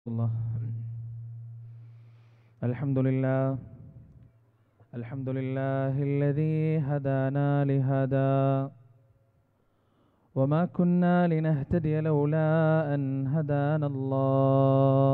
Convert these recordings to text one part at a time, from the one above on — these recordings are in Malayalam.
الله الحمد لله الحمد لله الذي هدانا لهذا وما كنا لنهتدي لولا أن هدانا الله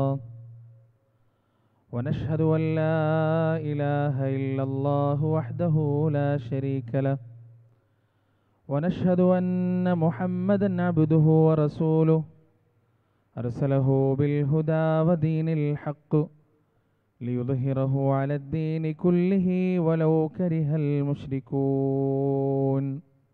ونشهد أن لا إله إلا الله وحده لا شريك له ونشهد أن محمدا عبده ورسوله أرسله بالهدى ودين الحق ليظهره على الدين كله ولو كره المشركون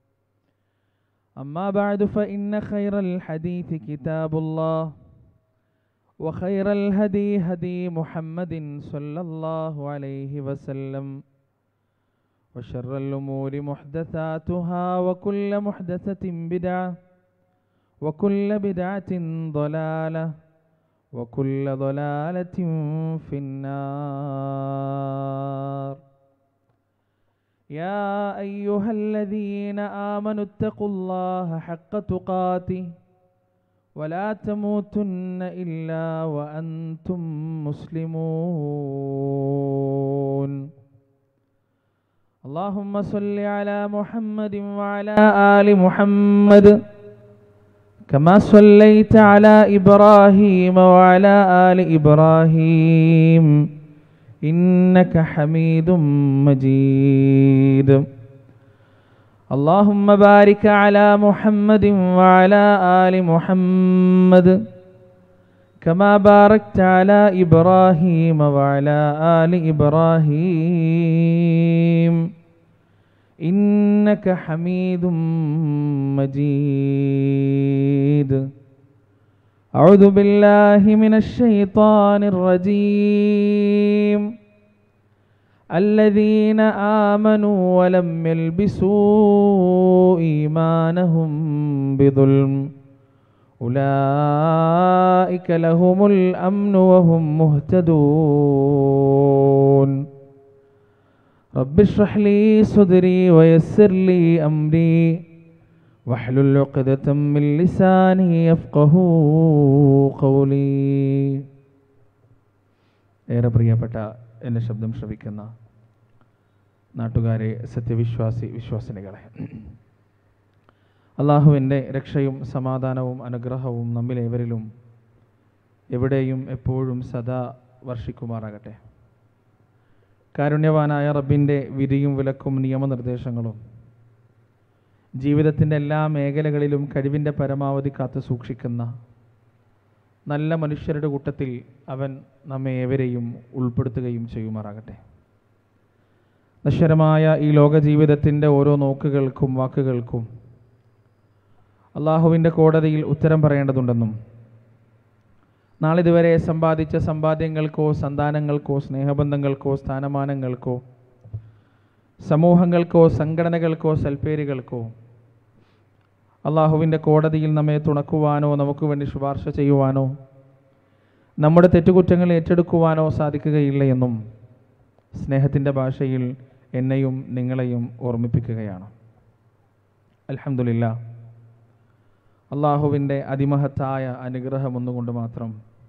أما بعد فإن خير الحديث كتاب الله وخير الهدي هدي محمد صلى الله عليه وسلم وشر الأمور محدثاتها وكل محدثة بدعة وكل بدعة ضلالة وكل ضلالة في النار يا أيها الذين آمنوا اتقوا الله حق تقاته ولا تموتن إلا وأنتم مسلمون اللهم صل على محمد وعلى آل محمد كما صليت على إبراهيم وعلى آل إبراهيم إنك حميد مجيد اللهم بارك على محمد وعلى آل محمد كما باركت على إبراهيم وعلى آل إبراهيم إنك حميد مجيد أعوذ بالله من الشيطان الرجيم الذين آمنوا ولم يلبسوا إيمانهم بظلم أولئك لهم الأمن وهم مهتدون رب اشرح لي صدري ويسر لي أمري واحلل عقدة من لساني يفقه قولي ഏറെ പ്രിയപ്പെട്ട എൻ്റെ ശബ്ദം ശ്രവിക്കുന്ന നാട്ടുകാരെ സത്യവിശ്വാസി വിശ്വാസിനികളെ അള്ളാഹുവിൻ്റെ രക്ഷയും സമാധാനവും അനുഗ്രഹവും നമ്മിലേവരിലും എവിടെയും എപ്പോഴും സദാ വർഷിക്കുമാറാകട്ടെ കാരുണ്യവാനായ റബ്ബിൻ്റെ വിധിയും വിലക്കും നിയമനിർദ്ദേശങ്ങളും ജീവിതത്തിൻ്റെ എല്ലാ മേഖലകളിലും കഴിവിൻ്റെ പരമാവധി കാത്തു സൂക്ഷിക്കുന്ന നല്ല മനുഷ്യരുടെ കൂട്ടത്തിൽ അവൻ നമ്മെ ഏവരെയും ഉൾപ്പെടുത്തുകയും ചെയ്യുമാറാകട്ടെ നശ്വരമായ ഈ ലോക ജീവിതത്തിൻ്റെ ഓരോ നോക്കുകൾക്കും വാക്കുകൾക്കും അള്ളാഹുവിൻ്റെ കോടതിയിൽ ഉത്തരം പറയേണ്ടതുണ്ടെന്നും നാളിതുവരെ സമ്പാദിച്ച സമ്പാദ്യങ്ങൾക്കോ സന്താനങ്ങൾക്കോ സ്നേഹബന്ധങ്ങൾക്കോ സ്ഥാനമാനങ്ങൾക്കോ സമൂഹങ്ങൾക്കോ സംഘടനകൾക്കോ സൽപ്പേരുകൾക്കോ അള്ളാഹുവിൻ്റെ കോടതിയിൽ നമ്മെ തുണക്കുവാനോ നമുക്ക് വേണ്ടി ശുപാർശ ചെയ്യുവാനോ നമ്മുടെ തെറ്റുകുറ്റങ്ങൾ ഏറ്റെടുക്കുവാനോ സാധിക്കുകയില്ല എന്നും സ്നേഹത്തിൻ്റെ ഭാഷയിൽ എന്നെയും നിങ്ങളെയും ഓർമ്മിപ്പിക്കുകയാണ് അലഹമില്ല അള്ളാഹുവിൻ്റെ അതിമഹത്തായ അനുഗ്രഹം ഒന്നുകൊണ്ട് മാത്രം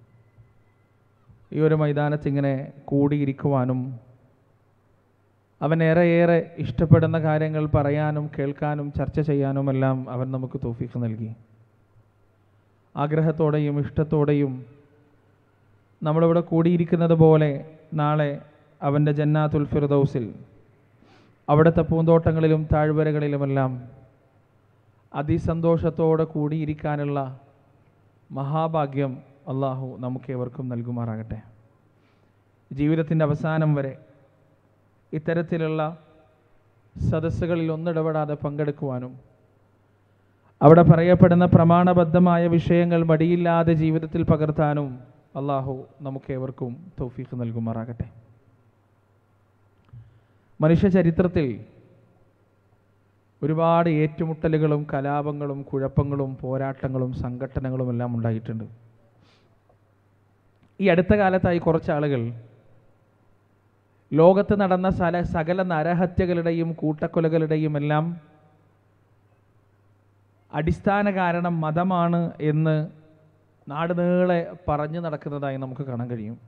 ഈ ഒരു മൈതാനത്ത് ഇങ്ങനെ കൂടിയിരിക്കുവാനും അവൻ ഏറെയേറെ ഇഷ്ടപ്പെടുന്ന കാര്യങ്ങൾ പറയാനും കേൾക്കാനും ചർച്ച ചെയ്യാനുമെല്ലാം അവൻ നമുക്ക് തോഫീക്ക് നൽകി ആഗ്രഹത്തോടെയും ഇഷ്ടത്തോടെയും നമ്മളിവിടെ കൂടിയിരിക്കുന്നത് പോലെ നാളെ അവൻ്റെ ജന്നാത്തുൽ ഫിർദൗസിൽ അവിടുത്തെ പൂന്തോട്ടങ്ങളിലും താഴ്വരകളിലുമെല്ലാം അതിസന്തോഷത്തോടെ കൂടിയിരിക്കാനുള്ള മഹാഭാഗ്യം അള്ളാഹു നമുക്കേവർക്കും നൽകുമാറാകട്ടെ ജീവിതത്തിൻ്റെ അവസാനം വരെ ഇത്തരത്തിലുള്ള സദസ്സുകളിൽ ഒന്നിടപെടാതെ പങ്കെടുക്കുവാനും അവിടെ പറയപ്പെടുന്ന പ്രമാണബദ്ധമായ വിഷയങ്ങൾ മടിയില്ലാതെ ജീവിതത്തിൽ പകർത്താനും അള്ളാഹു നമുക്കേവർക്കും തൗഫീഖ് നൽകുമാറാകട്ടെ മനുഷ്യ ചരിത്രത്തിൽ ഒരുപാട് ഏറ്റുമുട്ടലുകളും കലാപങ്ങളും കുഴപ്പങ്ങളും പോരാട്ടങ്ങളും സംഘടനകളും എല്ലാം ഉണ്ടായിട്ടുണ്ട് ഈ അടുത്ത കാലത്തായി കുറച്ച് ആളുകൾ ലോകത്ത് നടന്ന സല സകല നരഹത്യകളുടെയും കൂട്ടക്കൊലകളുടെയും എല്ലാം അടിസ്ഥാന കാരണം മതമാണ് എന്ന് നാട് നീളെ പറഞ്ഞു നടക്കുന്നതായി നമുക്ക് കാണാൻ കഴിയും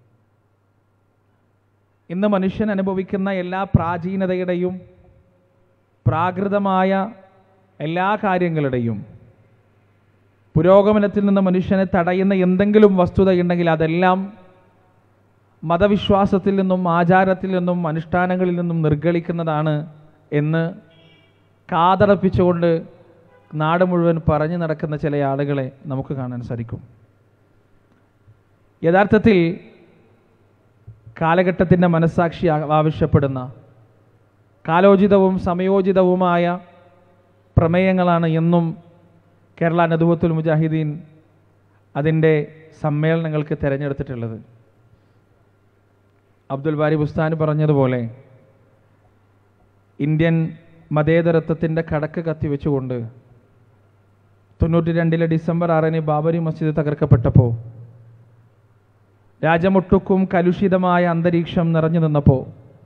ഇന്ന് മനുഷ്യൻ അനുഭവിക്കുന്ന എല്ലാ പ്രാചീനതയുടെയും പ്രാകൃതമായ എല്ലാ കാര്യങ്ങളുടെയും പുരോഗമനത്തിൽ നിന്ന് മനുഷ്യനെ തടയുന്ന എന്തെങ്കിലും വസ്തുതയുണ്ടെങ്കിൽ അതെല്ലാം മതവിശ്വാസത്തിൽ നിന്നും ആചാരത്തിൽ നിന്നും അനുഷ്ഠാനങ്ങളിൽ നിന്നും നിർഗളിക്കുന്നതാണ് എന്ന് കാതടപ്പിച്ചുകൊണ്ട് നാട് മുഴുവൻ പറഞ്ഞു നടക്കുന്ന ചില ആളുകളെ നമുക്ക് കാണാൻ സാധിക്കും യഥാർത്ഥത്തിൽ കാലഘട്ടത്തിൻ്റെ മനസ്സാക്ഷി ആ- ആവശ്യപ്പെടുന്ന കാലോചിതവും സമയോചിതവുമായ പ്രമേയങ്ങളാണ് എന്നും കേരള നദുവത്തുൽ മുജാഹിദീൻ അതിൻ്റെ സമ്മേളനങ്ങൾക്ക് തിരഞ്ഞെടുത്തിട്ടുള്ളത് അബ്ദുൽ ബാരി ബുസ്താനി പറഞ്ഞതുപോലെ ഇന്ത്യൻ മതേതരത്വത്തിൻ്റെ കടക്ക് കത്തിവെച്ചുകൊണ്ട് തൊണ്ണൂറ്റി രണ്ടിലെ ഡിസംബർ ആറിന് ബാബരി മസ്ജിദ് തകർക്കപ്പെട്ടപ്പോൾ രാജമൊട്ടുക്കും കലുഷിതമായ അന്തരീക്ഷം നിറഞ്ഞു നിന്നപ്പോൾ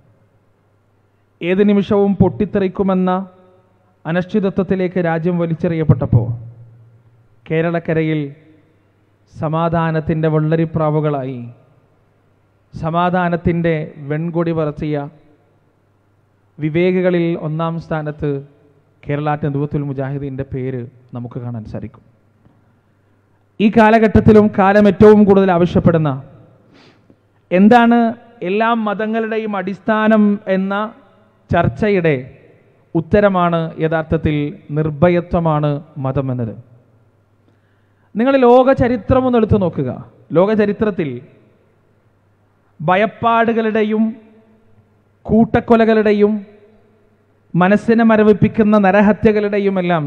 ഏത് നിമിഷവും പൊട്ടിത്തെറിക്കുമെന്ന അനിശ്ചിതത്വത്തിലേക്ക് രാജ്യം വലിച്ചെറിയപ്പെട്ടപ്പോൾ കേരളക്കരയിൽ സമാധാനത്തിൻ്റെ വെള്ളരിപ്രാവുകളായി സമാധാനത്തിൻ്റെ വെൺകൊടി പറത്തിയ വിവേകികളിൽ ഒന്നാം സ്ഥാനത്ത് കേരള നെതുവത്തുൽ മുജാഹിദീൻ്റെ പേര് നമുക്ക് കാണാൻ സാധിക്കും ഈ കാലഘട്ടത്തിലും കാലം ഏറ്റവും കൂടുതൽ ആവശ്യപ്പെടുന്ന എന്താണ് എല്ലാ മതങ്ങളുടെയും അടിസ്ഥാനം എന്ന ചർച്ചയുടെ ഉത്തരമാണ് യഥാർത്ഥത്തിൽ നിർഭയത്വമാണ് മതം എന്നത് നിങ്ങൾ ലോക ചരിത്രം ഒന്ന് എടുത്തു നോക്കുക ലോക ചരിത്രത്തിൽ ഭയപ്പാടുകളുടെയും കൂട്ടക്കൊലകളുടെയും മനസ്സിനെ മരവിപ്പിക്കുന്ന നരഹത്യകളുടെയുമെല്ലാം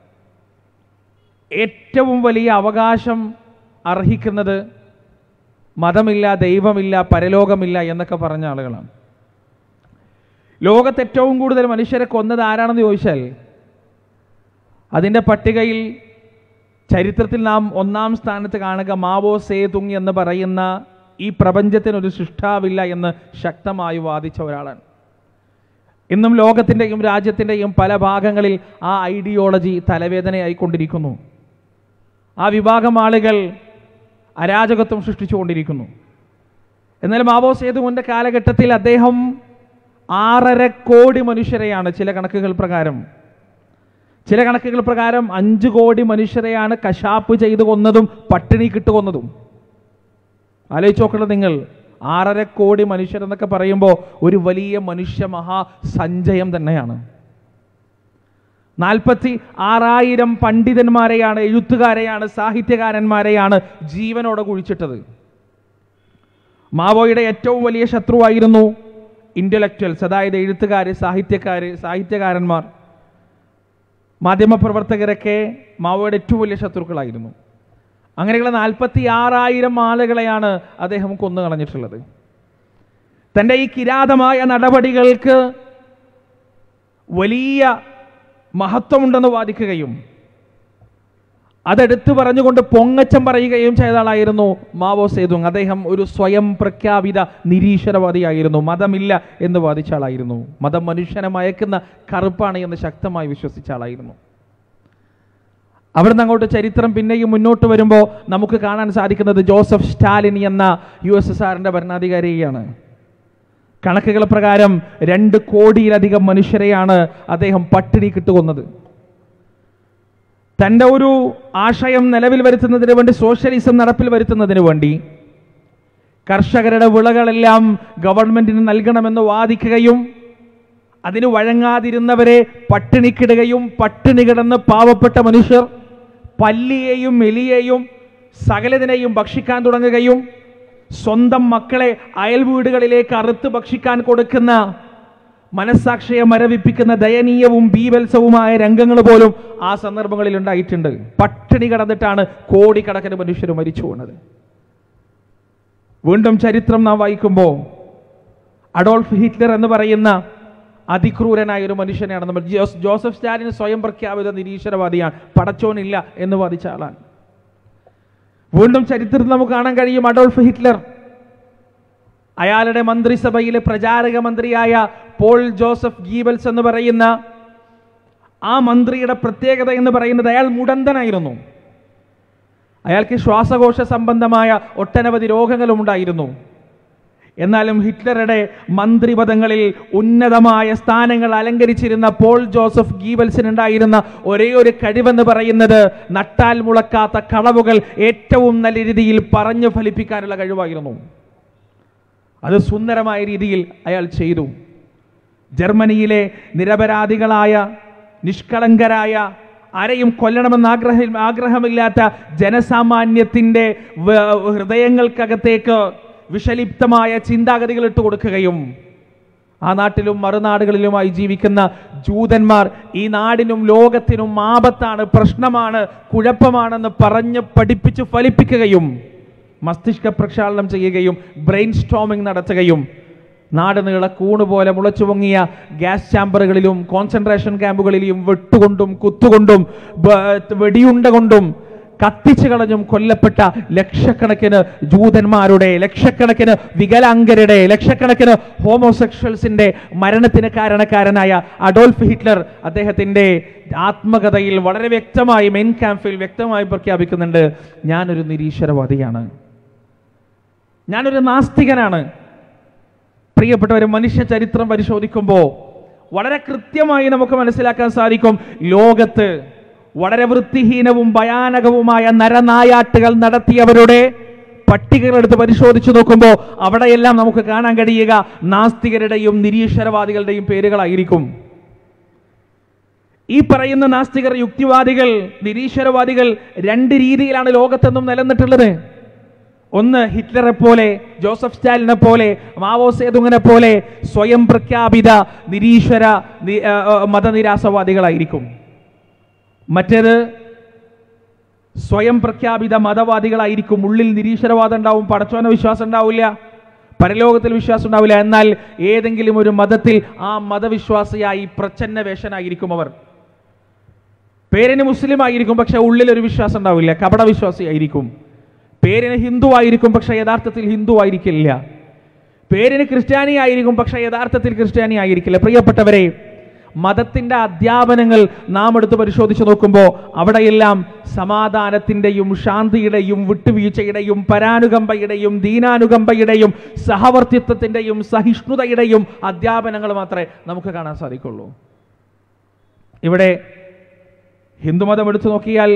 ഏറ്റവും വലിയ അവകാശം അർഹിക്കുന്നത് മതമില്ല ദൈവമില്ല പരലോകമില്ല എന്നൊക്കെ പറഞ്ഞ ആളുകളാണ് ലോകത്ത് ഏറ്റവും കൂടുതൽ മനുഷ്യരെ കൊന്നത് ആരാണെന്ന് ചോദിച്ചാൽ അതിൻ്റെ പട്ടികയിൽ ചരിത്രത്തിൽ നാം ഒന്നാം സ്ഥാനത്ത് കാണുക മാവോ സേതുങ് എന്ന് പറയുന്ന ഈ പ്രപഞ്ചത്തിനൊരു സൃഷ്ടാവില്ല എന്ന് ശക്തമായി വാദിച്ച ഒരാളാണ് ഇന്നും ലോകത്തിൻ്റെയും രാജ്യത്തിൻ്റെയും പല ഭാഗങ്ങളിൽ ആ ഐഡിയോളജി തലവേദനയായിക്കൊണ്ടിരിക്കുന്നു ആ വിഭാഗം ആളുകൾ അരാജകത്വം സൃഷ്ടിച്ചുകൊണ്ടിരിക്കുന്നു എന്നാൽ മാവോ സേതുവിൻ്റെ കാലഘട്ടത്തിൽ അദ്ദേഹം ആറര കോടി മനുഷ്യരെയാണ് ചില കണക്കുകൾ പ്രകാരം ചില കണക്കുകൾ പ്രകാരം അഞ്ച് കോടി മനുഷ്യരെയാണ് കശാപ്പ് ചെയ്തു കൊന്നതും പട്ടിണി കിട്ടുകൊന്നതും ആലോചിച്ച് നോക്കണം നിങ്ങൾ ആറര കോടി മനുഷ്യരെന്നൊക്കെ പറയുമ്പോൾ ഒരു വലിയ മനുഷ്യ മഹാസഞ്ചയം തന്നെയാണ് നാൽപ്പത്തി ആറായിരം പണ്ഡിതന്മാരെയാണ് എഴുത്തുകാരെയാണ് സാഹിത്യകാരന്മാരെയാണ് ജീവനോടെ കുഴിച്ചിട്ടത് മാവോയുടെ ഏറ്റവും വലിയ ശത്രുവായിരുന്നു ഇന്റലക്ച്വൽസ് അതായത് എഴുത്തുകാർ സാഹിത്യക്കാർ സാഹിത്യകാരന്മാർ മാധ്യമപ്രവർത്തകരൊക്കെ മാവോയുടെ ഏറ്റവും വലിയ ശത്രുക്കളായിരുന്നു അങ്ങനെയുള്ള നാൽപ്പത്തി ആറായിരം ആളുകളെയാണ് അദ്ദേഹം കൊന്നു കളഞ്ഞിട്ടുള്ളത് തൻ്റെ ഈ കിരാതമായ നടപടികൾക്ക് വലിയ മഹത്വമുണ്ടെന്ന് വാദിക്കുകയും അതെടുത്തു പറഞ്ഞുകൊണ്ട് പൊങ്ങച്ചം പറയുകയും ചെയ്ത ആളായിരുന്നു മാവോ സേതുങ് അദ്ദേഹം ഒരു സ്വയം പ്രഖ്യാപിത നിരീശ്വരവാദിയായിരുന്നു മതമില്ല എന്ന് വാദിച്ച ആളായിരുന്നു മതം മനുഷ്യനെ മയക്കുന്ന കറുപ്പാണ് എന്ന് ശക്തമായി വിശ്വസിച്ച ആളായിരുന്നു അവിടുന്ന് അങ്ങോട്ട് ചരിത്രം പിന്നെയും മുന്നോട്ട് വരുമ്പോൾ നമുക്ക് കാണാൻ സാധിക്കുന്നത് ജോസഫ് സ്റ്റാലിൻ എന്ന യു എസ് എസ് ആറിൻ്റെ ഭരണാധികാരിയാണ് കണക്കുകൾ പ്രകാരം രണ്ട് കോടിയിലധികം മനുഷ്യരെയാണ് അദ്ദേഹം പട്ടിണി കിട്ടുകൊന്നത് തൻ്റെ ഒരു ആശയം നിലവിൽ വരുത്തുന്നതിന് വേണ്ടി സോഷ്യലിസം നടപ്പിൽ വരുത്തുന്നതിന് വേണ്ടി കർഷകരുടെ വിളകളെല്ലാം ഗവൺമെന്റിന് നൽകണമെന്ന് വാദിക്കുകയും അതിന് വഴങ്ങാതിരുന്നവരെ പട്ടിണിക്കിടുകയും പട്ടിണി കിടന്ന് പാവപ്പെട്ട മനുഷ്യർ പല്ലിയെയും എലിയെയും സകലതിനെയും ഭക്ഷിക്കാൻ തുടങ്ങുകയും സ്വന്തം മക്കളെ അയൽ വീടുകളിലേക്ക് അറുത്ത് ഭക്ഷിക്കാൻ കൊടുക്കുന്ന മനസ്സാക്ഷിയെ മരവിപ്പിക്കുന്ന ദയനീയവും ബീവത്സവുമായ രംഗങ്ങൾ പോലും ആ സന്ദർഭങ്ങളിൽ ഉണ്ടായിട്ടുണ്ട് പട്ടിണി കടന്നിട്ടാണ് കോടിക്കണക്കിന് മനുഷ്യർ മരിച്ചു പോകുന്നത് വീണ്ടും ചരിത്രം നാം വായിക്കുമ്പോൾ അഡോൾഫ് ഹിറ്റ്ലർ എന്ന് പറയുന്ന അതിക്രൂരനായ ഒരു മനുഷ്യനെയാണ് നമ്മൾ ജോസ് ജോസഫ് സ്റ്റാലിൻ സ്വയം പ്രഖ്യാപിത നിരീശ്വരവാദിയാണ് പടച്ചോനില്ല എന്ന് വാദിച്ച ആളാണ് വീണ്ടും ചരിത്രത്തിൽ നമുക്ക് കാണാൻ കഴിയും അഡോൾഫ് ഹിറ്റ്ലർ അയാളുടെ മന്ത്രിസഭയിലെ പ്രചാരക മന്ത്രിയായ പോൾ ജോസഫ് ഗീബൽസ് എന്ന് പറയുന്ന ആ മന്ത്രിയുടെ പ്രത്യേകത എന്ന് പറയുന്നത് അയാൾ മുടന്തനായിരുന്നു അയാൾക്ക് ശ്വാസകോശ സംബന്ധമായ ഒട്ടനവധി രോഗങ്ങളും ഉണ്ടായിരുന്നു എന്നാലും ഹിറ്റ്ലറുടെ മന്ത്രിപദങ്ങളിൽ ഉന്നതമായ സ്ഥാനങ്ങൾ അലങ്കരിച്ചിരുന്ന പോൾ ജോസഫ് ഗീവൽസിനുണ്ടായിരുന്ന ഒരേ ഒരു കഴിവെന്ന് പറയുന്നത് നട്ടാൽ മുളക്കാത്ത കളവുകൾ ഏറ്റവും നല്ല രീതിയിൽ പറഞ്ഞു ഫലിപ്പിക്കാനുള്ള കഴിവായിരുന്നു അത് സുന്ദരമായ രീതിയിൽ അയാൾ ചെയ്തു ജർമ്മനിയിലെ നിരപരാധികളായ നിഷ്കളങ്കരായ ആരെയും കൊല്ലണമെന്ന് ആഗ്രഹം ആഗ്രഹമില്ലാത്ത ജനസാമാന്യത്തിൻ്റെ വ- ഹൃദയങ്ങൾക്കകത്തേക്ക് വിഷലിപ്തമായ ചിന്താഗതികൾ ഇട്ട് കൊടുക്കുകയും ആ നാട്ടിലും മറുനാടുകളിലുമായി ജീവിക്കുന്ന ജൂതന്മാർ ഈ നാടിനും ലോകത്തിനും ആപത്താണ് പ്രശ്നമാണ് കുഴപ്പമാണെന്ന് പറഞ്ഞ് പഠിപ്പിച്ച് ഫലിപ്പിക്കുകയും മസ്തിഷ്ക പ്രക്ഷാളനം ചെയ്യുകയും ബ്രെയിൻ സ്റ്റോമിംഗ് നടത്തുകയും നാട് നീള കൂണ് പോലെ മുളച്ചു പൊങ്ങിയ ഗ്യാസ് ചാമ്പറുകളിലും കോൺസെൻട്രേഷൻ ക്യാമ്പുകളിലും വെട്ടുകൊണ്ടും കുത്തുകൊണ്ടും ബ- വെടിയുണ്ട കൊണ്ടും കത്തിച്ചു കളഞ്ഞും കൊല്ലപ്പെട്ട ലക്ഷക്കണക്കിന് ജൂതന്മാരുടെ ലക്ഷക്കണക്കിന് വികലാംഗരുടെ ലക്ഷക്കണക്കിന് ഹോമോസെക്ഷൽസിന്റെ മരണത്തിന് കാരണക്കാരനായ അഡോൾഫ് ഹിറ്റ്ലർ അദ്ദേഹത്തിന്റെ ആത്മകഥയിൽ വളരെ വ്യക്തമായി മെയിൻ ക്യാമ്പിൽ വ്യക്തമായി പ്രഖ്യാപിക്കുന്നുണ്ട് ഞാനൊരു നിരീശ്വരവാദിയാണ് ഞാനൊരു നാസ്തികനാണ് പ്രിയപ്പെട്ടവരെ മനുഷ്യ ചരിത്രം പരിശോധിക്കുമ്പോൾ വളരെ കൃത്യമായി നമുക്ക് മനസ്സിലാക്കാൻ സാധിക്കും ലോകത്ത് വളരെ വൃത്തിഹീനവും ഭയാനകവുമായ നരനായാട്ടുകൾ നടത്തിയവരുടെ പട്ടികകൾ എടുത്ത് പരിശോധിച്ചു നോക്കുമ്പോൾ അവിടെയെല്ലാം നമുക്ക് കാണാൻ കഴിയുക നാസ്തികരുടെയും നിരീശ്വരവാദികളുടെയും പേരുകളായിരിക്കും ഈ പറയുന്ന നാസ്തികർ യുക്തിവാദികൾ നിരീശ്വരവാദികൾ രണ്ട് രീതിയിലാണ് ലോകത്തെന്നും നിലനിന്നിട്ടുള്ളത് ഒന്ന് ഹിറ്റ്ലറെ പോലെ ജോസഫ് സ്റ്റാലിനെ പോലെ മാവോ സേതുങ്ങിനെ പോലെ സ്വയം പ്രഖ്യാപിത നിരീശ്വര നി- ആ, ആ, മതനിരാസവാദികളായിരിക്കും മറ്റേത് സ്വയം പ്രഖ്യാപിത മതവാദികളായിരിക്കും ഉള്ളിൽ നിരീശ്വരവാദം ഉണ്ടാവും പടച്ചോന വിശ്വാസം ഉണ്ടാവില്ല പരലോകത്തിൽ വിശ്വാസം ഉണ്ടാവില്ല എന്നാൽ ഏതെങ്കിലും ഒരു മതത്തിൽ ആ മതവിശ്വാസിയായി പ്രച്ഛന്ന വേഷനായിരിക്കും അവർ പേരിന് മുസ്ലിം ആയിരിക്കും പക്ഷെ ഉള്ളിൽ ഒരു വിശ്വാസം ഉണ്ടാവില്ല കപട വിശ്വാസിയായിരിക്കും പേരിന് ഹിന്ദു ആയിരിക്കും പക്ഷെ യഥാർത്ഥത്തിൽ ഹിന്ദു ആയിരിക്കില്ല പേരിന് ക്രിസ്ത്യാനി ആയിരിക്കും പക്ഷെ യഥാർത്ഥത്തിൽ ക്രിസ്ത്യാനി ആയിരിക്കില്ല പ്രിയപ്പെട്ടവരെ മതത്തിന്റെ അധ്യാപനങ്ങൾ നാം എടുത്ത് പരിശോധിച്ച് നോക്കുമ്പോൾ അവിടെയെല്ലാം സമാധാനത്തിന്റെയും ശാന്തിയുടെയും വിട്ടുവീഴ്ചയുടെയും പരാനുകമ്പയുടെയും ദീനാനുകമ്പയുടെയും സഹവർത്തിത്വത്തിന്റെയും സഹിഷ്ണുതയുടെയും അധ്യാപനങ്ങൾ മാത്രമേ നമുക്ക് കാണാൻ സാധിക്കുള്ളൂ ഇവിടെ ഹിന്ദുമതം എടുത്തു നോക്കിയാൽ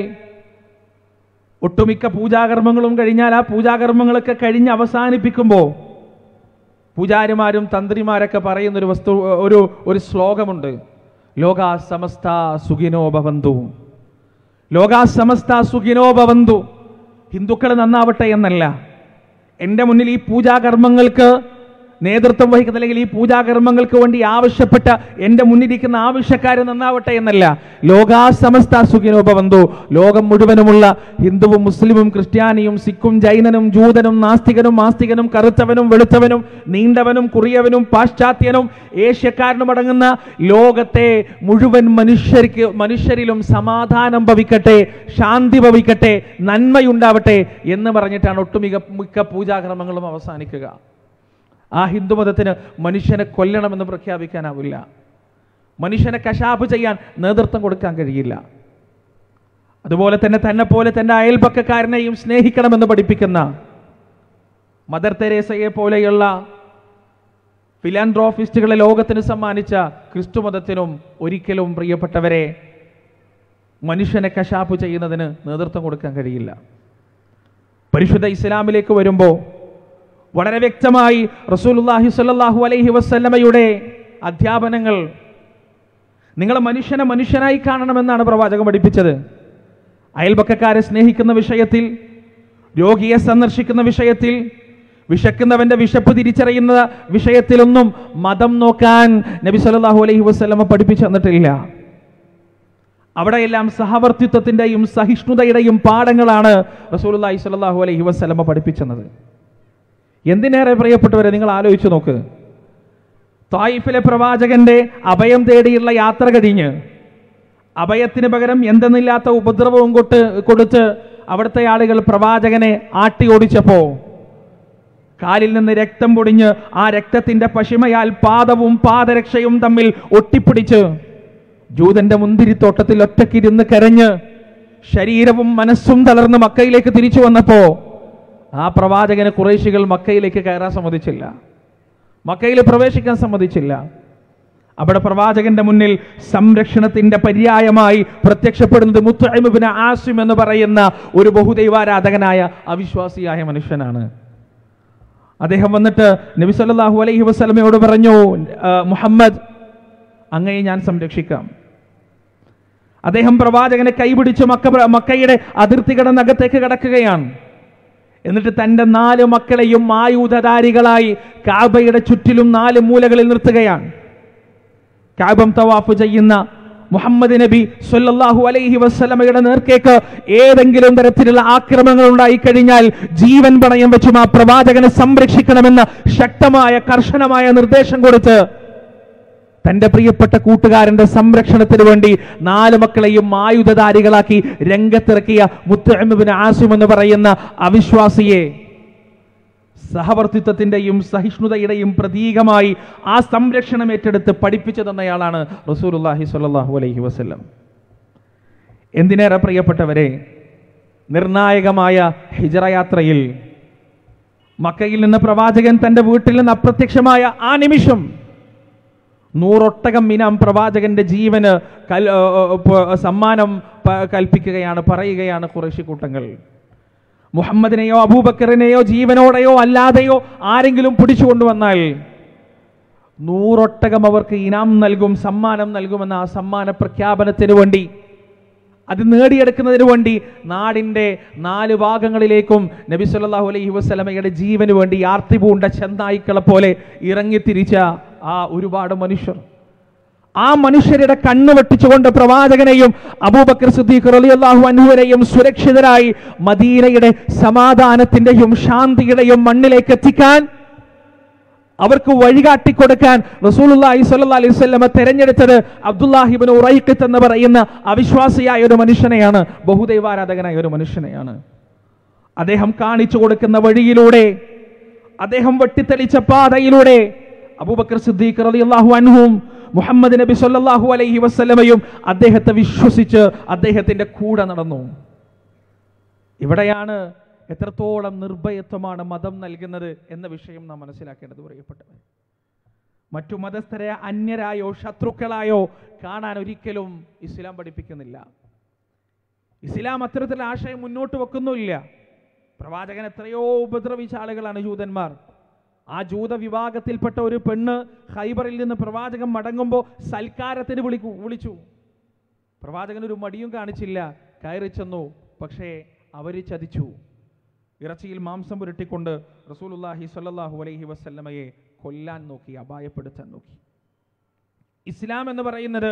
ഒട്ടുമിക്ക പൂജാകർമ്മങ്ങളും കഴിഞ്ഞാൽ ആ പൂജാകർമ്മങ്ങളൊക്കെ കഴിഞ്ഞ് അവസാനിപ്പിക്കുമ്പോൾ പൂജാരിമാരും തന്ത്രിമാരൊക്കെ പറയുന്ന ഒരു വസ്തു ഒരു ഒരു ശ്ലോകമുണ്ട് ലോകാ സമസ്ത സുഖിനോ ഭവന്തു ലോകാ സമസ്ത സുഖിനോ ഭവന്തു ഹിന്ദുക്കൾ നന്നാവട്ടെ എന്നല്ല എൻ്റെ മുന്നിൽ ഈ പൂജാകർമ്മങ്ങൾക്ക് നേതൃത്വം വഹിക്കുന്ന അല്ലെങ്കിൽ ഈ പൂജാകർമ്മങ്ങൾക്ക് വേണ്ടി ആവശ്യപ്പെട്ട എൻ്റെ മുന്നിലിരിക്കുന്ന ആവശ്യക്കാർ നന്നാവട്ടെ എന്നല്ല ലോകാസമസ്ത സുഖിനോപവന്തു ലോകം മുഴുവനുമുള്ള ഹിന്ദുവും മുസ്ലിമും ക്രിസ്ത്യാനിയും സിഖും ജൈനനും ജൂതനും നാസ്തികനും ആസ്തികനും കറുത്തവനും വെളുത്തവനും നീണ്ടവനും കുറിയവനും പാശ്ചാത്യനും ഏഷ്യക്കാരനും അടങ്ങുന്ന ലോകത്തെ മുഴുവൻ മനുഷ്യർക്ക് മനുഷ്യരിലും സമാധാനം ഭവിക്കട്ടെ ശാന്തി ഭവിക്കട്ടെ നന്മയുണ്ടാവട്ടെ എന്ന് പറഞ്ഞിട്ടാണ് ഒട്ടുമിക്ക മിക്ക പൂജാകർമ്മങ്ങളും അവസാനിക്കുക ആ ഹിന്ദുമതത്തിന് മനുഷ്യനെ കൊല്ലണമെന്ന് പ്രഖ്യാപിക്കാനാവില്ല മനുഷ്യനെ കശാപ്പ് ചെയ്യാൻ നേതൃത്വം കൊടുക്കാൻ കഴിയില്ല അതുപോലെ തന്നെ തന്നെ പോലെ തന്റെ അയൽപക്കക്കാരനെയും സ്നേഹിക്കണമെന്ന് പഠിപ്പിക്കുന്ന മദർ തെരേസയെ പോലെയുള്ള ഫിലാൻഡ്രോഫിസ്റ്റുകളെ ലോകത്തിന് സമ്മാനിച്ച ക്രിസ്തുമതത്തിനും ഒരിക്കലും പ്രിയപ്പെട്ടവരെ മനുഷ്യനെ കശാപ്പ് ചെയ്യുന്നതിന് നേതൃത്വം കൊടുക്കാൻ കഴിയില്ല പരിശുദ്ധ ഇസ്ലാമിലേക്ക് വരുമ്പോൾ വളരെ വ്യക്തമായി റസൂലുള്ളാഹി സ്വല്ലല്ലാഹു അലൈഹി വസല്ലമയുടെ അധ്യാപനങ്ങൾ നിങ്ങൾ മനുഷ്യനെ മനുഷ്യനായി കാണണമെന്നാണ് പ്രവാചകൻ പഠിപ്പിച്ചത് അയൽപക്കക്കാരെ സ്നേഹിക്കുന്ന വിഷയത്തിൽ രോഗിയെ സന്ദർശിക്കുന്ന വിഷയത്തിൽ വിശക്കുന്നവന്റെ വിശപ്പ് തിരിച്ചറിയുന്ന വിഷയത്തിലൊന്നും മതം നോക്കാൻ നബി സല്ലല്ലാഹു അലൈഹി വസല്ലമ പഠിപ്പിച്ചു തന്നിട്ടില്ല അവിടെയെല്ലാം സഹവർത്തിത്വത്തിന്റെയും സഹിഷ്ണുതയുടെയും പാഠങ്ങളാണ് റസൂലുള്ളാഹി സ്വല്ലല്ലാഹു അലൈഹി വസല്ലമ പഠിപ്പിച്ചത് എന്തിനേറെ പ്രിയപ്പെട്ടവരെ നിങ്ങൾ ആലോചിച്ചു നോക്ക് തായിഫിലെ പ്രവാചകന്റെ അഭയം തേടിയുള്ള യാത്ര കഴിഞ്ഞ് അഭയത്തിന് പകരം എന്തെന്നില്ലാത്ത ഉപദ്രവവും കൊട്ട് കൊടുത്ത് അവിടുത്തെ ആളുകൾ പ്രവാചകനെ ആട്ടി ഓടിച്ചപ്പോ കാലിൽ നിന്ന് രക്തം പൊടിഞ്ഞ് ആ രക്തത്തിന്റെ പശിമയാൽ പാദവും പാദരക്ഷയും തമ്മിൽ ഒട്ടിപ്പിടിച്ച് ജൂതന്റെ മുന്തിരിത്തോട്ടത്തിൽ ഒറ്റക്കിരുന്ന് കരഞ്ഞ് ശരീരവും മനസ്സും തളർന്ന് മക്കയിലേക്ക് തിരിച്ചു വന്നപ്പോ ആ പ്രവാചകന് കുറേശികൾ മക്കയിലേക്ക് കയറാൻ സമ്മതിച്ചില്ല മക്കയിൽ പ്രവേശിക്കാൻ സമ്മതിച്ചില്ല അവിടെ പ്രവാചകന്റെ മുന്നിൽ സംരക്ഷണത്തിന്റെ പര്യായമായി പ്രത്യക്ഷപ്പെടുന്നത് മുത്തൈമുബിന് ആസിം എന്ന് പറയുന്ന ഒരു ബഹുദൈവാരാധകനായ അവിശ്വാസിയായ മനുഷ്യനാണ് അദ്ദേഹം വന്നിട്ട് നബി സല്ലല്ലാഹു അലൈഹി വസല്ലമയോട് പറഞ്ഞു "ആ, മുഹമ്മദ് അങ്ങയെ ഞാൻ സംരക്ഷിക്കാം അദ്ദേഹം പ്രവാചകനെ കൈപിടിച്ച് മക്ക മക്കയുടെ അതിർത്തി കടന്നകത്തേക്ക് കടക്കുകയാണ് എന്നിട്ട് തന്റെ നാല് മക്കളെയും ആയുധധാരികളായി കാബയുടെ ചുറ്റിലും നാല് മൂലകളിൽ നിർത്തുകയാണ് കാബം തവാഫ് ചെയ്യുന്ന മുഹമ്മദ് നബി സല്ലല്ലാഹു അലൈഹി വസല്ലമയുടെ നേർക്കേക്ക് ഏതെങ്കിലും തരത്തിലുള്ള ആക്രമണങ്ങൾ ഉണ്ടായി കഴിഞ്ഞാൽ ജീവൻ പണയം വെച്ചും ആ പ്രവാചകനെ സംരക്ഷിക്കണമെന്ന ശക്തമായ കർശനമായ നിർദ്ദേശം കൊടുത്ത് തന്റെ പ്രിയപ്പെട്ട കൂട്ടുകാരന്റെ സംരക്ഷണത്തിന് വേണ്ടി നാല് മക്കളെയും ആയുധധാരികളാക്കി രംഗത്തിറക്കിയ മുത്തഅമ്മിബ്നു ആസിം എന്ന് പറയുന്ന അവിശ്വാസിയെ സഹവർത്തിത്വത്തിന്റെയും സഹിഷ്ണുതയുടെയും പ്രതീകമായി ആ സംരക്ഷണം ഏറ്റെടുത്ത് പഠിപ്പിച്ചു തന്നയാളാണ് റസൂലുള്ളാഹി സ്വല്ലല്ലാഹു അലൈഹി വസല്ലം എന്തിനേറെ പ്രിയപ്പെട്ടവരെ നിർണായകമായ ഹിജറ യാത്രയിൽ മക്കയിൽ നിന്ന് പ്രവാചകൻ തന്റെ വീട്ടിൽ നിന്ന് അപ്രത്യക്ഷമായ ആ നിമിഷം നൂറൊട്ടകം മിനാം പ്രവാചകന്റെ ജീവന് കൽ ഏ, ഏ, പ- സമ്മാനം പ- കൽപ്പിക്കുകയാണ് പറയുകയാണ് കുറേശ്ശി കൂട്ടങ്ങൾ മുഹമ്മദിനെയോ അബൂബക്കറിനെയോ ജീവനോടെയോ അല്ലാതെയോ ആരെങ്കിലും പിടിച്ചു കൊണ്ടുവന്നാൽ നൂറൊട്ടകം അവർക്ക് ഇനാം നൽകും സമ്മാനം നൽകുമെന്ന ആ സമ്മാന പ്രഖ്യാപനത്തിന് വേണ്ടി അത് നേടിയെടുക്കുന്നതിന് വേണ്ടി നാടിൻ്റെ നാല് ഭാഗങ്ങളിലേക്കും നബി സല്ലല്ലാഹു അലൈഹി വസല്ലമയുടെ ജീവന് വേണ്ടി ആർത്തി പൂണ്ട ചെന്നായ്ക്കളെ പോലെ ഇറങ്ങിത്തിരിച്ച ആ ഒരുപാട് മനുഷ്യർ ആ മനുഷ്യരുടെ കണ്ണ് വെട്ടിച്ചുകൊണ്ട് പ്രവാചകനെയും അബൂബക്കർ സിദ്ദീഖ് റളിയല്ലാഹു അൻഹുവിനെയും സുരക്ഷിതരായി മദീനയുടെ സമാധാനത്തിന്റെയും ശാന്തിയുടെയും മണ്ണിലേക്ക് എത്തിക്കാൻ അവർക്ക് വഴികാട്ടി കൊടുക്കാൻ റസൂലുള്ളാഹി സ്വല്ലല്ലാഹി അലൈഹി വസല്ലമ തെരഞ്ഞെടുത്തത് അബ്ദുല്ലാഹിബ്നു ഉറൈഖത്ത് എന്ന് പറയുന്ന അവിശ്വാസിയായ ഒരു മനുഷ്യനെയാണ് ബഹുദൈവാരാധകനായ ഒരു മനുഷ്യനെയാണ് അദ്ദേഹം കാണിച്ചു കൊടുക്കുന്ന വഴിയിലൂടെ അദ്ദേഹം വെട്ടിത്തെളിച്ച പാതയിലൂടെ അബൂബക്കർ സിദ്ദീഖ് റളിയല്ലാഹു അൻഹും മുഹമ്മദ് നബി സല്ലല്ലാഹു അലൈഹി വസല്ലമയും അദ്ദേഹത്തെ വിശ്വസിച്ച് അദ്ദേഹത്തിന്റെ കൂടെ നടന്നു ഇവിടെയാണ് എത്രത്തോളം നിർഭയത്വമാണ് മതം നൽകുന്നത് എന്ന വിഷയം നാം മനസ്സിലാക്കേണ്ടത് പറയപ്പെട്ടത് മറ്റു മതസ്ഥരെ അന്യരായോ ശത്രുക്കളായോ കാണാൻ ഒരിക്കലും ഇസ്ലാം പഠിപ്പിക്കുന്നില്ല ഇസ്ലാം അത്തരത്തിലുള്ള ആശയം മുന്നോട്ട് വെക്കുന്നുമില്ല പ്രവാചകൻ എത്രയോ ഉപദ്രവിച്ച ആളുകളാണ് ജൂതന്മാർ ആ ജൂത വിഭാഗത്തിൽപ്പെട്ട ഒരു പെണ്ണ് ഹൈബറിൽ നിന്ന് പ്രവാചകൻ മടങ്ങുമ്പോൾ സൽക്കാരത്തിന് വിളിക്കു വിളിച്ചു പ്രവാചകൻ ഒരു മടിയും കാണിച്ചില്ല കയറി ചെന്നു പക്ഷേ അവർ ചതിച്ചു ഇറച്ചിയിൽ മാംസം പുരട്ടിക്കൊണ്ട് റസൂലുള്ളാഹി സ്വല്ലല്ലാഹു അലൈഹി വസല്ലമയെ കൊല്ലാൻ നോക്കി അപായപ്പെടുത്താൻ നോക്കി ഇസ്ലാം എന്ന് പറയുന്നത്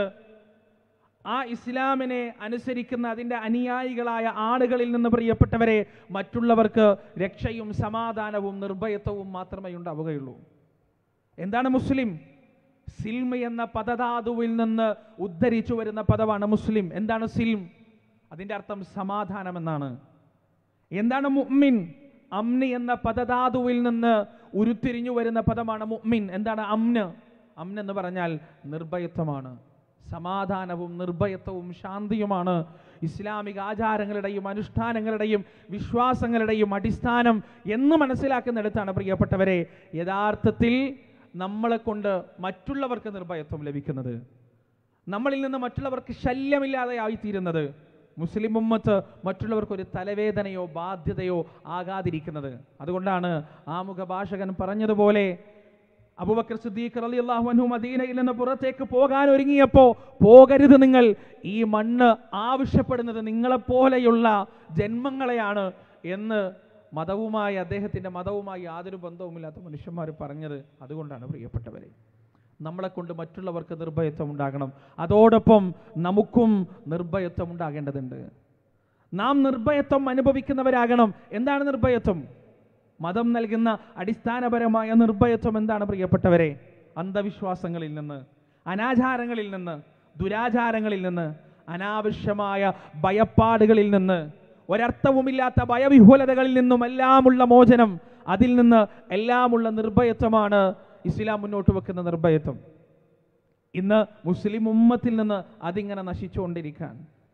ആ ഇസ്ലാമിനെ അനുസരിക്കുന്ന അതിൻ്റെ അനുയായികളായ ആളുകളിൽ നിന്ന് പ്രിയപ്പെട്ടവരെ മറ്റുള്ളവർക്ക് രക്ഷയും സമാധാനവും നിർഭയത്വവും മാത്രമേ ഉണ്ടാവുകയുള്ളൂ എന്താണ് മുസ്ലിം സിൽം എന്ന പദധാതുവിൽ നിന്ന് ഉദ്ധരിച്ചു വരുന്ന പദമാണ് മുസ്ലിം എന്താണ് സിൽം അതിൻ്റെ അർത്ഥം സമാധാനം എന്നാണ് എന്താണ് മുഅ്മിൻ അമ്നി എന്ന പദധാതുവിൽ നിന്ന് ഉരുത്തിരിഞ്ഞു വരുന്ന പദമാണ് മുഅ്മിൻ എന്താണ് അമ്ന് അമ്ൻ എന്ന് പറഞ്ഞാൽ നിർഭയത്വമാണ് സമാധാനവും നിർഭയത്വവും ശാന്തിയുമാണ് ഇസ്ലാമിക ആചാരങ്ങളുടെയും അനുഷ്ഠാനങ്ങളുടെയും വിശ്വാസങ്ങളുടെയും അടിസ്ഥാനം എന്ന് മനസ്സിലാക്കുന്നിടത്താണ് പ്രിയപ്പെട്ടവരെ യഥാർത്ഥത്തിൽ നമ്മളെ കൊണ്ട് മറ്റുള്ളവർക്ക് നിർഭയത്വം ലഭിക്കുന്നത് നമ്മളിൽ നിന്ന് മറ്റുള്ളവർക്ക് ശല്യമില്ലാതെ ആയിത്തീരുന്നത് മുസ്ലിം ഉമ്മത്ത് മറ്റുള്ളവർക്ക് ഒരു തലവേദനയോ ബാധ്യതയോ ആകാതിരിക്കുന്നത് അതുകൊണ്ടാണ് ആമുഖ ഭാഷകൻ പറഞ്ഞതുപോലെ അബൂബക്കർ സിദ്ദീഖ് റളിയല്ലാഹു അൻഹു മദീനയിൽ നിന്ന് പുറത്തേക്ക് പോകാൻ ഒരുങ്ങിയപ്പോൾ പോകരുത് നിങ്ങൾ ഈ മണ്ണ് ആവശ്യപ്പെടുന്നത് നിങ്ങളെപ്പോലെയുള്ള ജന്മങ്ങളെയാണ് എന്ന് മതവുമായി അദ്ദേഹത്തിൻ്റെ മതവുമായി യാതൊരു ബന്ധവുമില്ലാത്ത മനുഷ്യന്മാർ പറഞ്ഞത് അതുകൊണ്ടാണ് പ്രിയപ്പെട്ടവരെ നമ്മളെ കൊണ്ട് മറ്റുള്ളവർക്ക് നിർഭയത്വം ഉണ്ടാകണം അതോടൊപ്പം നമുക്കും നിർഭയത്വം ഉണ്ടാകേണ്ടതുണ്ട് നാം നിർഭയത്വം അനുഭവിക്കുന്നവരാകണം എന്താണ് നിർഭയത്വം മതം നൽകുന്ന അടിസ്ഥാനപരമായ നിർഭയത്വം എന്താണ് പ്രിയപ്പെട്ടവരെ അന്ധവിശ്വാസങ്ങളിൽ നിന്ന് അനാചാരങ്ങളിൽ നിന്ന് ദുരാചാരങ്ങളിൽ നിന്ന് അനാവശ്യമായ ഭയപ്പാടുകളിൽ നിന്ന് ഒരർത്ഥവുമില്ലാത്ത ഭയവിഹുലതകളിൽ നിന്നും എല്ലാമുള്ള മോചനം അതിൽ നിന്ന് എല്ലാമുള്ള നിർഭയത്വമാണ് ഇസ്ലാം മുന്നോട്ട് വെക്കുന്ന നിർഭയത്വം ഇന്ന് മുസ്ലിം ഉമ്മത്തിൽ നിന്ന് അതിങ്ങനെ നശിച്ചുകൊണ്ടിരിക്കാൻ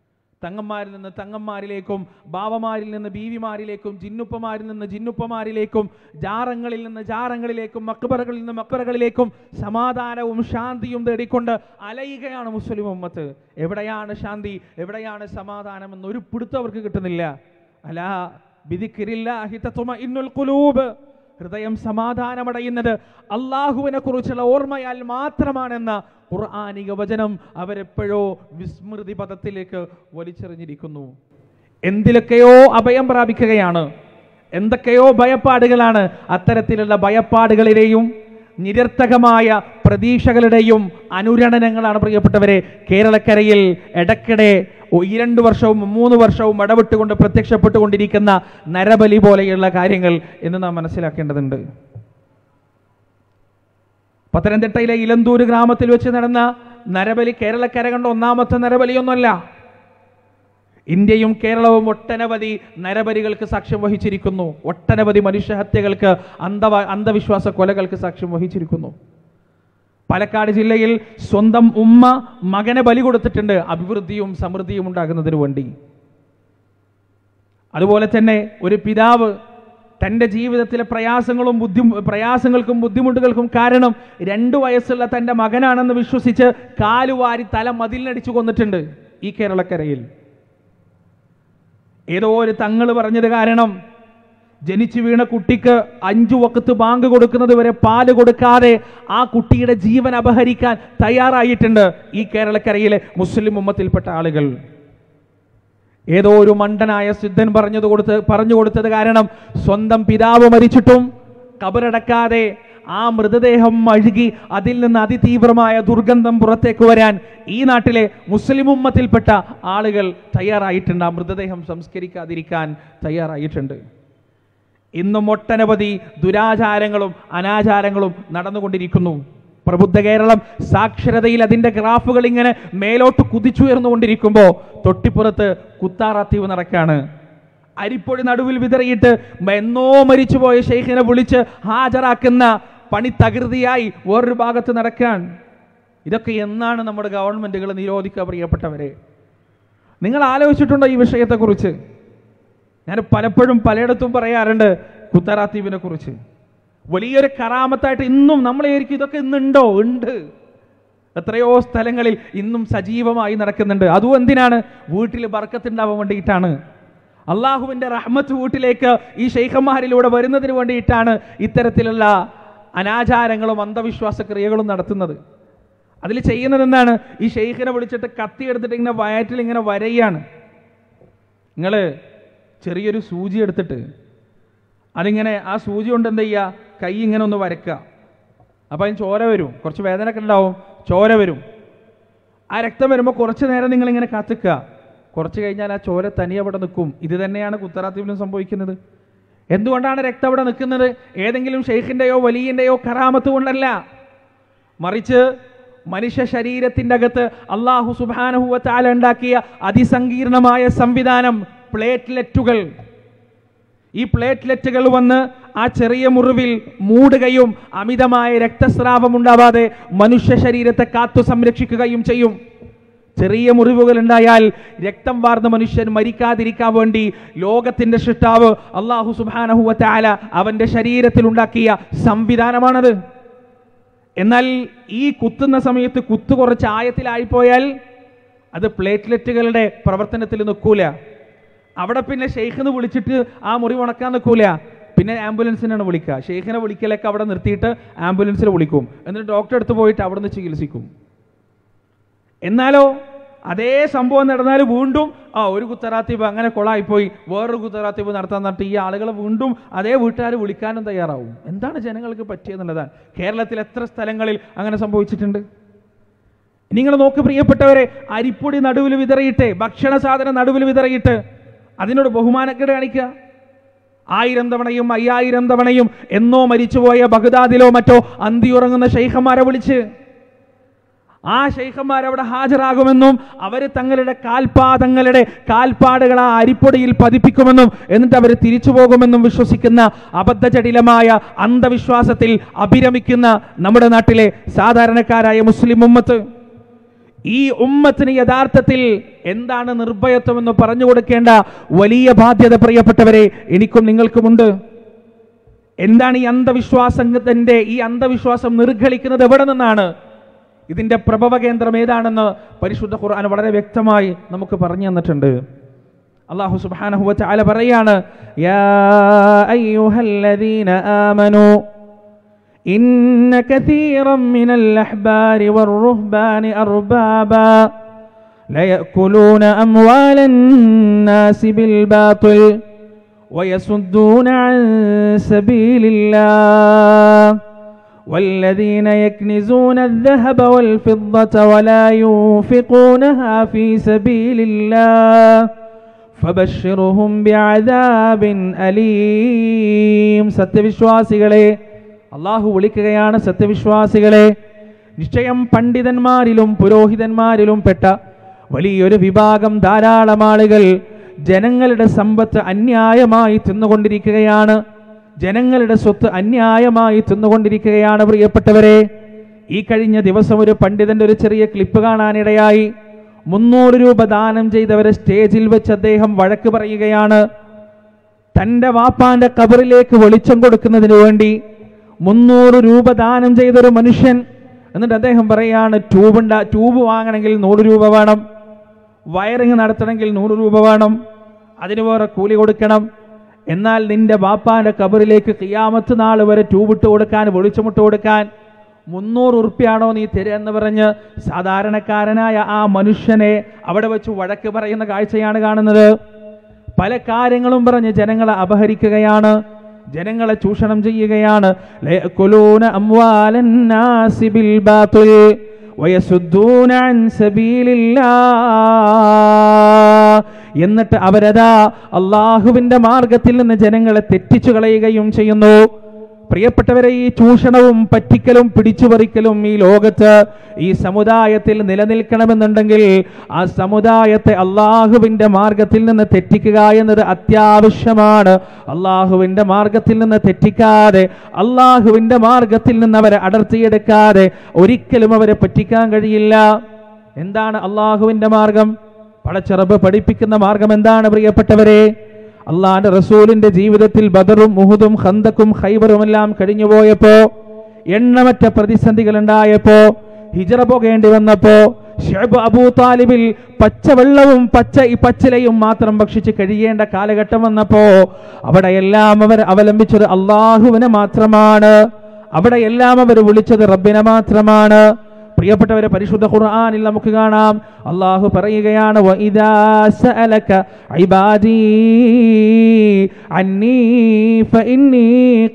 തങ്ങന്മാരിൽ നിന്ന് തങ്ങന്മാരിലേക്കും ബാവമാരിൽ നിന്ന് ബീവിമാരിലേക്കും ജിന്നുപ്പമാരിൽ നിന്ന് ജിന്നുപ്പമാരിലേക്കും ജാറങ്ങളിൽ നിന്ന് ജാറങ്ങളിലേക്കും മക്ബറകളിൽ നിന്ന് മക്ബറകളിലേക്കും സമാധാനവും ശാന്തിയും തേടിക്കൊണ്ട് അലയുകയാണ് മുസ്ലിം ഉമ്മത്ത് എവിടെയാണ് ശാന്തി എവിടെയാണ് സമാധാനം എന്ന് ഒരു പിടുത്തം അവർക്ക് കിട്ടുന്നില്ല അലാ ബിദിക്രില്ലാഹി തത്മഇന്നുൽ ഖുലൂബ് ഹൃദയം സമാധാനമടയുന്നത് അള്ളാഹുവിനെ കുറിച്ചുള്ള ഓർമ്മയാൽ മാത്രമാണെന്ന ഖുർആാനിക വചനം അവരെപ്പോഴോ വിസ്മൃതി പദത്തിലേക്ക് വലിച്ചെറിഞ്ഞിരിക്കുന്നു എന്തിലൊക്കെയോ അഭയം പ്രാപിക്കുകയാണ് എന്തൊക്കെയോ ഭയപ്പാടുകളാണ് അത്തരത്തിലുള്ള ഭയപ്പാടുകളിലെയും നിരർത്ഥകമായ പ്രതീക്ഷകളുടെയും അനുരണനങ്ങളാണ് പ്രിയപ്പെട്ടവരെ കേരളക്കരയിൽ ഇടയ്ക്കിടെ ഒ- ഈ രണ്ട് വർഷവും മൂന്ന് വർഷവും ഇടവിട്ടുകൊണ്ട് പ്രത്യക്ഷപ്പെട്ടുകൊണ്ടിരിക്കുന്ന നരബലി പോലെയുള്ള കാര്യങ്ങൾ എന്ന് നാം മനസ്സിലാക്കേണ്ടതുണ്ട് പത്തനംതിട്ടയിലെ ഇലന്തൂർ ഗ്രാമത്തിൽ വെച്ച് നടന്ന നരബലി കേരളക്കര കണ്ട ഒന്നാമത്തെ നരബലിയൊന്നുമല്ല ഇന്ത്യയും കേരളവും ഒട്ടനവധി നരബലികൾക്ക് സാക്ഷ്യം വഹിച്ചിരിക്കുന്നു ഒട്ടനവധി മനുഷ്യഹത്യകൾക്ക് അന്ധവ അന്ധവിശ്വാസ കൊലകൾക്ക് സാക്ഷ്യം വഹിച്ചിരിക്കുന്നു പാലക്കാട് ജില്ലയിൽ സ്വന്തം ഉമ്മ മകനെ ബലി കൊടുത്തിട്ടുണ്ട് അഭിവൃദ്ധിയും സമൃദ്ധിയും ഉണ്ടാകുന്നതിന് വേണ്ടി അതുപോലെ തന്നെ ഒരു പിതാവ് തൻ്റെ ജീവിതത്തിലെ പ്രയാസങ്ങളും ബുദ്ധി പ്രയാസങ്ങൾക്കും ബുദ്ധിമുട്ടുകൾക്കും കാരണം രണ്ടു വയസ്സുള്ള തൻ്റെ മകനാണെന്ന് വിശ്വസിച്ച് കാലുവാരി തല മതിലിനടിച്ചു കൊന്നിട്ടുണ്ട് ഈ കേരളക്കരയിൽ ഏതോ ഒരു തങ്ങൾ പറഞ്ഞത് കാരണം ജനിച്ചു വീണ കുട്ടിക്ക് അഞ്ചു വക്കത്ത് ബാങ്ക് കൊടുക്കുന്നത് വരെ പാല് കൊടുക്കാതെ ആ കുട്ടിയുടെ ജീവൻ അപഹരിക്കാൻ തയ്യാറായിട്ടുണ്ട് ഈ കേരളക്കരയിലെ മുസ്ലിം ഉമ്മത്തിൽപ്പെട്ട ആളുകൾ ഏതോ ഒരു മണ്ടനായ സിദ്ധൻ പറഞ്ഞത് കൊടുത്ത് പറഞ്ഞു കൊടുത്തത് കാരണം സ്വന്തം പിതാവ് മരിച്ചിട്ടും കബറടക്കാതെ ആ മൃതദേഹം അഴുകി അതിൽ നിന്ന് അതിതീവ്രമായ ദുർഗന്ധം പുറത്തേക്ക് വരാൻ ഈ നാട്ടിലെ മുസ്ലിം ഉമ്മത്തിൽപ്പെട്ട ആളുകൾ തയ്യാറായിട്ടുണ്ട് ആ മൃതദേഹം സംസ്കരിക്കാതിരിക്കാൻ തയ്യാറായിട്ടുണ്ട് ഇന്നും ഒട്ടനവധി ദുരാചാരങ്ങളും അനാചാരങ്ങളും നടന്നുകൊണ്ടിരിക്കുന്നു പ്രബുദ്ധ കേരളം സാക്ഷരതയിൽ അതിന്റെ ഗ്രാഫുകൾ ഇങ്ങനെ മേലോട്ട് കുതിച്ചുയർന്നുകൊണ്ടിരിക്കുമ്പോൾ തൊട്ടിപ്പുറത്ത് കുത്താറാത്തീവ് നടക്കാണ് അരിപ്പൊടി നടുവിൽ വിതറിയിട്ട് എന്നോ മരിച്ചുപോയ ഷെയ്ഖിനെ വിളിച്ച് ഹാജരാക്കുന്ന പണി തകൃതിയായി വേറൊരു ഭാഗത്ത് നടക്കാൻ ഇതൊക്കെ എന്നാണ് നമ്മുടെ ഗവൺമെന്റുകൾ നിരോധിക്കുക പ്രിയപ്പെട്ടവരെ നിങ്ങൾ ആലോചിച്ചിട്ടുണ്ടോ ഈ വിഷയത്തെക്കുറിച്ച് ഞാൻ പലപ്പോഴും പലയിടത്തും പറയാറുണ്ട് കുത്തറാത്തീപിനെ കുറിച്ച് വലിയൊരു കറാമത്തായിട്ട് ഇന്നും നമ്മൾ വിചാരിക്കും ഇതൊക്കെ ഇന്നുണ്ടോ ഉണ്ട് എത്രയോ സ്ഥലങ്ങളിൽ ഇന്നും സജീവമായി നടക്കുന്നുണ്ട് അതും എന്തിനാണ് വീട്ടിൽ ബർക്കത്തുണ്ടാവാൻ വേണ്ടിയിട്ടാണ് അള്ളാഹുവിൻ്റെ റഹ്മത്ത് വീട്ടിലേക്ക് ഈ ഷെയ്ഖന്മാരിലൂടെ വരുന്നതിന് വേണ്ടിയിട്ടാണ് ഇത്തരത്തിലുള്ള അനാചാരങ്ങളും അന്ധവിശ്വാസ ക്രിയകളും നടത്തുന്നത് അതിൽ ചെയ്യുന്നത് എന്താണ് ഈ ഷെയ്ഖിനെ വിളിച്ചിട്ട് കത്തി എടുത്തിട്ട് ഇങ്ങനെ വയറ്റിൽ ഇങ്ങനെ വരയാണ് നിങ്ങൾ ചെറിയൊരു സൂചി എടുത്തിട്ട് അതിങ്ങനെ ആ സൂചി കൊണ്ട് എന്ത് ചെയ്യുക കൈ ഇങ്ങനെ ഒന്ന് വരക്കുക അപ്പോൾ അതിന് ചോര വരും കുറച്ച് വേദന ഒക്കെ ഉണ്ടാവും ചോര വരും ആ രക്തം വരുമ്പോൾ കുറച്ച് നേരം നിങ്ങളിങ്ങനെ കാത്തിക്കുക കുറച്ച് കഴിഞ്ഞാൽ ആ ചോര തനി അവിടെ നിൽക്കും ഇത് തന്നെയാണ് കുത്തറാത്തീപിലും സംഭവിക്കുന്നത് എന്തുകൊണ്ടാണ് രക്തം അവിടെ നിൽക്കുന്നത് ഏതെങ്കിലും ഷെയ്ഖിൻ്റെയോ വലിയൻ്റെയോ കറാമത്ത് കൊണ്ടല്ല മറിച്ച് മനുഷ്യ ശരീരത്തിൻ്റെ അകത്ത് അള്ളാഹു സുബാനഹുവ താല ഉണ്ടാക്കിയ അതിസങ്കീർണമായ സംവിധാനം പ്ലേറ്റ്ലെറ്റുകൾ ഈ പ്ലേറ്റ്ലെറ്റുകൾ വന്ന് ആ ചെറിയ മുറിവിൽ മൂടുകയും അമിതമായ രക്തസ്രാവം ഉണ്ടാവാതെ മനുഷ്യ ശരീരത്തെ കാത്തു സംരക്ഷിക്കുകയും ചെയ്യും ചെറിയ മുറിവുകൾ ഉണ്ടായാൽ രക്തം വാർന്ന മനുഷ്യൻ മരിക്കാതിരിക്കാൻ വേണ്ടി ലോകത്തിന്റെ സൃഷ്ടാവ് അള്ളാഹു സുബാനഹുവ താല അവന്റെ ശരീരത്തിൽ ഉണ്ടാക്കിയ സംവിധാനമാണത് എന്നാൽ ഈ കുത്തുന്ന സമയത്ത് കുത്തു കുറച്ച് ആയത്തിലായിപ്പോയാൽ അത് പ്ലേറ്റ്ലെറ്റുകളുടെ പ്രവർത്തനത്തിൽ നിൽക്കൂല അവിടെ പിന്നെ ഷെയ്ഖിന് വിളിച്ചിട്ട് ആ മുറി ഉണക്കാൻ നിൽക്കൂല പിന്നെ ആംബുലൻസിനാണ് വിളിക്കുക ഷെയ്ഖിനെ വിളിക്കലൊക്കെ അവിടെ നിർത്തിയിട്ട് ആംബുലൻസിൽ വിളിക്കും എന്നിട്ട് ഡോക്ടറെ അടുത്ത് പോയിട്ട് അവിടെ നിന്ന് ചികിത്സിക്കും എന്നാലോ അതേ സംഭവം നടന്നാൽ വീണ്ടും ആ ഒരു കുത്തറാത്തീപ് അങ്ങനെ കൊളായിപ്പോയി വേറൊരു കുത്തറാത്തീപ് നടത്താൻ നടത്തി ഈ ആളുകളെ വീണ്ടും അതേ വീട്ടുകാർ വിളിക്കാനും തയ്യാറാവും എന്താണ് ജനങ്ങൾക്ക് പറ്റിയെന്നുള്ളതാണ് കേരളത്തിൽ എത്ര സ്ഥലങ്ങളിൽ അങ്ങനെ സംഭവിച്ചിട്ടുണ്ട് നിങ്ങൾ നോക്ക് പ്രിയപ്പെട്ടവരെ അരിപ്പൊടി നടുവിൽ വിതറിയിട്ട് ഭക്ഷണ സാധനം നടുവിൽ വിതറിയിട്ട് അതിനോട് ബഹുമാനക്കേട് കാണിക്കുക ആയിരം തവണയും അയ്യായിരം തവണയും എന്നോ മരിച്ചുപോയ ബഗ്ദാദിലോ മറ്റോ അന്തിയുറങ്ങുന്ന ഷെയ്ഖന്മാരെ വിളിച്ച് ആ ഷെയ്ഖന്മാർ അവിടെ ഹാജരാകുമെന്നും അവർ തങ്ങളുടെ കാൽപാദങ്ങളുടെ കാൽപ്പാടുകൾ ആ അരിപ്പൊടിയിൽ പതിപ്പിക്കുമെന്നും എന്നിട്ട് അവർ തിരിച്ചു പോകുമെന്നും വിശ്വസിക്കുന്ന അബദ്ധജടിലമായ അന്ധവിശ്വാസത്തിൽ അഭിരമിക്കുന്ന നമ്മുടെ നാട്ടിലെ സാധാരണക്കാരായ മുസ്ലിം ഉമ്മത്ത് ഈ ഉമ്മത്തിന് യഥാർത്ഥത്തിൽ എന്താണ് നിർഭയത്വം എന്ന് പറഞ്ഞു കൊടുക്കേണ്ട വലിയ ബാധ്യത പ്രിയപ്പെട്ടവരെ എനിക്കും നിങ്ങൾക്കുമുണ്ട് എന്താണ് ഈ അന്ധവിശ്വാസത്തിന്റെ ഈ അന്ധവിശ്വാസം നിർഗളിക്കുന്നത് എവിടെ നിന്നാണ് ഇതിന്റെ പ്രഭവ കേന്ദ്രം ഏതാണെന്ന് പരിശുദ്ധ ഖുർആൻ വളരെ വ്യക്തമായി നമുക്ക് പറഞ്ഞു തന്നിട്ടുണ്ട് അള്ളാഹു സുബ്ഹാനഹു വതആല പറയാണ് യാ അയ്യുഹല്ലദീന ആമനൂ إن كثيرا من الأحبار والرهبان أربابا ليأكلون أموال الناس بالباطل ويصدون عن سبيل الله والذين يكنزون الذهب والفضة ولا ينفقونها في سبيل الله فبشرهم بعذاب أليم സത്യവിശ്വാസികളെ അള്ളാഹു വിളിക്കുകയാണ് സത്യവിശ്വാസികളെ നിശ്ചയം പണ്ഡിതന്മാരിലും പുരോഹിതന്മാരിലും പെട്ട വലിയൊരു വിഭാഗം ധാരാളം ആളുകൾ ജനങ്ങളുടെ സമ്പത്ത് അന്യായമായി തിന്നുകൊണ്ടിരിക്കുകയാണ് ജനങ്ങളുടെ സ്വത്ത് അന്യായമായി തിന്നുകൊണ്ടിരിക്കുകയാണ് പ്രിയപ്പെട്ടവരെ ഈ കഴിഞ്ഞ ദിവസം ഒരു പണ്ഡിതന്റെ ഒരു ചെറിയ ക്ലിപ്പ് കാണാനിടയായി മുന്നൂറ് രൂപ ദാനം ചെയ്തവരെ സ്റ്റേജിൽ വെച്ച് അദ്ദേഹം വഴക്ക് പറയുകയാണ് തന്റെ വാപ്പാന്റെ കബറിലേക്ക് വെളിച്ചം കൊടുക്കുന്നതിന് വേണ്ടി മുന്നൂറ് രൂപ ദാനം ചെയ്തൊരു മനുഷ്യൻ എന്നിട്ട് അദ്ദേഹം പറയാണ് ട്യൂബ് ഉണ്ടാ ട്യൂബ് വാങ്ങണമെങ്കിൽ നൂറ് രൂപ വേണം വയറിങ് നടത്തണമെങ്കിൽ നൂറ് രൂപ വേണം അതിന് വേറെ കൂലി കൊടുക്കണം എന്നാൽ നിന്റെ ബാപ്പാന്റെ കബറിലേക്ക് കിയാമത്ത് നാൾ വരെ ട്യൂബ് ഇട്ട് കൊടുക്കാൻ വെളിച്ചമിട്ട് കൊടുക്കാൻ മുന്നൂറ് ഉറുപ്പ്യാണോ നീ തരിക എന്ന് പറഞ്ഞ് സാധാരണക്കാരനായ ആ മനുഷ്യനെ അവിടെ വെച്ച് വഴക്ക് പറയുന്ന കാഴ്ചയാണ് കാണുന്നത് പല കാര്യങ്ങളും പറഞ്ഞ് ജനങ്ങളെ അപഹരിക്കുകയാണ് ജനങ്ങളെ ചൂഷണം ചെയ്യുകയാണ് ലയക്കുലൂന അംവാലൻ നാസി ബിൽ ബാത്തിൽ വയസുദ്ദൂന അൻ സബീലില്ലാ എന്നിട്ട് അവരതാ അള്ളാഹുവിന്റെ മാർഗത്തിൽ നിന്ന് ജനങ്ങളെ തെറ്റിച്ചു കളയുകയും ചെയ്യുന്നു പ്രിയപ്പെട്ടവരെ ഈ ചൂഷണവും പറ്റിക്കലും പിടിച്ചുപറിക്കലും ഈ ലോകത്ത് ഈ സമുദായത്തിൽ നിലനിൽക്കണമെന്നുണ്ടെങ്കിൽ ആ സമുദായത്തെ അള്ളാഹുവിന്റെ മാർഗത്തിൽ നിന്ന് തെറ്റിക്കുക എന്നത് അത്യാവശ്യമാണ് അള്ളാഹുവിന്റെ മാർഗത്തിൽ നിന്ന് തെറ്റിക്കാതെ അള്ളാഹുവിന്റെ മാർഗത്തിൽ നിന്ന് അവരെ അടർത്തിയെടുക്കാതെ ഒരിക്കലും അവരെ പറ്റിക്കാൻ കഴിയില്ല എന്താണ് അള്ളാഹുവിന്റെ മാർഗം പടച്ചിറബ് പഠിപ്പിക്കുന്ന മാർഗം എന്താണ് പ്രിയപ്പെട്ടവരെ അള്ളാന്റെ റസൂലിന്റെ ജീവിതത്തിൽ ബദറും മുഹുദും ഖന്തക്കും ഖൈബറും എല്ലാം കഴിഞ്ഞുപോയപ്പോ എണ്ണമറ്റ പ്രതിസന്ധികൾ ഉണ്ടായപ്പോ ഹിജറ പോകേണ്ടി വന്നപ്പോ ഷുഅബ് അബൂ താലിബിൽ പച്ചവെള്ളവും പച്ച ഈ പച്ചിലയും മാത്രം ഭക്ഷിച്ച് കഴിയേണ്ട കാലഘട്ടം വന്നപ്പോ അവിടെയെല്ലാം അവർ അവലംബിച്ചത് അള്ളാഹുവിനെ മാത്രമാണ് അവിടെയെല്ലാം അവർ വിളിച്ചത് റബ്ബിനെ മാത്രമാണ് പ്രിയപ്പെട്ടവരെ പരിശുദ്ധ ഖുർആനിൽ നമുക്ക് കാണാം അള്ളാഹു പറയുകയാണ് വഇദാ സഅലക ഇബാദി അന്നീ ഫഇന്നീ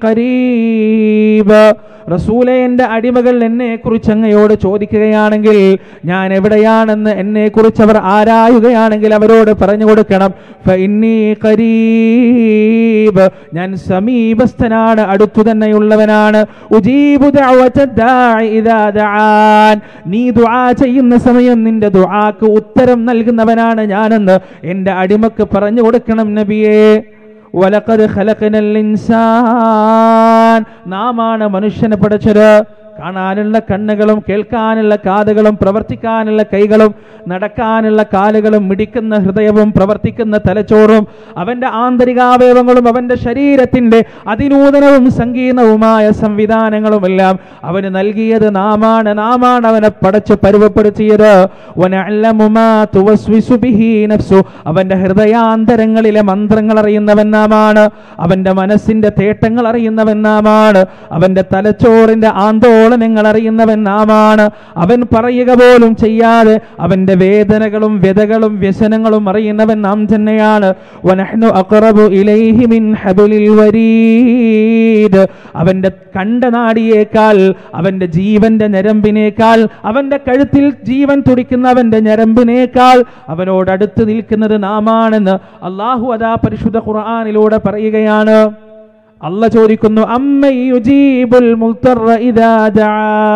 ഖരീബ് റസൂലെ എൻ്റെ അടിമകൾ എന്നെ കുറിച്ച് അങ്ങയോട് ചോദിക്കുകയാണെങ്കിൽ ഞാൻ എവിടെയാണെന്ന് എന്നെ കുറിച്ച് അവർ ആരായുകയാണെങ്കിൽ അവരോട് പറഞ്ഞു കൊടുക്കണം ഫഇന്നീ ഖരീബ് ഞാൻ സമീപസ്ഥനാണ് അടുത്തു തന്നെയുള്ളവനാണ് ഉജീബു ദഅവത ദാഇ ഇദാ ദആൻ നീ ദുആ ചെയ്യുന്ന സമയം നിന്റെ ദുആക്ക് ഉത്തരം നൽകുന്നവനാണ് ഞാനെന്ന് എൻ്റെ അടിമക്ക് പറഞ്ഞു കൊടുക്കണം നബിയേ വലഖദ് ഖലഖനൽ ഇൻസാൻ നാമാണ് മനുഷ്യനെ പഠിച്ചത് കാണാനുള്ള കണ്ണുകളും കേൾക്കാനുള്ള കാതുകളും പ്രവർത്തിക്കാനുള്ള കൈകളും നടക്കാനുള്ള കാലുകളും മിടിക്കുന്ന ഹൃദയവും പ്രവർത്തിക്കുന്ന തലച്ചോറും അവന്റെ ആന്തരികാവയവങ്ങളും അവന്റെ ശരീരത്തിന്റെ അതിനൂതനവും സങ്കീർണവുമായ സംവിധാനങ്ങളുമെല്ലാം അവന് നൽകിയത് നാമാണ് നാമാണ് അവനെ പടച്ച് പരുവപ്പെടുത്തിയത് വനഅല്ലമു മാ തുവസ്വിസു ബിഹി നഫ്സു അവന്റെ ഹൃദയാന്തരങ്ങളിലെ മന്ത്രങ്ങൾ അറിയുന്നവൻ നാമാണ് അവന്റെ മനസ്സിന്റെ തേട്ടങ്ങൾ അറിയുന്നവൻ നാമാണ് അവന്റെ തലച്ചോറിന്റെ ആന്തോളനങ്ങൾ അറിയുന്നവൻ നാമാണ് അവൻ പറയുക പോലും ചെയ്യാതെ അവന്റെ വേദനകളും വ്യതകളും വ്യസനങ്ങളും അറിയുന്നവൻ നാം തന്നെയാണ് വനഹ്നു അഖറബു ഇലൈഹി മിൻ ഹബലിൽ വരീദ് അവന്റെ കണ്ടനാടിയേക്കാൾ അവന്റെ ജീവന്റെ ഞരമ്പിനേക്കാൾ അവന്റെ കഴുത്തിൽ ജീവൻ തുടിക്കുന്ന അവന്റെ ഞരമ്പിനേക്കാൾ അവനോട് അടുത്ത് നിൽക്കുന്നത് നാമാണെന്ന് അള്ളാഹു അതാ പരിശുദ്ധ ഖുർആനിലൂടെ പറയുകയാണ് അല്ല ചോദിക്കുന്നു അമ്മ യുജീബുൽ മുൽത്തറ ഇദാ ദആ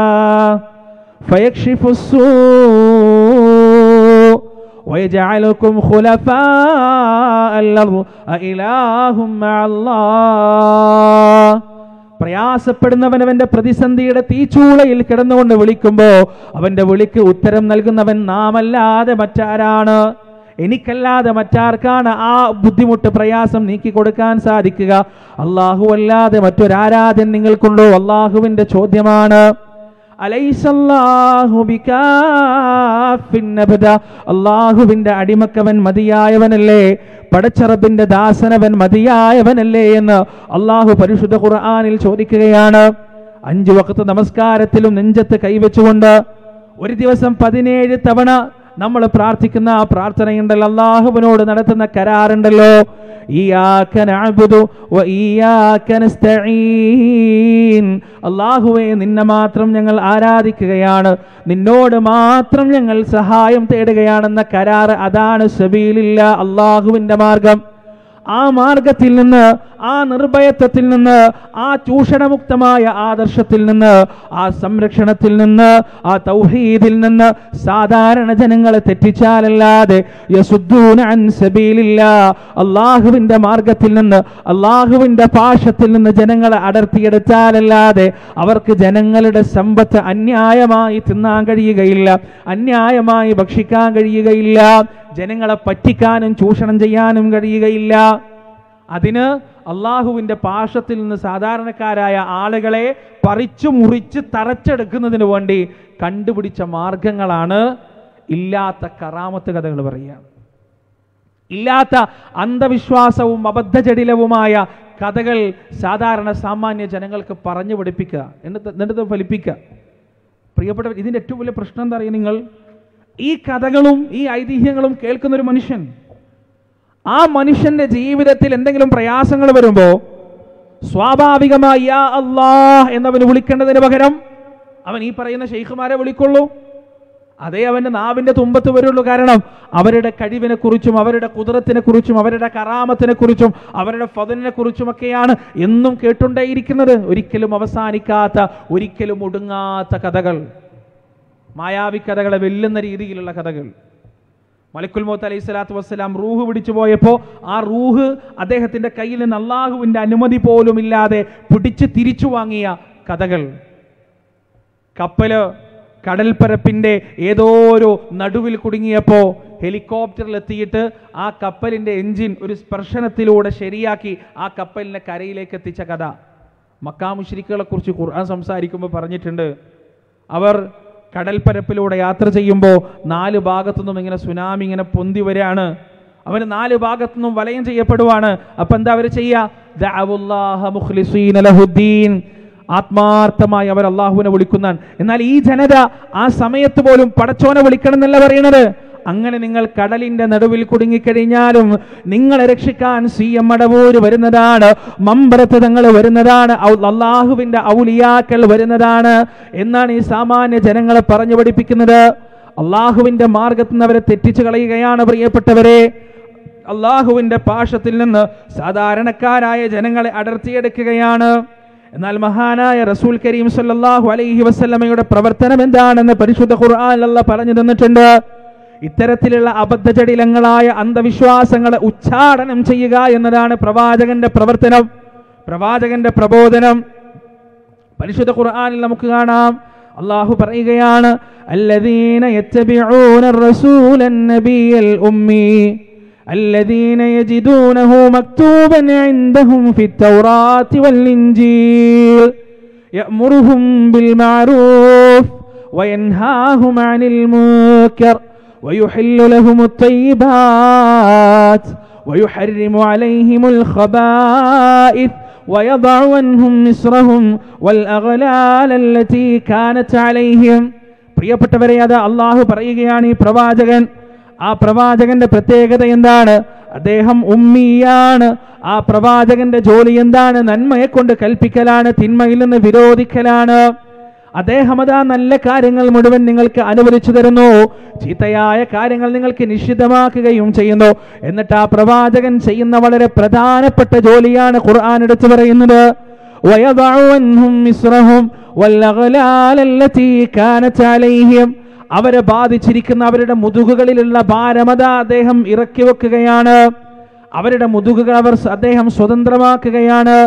فيكشف السوء ويجعلكم خلفاء الأرض أإله مع الله പ്രയാസപ്പെടുന്നവൻ അവന്റെ പ്രതിസന്ധിയുടെ തീച്ചൂളയിൽ കിടന്നുകൊണ്ട് വിളിക്കുമ്പോ അവന്റെ വിളിക്ക് ഉത്തരം നൽകുന്നവൻ നാമല്ലാതെ മറ്റാരാണ് എനിക്കല്ലാതെ മറ്റാർക്കാണ് ആ ബുദ്ധിമുട്ട് പ്രയാസം നീക്കി കൊടുക്കാൻ സാധിക്കുക അള്ളാഹു അല്ലാതെ മറ്റൊരാരാധൻ നിങ്ങൾക്കുണ്ടോ അള്ളാഹുവിന്റെ ചോദ്യമാണ് അലൈസല്ലാഹു ബികാഫിൻ അബദ. അള്ളാഹുവിന്റെ അടിമക്കവൻ മതിയായവനല്ലേ പടച്ചറബിന്റെ ദാസനവൻ മതിയായവനല്ലേ എന്ന് അള്ളാഹു പരിശുദ്ധ ഖുർആനിൽ ചോദിക്കുകയാണ് അഞ്ചു വക്കത്ത് നമസ്കാരത്തിലും നെഞ്ചത്ത് കൈവച്ചുകൊണ്ട് ഒരു ദിവസം പതിനേഴ് തവണ നമ്മൾ പ്രാർത്ഥിക്കുന്ന ആ പ്രാർത്ഥനയുണ്ടല്ലോ അള്ളാഹുവിനോട് നടത്തുന്ന കരാറുണ്ടല്ലോ ഇയ്യാക നഅ്ബുദു വ ഇയ്യാക നസ്തഈൻ അള്ളാഹുവെ നിന്നെ മാത്രം ഞങ്ങൾ ആരാധിക്കുകയാണ് നിന്നോട് മാത്രം ഞങ്ങൾ സഹായം തേടുകയാണെന്ന കരാറ് അതാണ് സബീലില്ല അള്ളാഹുവിന്റെ മാർഗം ആ മാർഗത്തിൽ നിന്ന് ആ നിർഭയത്വത്തിൽ നിന്ന് ആ ചൂഷണമുക്തമായ ആദർശത്തിൽ നിന്ന് ആ സംരക്ഷണത്തിൽ നിന്ന് ആ തൗഹീദിൽ നിന്ന് സാധാരണ ജനങ്ങളെ തെറ്റിച്ചാലല്ലാതെ യസുദ്ദൂന അൻ സബീലില്ല അള്ളാഹുവിന്റെ മാർഗത്തിൽ നിന്ന് അള്ളാഹുവിന്റെ പാശത്തിൽ നിന്ന് ജനങ്ങളെ അടർത്തിയെടുത്താലല്ലാതെ അവർക്ക് ജനങ്ങളുടെ സമ്പത്ത് അന്യായമായി തിന്നാൻ കഴിയുകയില്ല അന്യായമായി ഭക്ഷിക്കാൻ കഴിയുകയില്ല ജനങ്ങളെ പറ്റിക്കാനും ചൂഷണം ചെയ്യാനും കഴിയുകയില്ല അതിന് അള്ളാഹുവിൻ്റെ പാശത്തിൽ നിന്ന് സാധാരണക്കാരായ ആളുകളെ പറിച്ചു മുറിച്ച് തറച്ചെടുക്കുന്നതിന് വേണ്ടി കണ്ടുപിടിച്ച മാർഗങ്ങളാണ് ഇല്ലാത്ത കറാമത്ത് കഥകൾ പറയുക ഇല്ലാത്ത അന്ധവിശ്വാസവും അബദ്ധജടിലവുമായ കഥകൾ സാധാരണ സാമാന്യ ജനങ്ങൾക്ക് പറഞ്ഞു പഠിപ്പിക്കുക എന്നിട്ട് എന്നിട്ട് ഫലിപ്പിക്കുക പ്രിയപ്പെട്ടവർ ഇതിൻ്റെ ഏറ്റവും വലിയ പ്രശ്നം എന്താ അറിയുക നിങ്ങൾ ഈ കഥകളും ഈ ഐതിഹ്യങ്ങളും കേൾക്കുന്ന ഒരു മനുഷ്യൻ ആ മനുഷ്യന്റെ ജീവിതത്തിൽ എന്തെങ്കിലും പ്രയാസങ്ങൾ വരുമ്പോൾ സ്വാഭാവികമായി യാ അല്ലാഹ് എന്നവന് വിളിക്കേണ്ടതിന് പകരം അവൻ ഈ പറയുന്ന ഷെയ്ഖുമാരെ വിളിക്കുള്ളൂ അതേ അവന്റെ നാവിന്റെ തുമ്പത്ത് വരുള്ളൂ കാരണം അവരുടെ കഴിവിനെ കുറിച്ചും അവരുടെ കുതിരത്തിനെ കുറിച്ചും അവരുടെ കറാമത്തിനെ കുറിച്ചും അവരുടെ ഫതിനെ കുറിച്ചുമൊക്കെയാണ് എന്നും കേട്ടുകൊണ്ടേയിരിക്കുന്നത് ഒരിക്കലും അവസാനിക്കാത്ത ഒരിക്കലും ഒടുങ്ങാത്ത കഥകൾ മായാവി കഥകളെ വെല്ലുന്ന രീതിയിലുള്ള കഥകൾ മലക്കുൽ മോത്ത് അലൈഹി സ്വലാത്തു വസ്സലാം റൂഹ് പിടിച്ചു പോയപ്പോൾ ആ റൂഹ് അദ്ദേഹത്തിന്റെ കയ്യിൽ നിന്ന് അള്ളാഹുവിന്റെ അനുമതി പോലും ഇല്ലാതെ പിടിച്ച് തിരിച്ചു വാങ്ങിയ കഥകൾ കപ്പല് കടൽപ്പരപ്പിന്റെ ഏതോ ഒരു നടുവിൽ കുടുങ്ങിയപ്പോൾ ഹെലികോപ്റ്ററിൽ എത്തിയിട്ട് ആ കപ്പലിന്റെ എഞ്ചിൻ ഒരു സ്പർശനത്തിലൂടെ ശരിയാക്കി ആ കപ്പലിനെ കരയിലേക്ക് എത്തിച്ച കഥ മക്കാമുശ്രിക്കുകളെ കുറിച്ച് ഖുർആൻ സംസാരിക്കുമ്പോൾ പറഞ്ഞിട്ടുണ്ട് അവർ കടൽപ്പരപ്പിലൂടെ യാത്ര ചെയ്യുമ്പോൾ നാല് ഭാഗത്തുനിന്നും ഇങ്ങനെ സുനാമി ഇങ്ങനെ പൊന്തി വരികയാണ് അവന് നാല് ഭാഗത്തുനിന്നും വലയം ചെയ്യപ്പെടുവാണ് അപ്പൊ എന്താ അവർ ചെയ്യുക ആത്മാർത്ഥമായി അവർ അള്ളാഹുവിനെ വിളിക്കുന്നതാണ് എന്നാൽ ഈ ജനത ആ സമയത്ത് പോലും പടച്ചോനെ വിളിക്കണം എന്നല്ല പറയണത് അങ്ങനെ നിങ്ങൾ കടലിന്റെ നടുവിൽ കുടുങ്ങിക്കഴിഞ്ഞാലും നിങ്ങളെ രക്ഷിക്കാൻ സി എം മടവൂര് വരുന്നതാണ് മമ്പറത്ത് തങ്ങൾ വരുന്നതാണ് ഔ- അള്ളാഹുവിന്റെ ഔലിയാക്കൾ വരുന്നതാണ് എന്നാണ് ഈ സാമാന്യ ജനങ്ങളെ പറഞ്ഞു പഠിപ്പിക്കുന്നത് അള്ളാഹുവിന്റെ മാർഗത്തിൽ നിന്ന് അവരെ തെറ്റിച്ചു കളയുകയാണ് പ്രിയപ്പെട്ടവരെ അള്ളാഹുവിന്റെ പാശത്തിൽ നിന്ന് സാധാരണക്കാരായ ജനങ്ങളെ അടർത്തിയെടുക്കുകയാണ് എന്നാൽ മഹാനായ റസൂൽ കരീം സല്ലല്ലാഹു അലൈഹി വസല്ലമയുടെ പ്രവർത്തനം എന്താണെന്ന് പരിശുദ്ധ ഖുർആൻ അല്ല പറഞ്ഞു തന്നിട്ടുണ്ട് ഇത്തരത്തിലുള്ള അബദ്ധജടിലങ്ങളായ അന്ധവിശ്വാസങ്ങളെ ഉച്ചാടനം ചെയ്യുക എന്നതാണ് പ്രവാചകന്റെ പ്രവർത്തനം പ്രവാചകന്റെ പ്രബോധനം പരിശുദ്ധ ഖുർആനിൽ നമുക്ക് കാണാം അള്ളാഹു പറയുകയാണ് الذين يتبعون الرسول النبي الأمي الذين يجدونه مكتوبا عندهم في التوراة والإنجيل يأمرهم بالمعروف وينهاهم عن المنكر ويحل لهم الطيبات ويحرم عليهم الخبائث ويضع عنهم مصرهم والأغلال التي كانت عليهم പ്രിയപ്പെട്ടവരെ അത് അള്ളാഹു പറയുകയാണ് ഈ പ്രവാചകൻ ആ പ്രവാചകന്റെ പ്രത്യേകത എന്താണ് അദ്ദേഹം ഉമ്മിയാണ് ആ പ്രവാചകന്റെ ജോലി എന്താണ് നന്മയെ കൊണ്ട് കൽപ്പിക്കലാണ് തിന്മയിൽ നിന്ന് വിരോധിക്കലാണ് അദ്ദേഹം അതാ നല്ല കാര്യങ്ങൾ മുഴുവൻ നിങ്ങൾക്ക് അനുവദിച്ചു തരുന്നു ചീത്തയായ കാര്യങ്ങൾ നിങ്ങൾക്ക് നിഷിദ്ധമാക്കുകയും ചെയ്യുന്നു എന്നിട്ട് ആ പ്രവാചകൻ ചെയ്യുന്ന വളരെ പ്രധാനപ്പെട്ട ജോലിയാണ് ഖുർആൻ എടുത്തു പറയുന്നത് ويضع عنهم مصرهم والأغلال التي كانت عليهم അവരെ ബാധിച്ചിരിക്കുന്ന അവരുടെ മുതുകുകളിലുള്ള ഭാരമത അദ്ദേഹം ഇറക്കി വെക്കുകയാണ് അവരുടെ മുതുകുകൾ അവർ അദ്ദേഹം സ്വതന്ത്രമാക്കുകയാണ്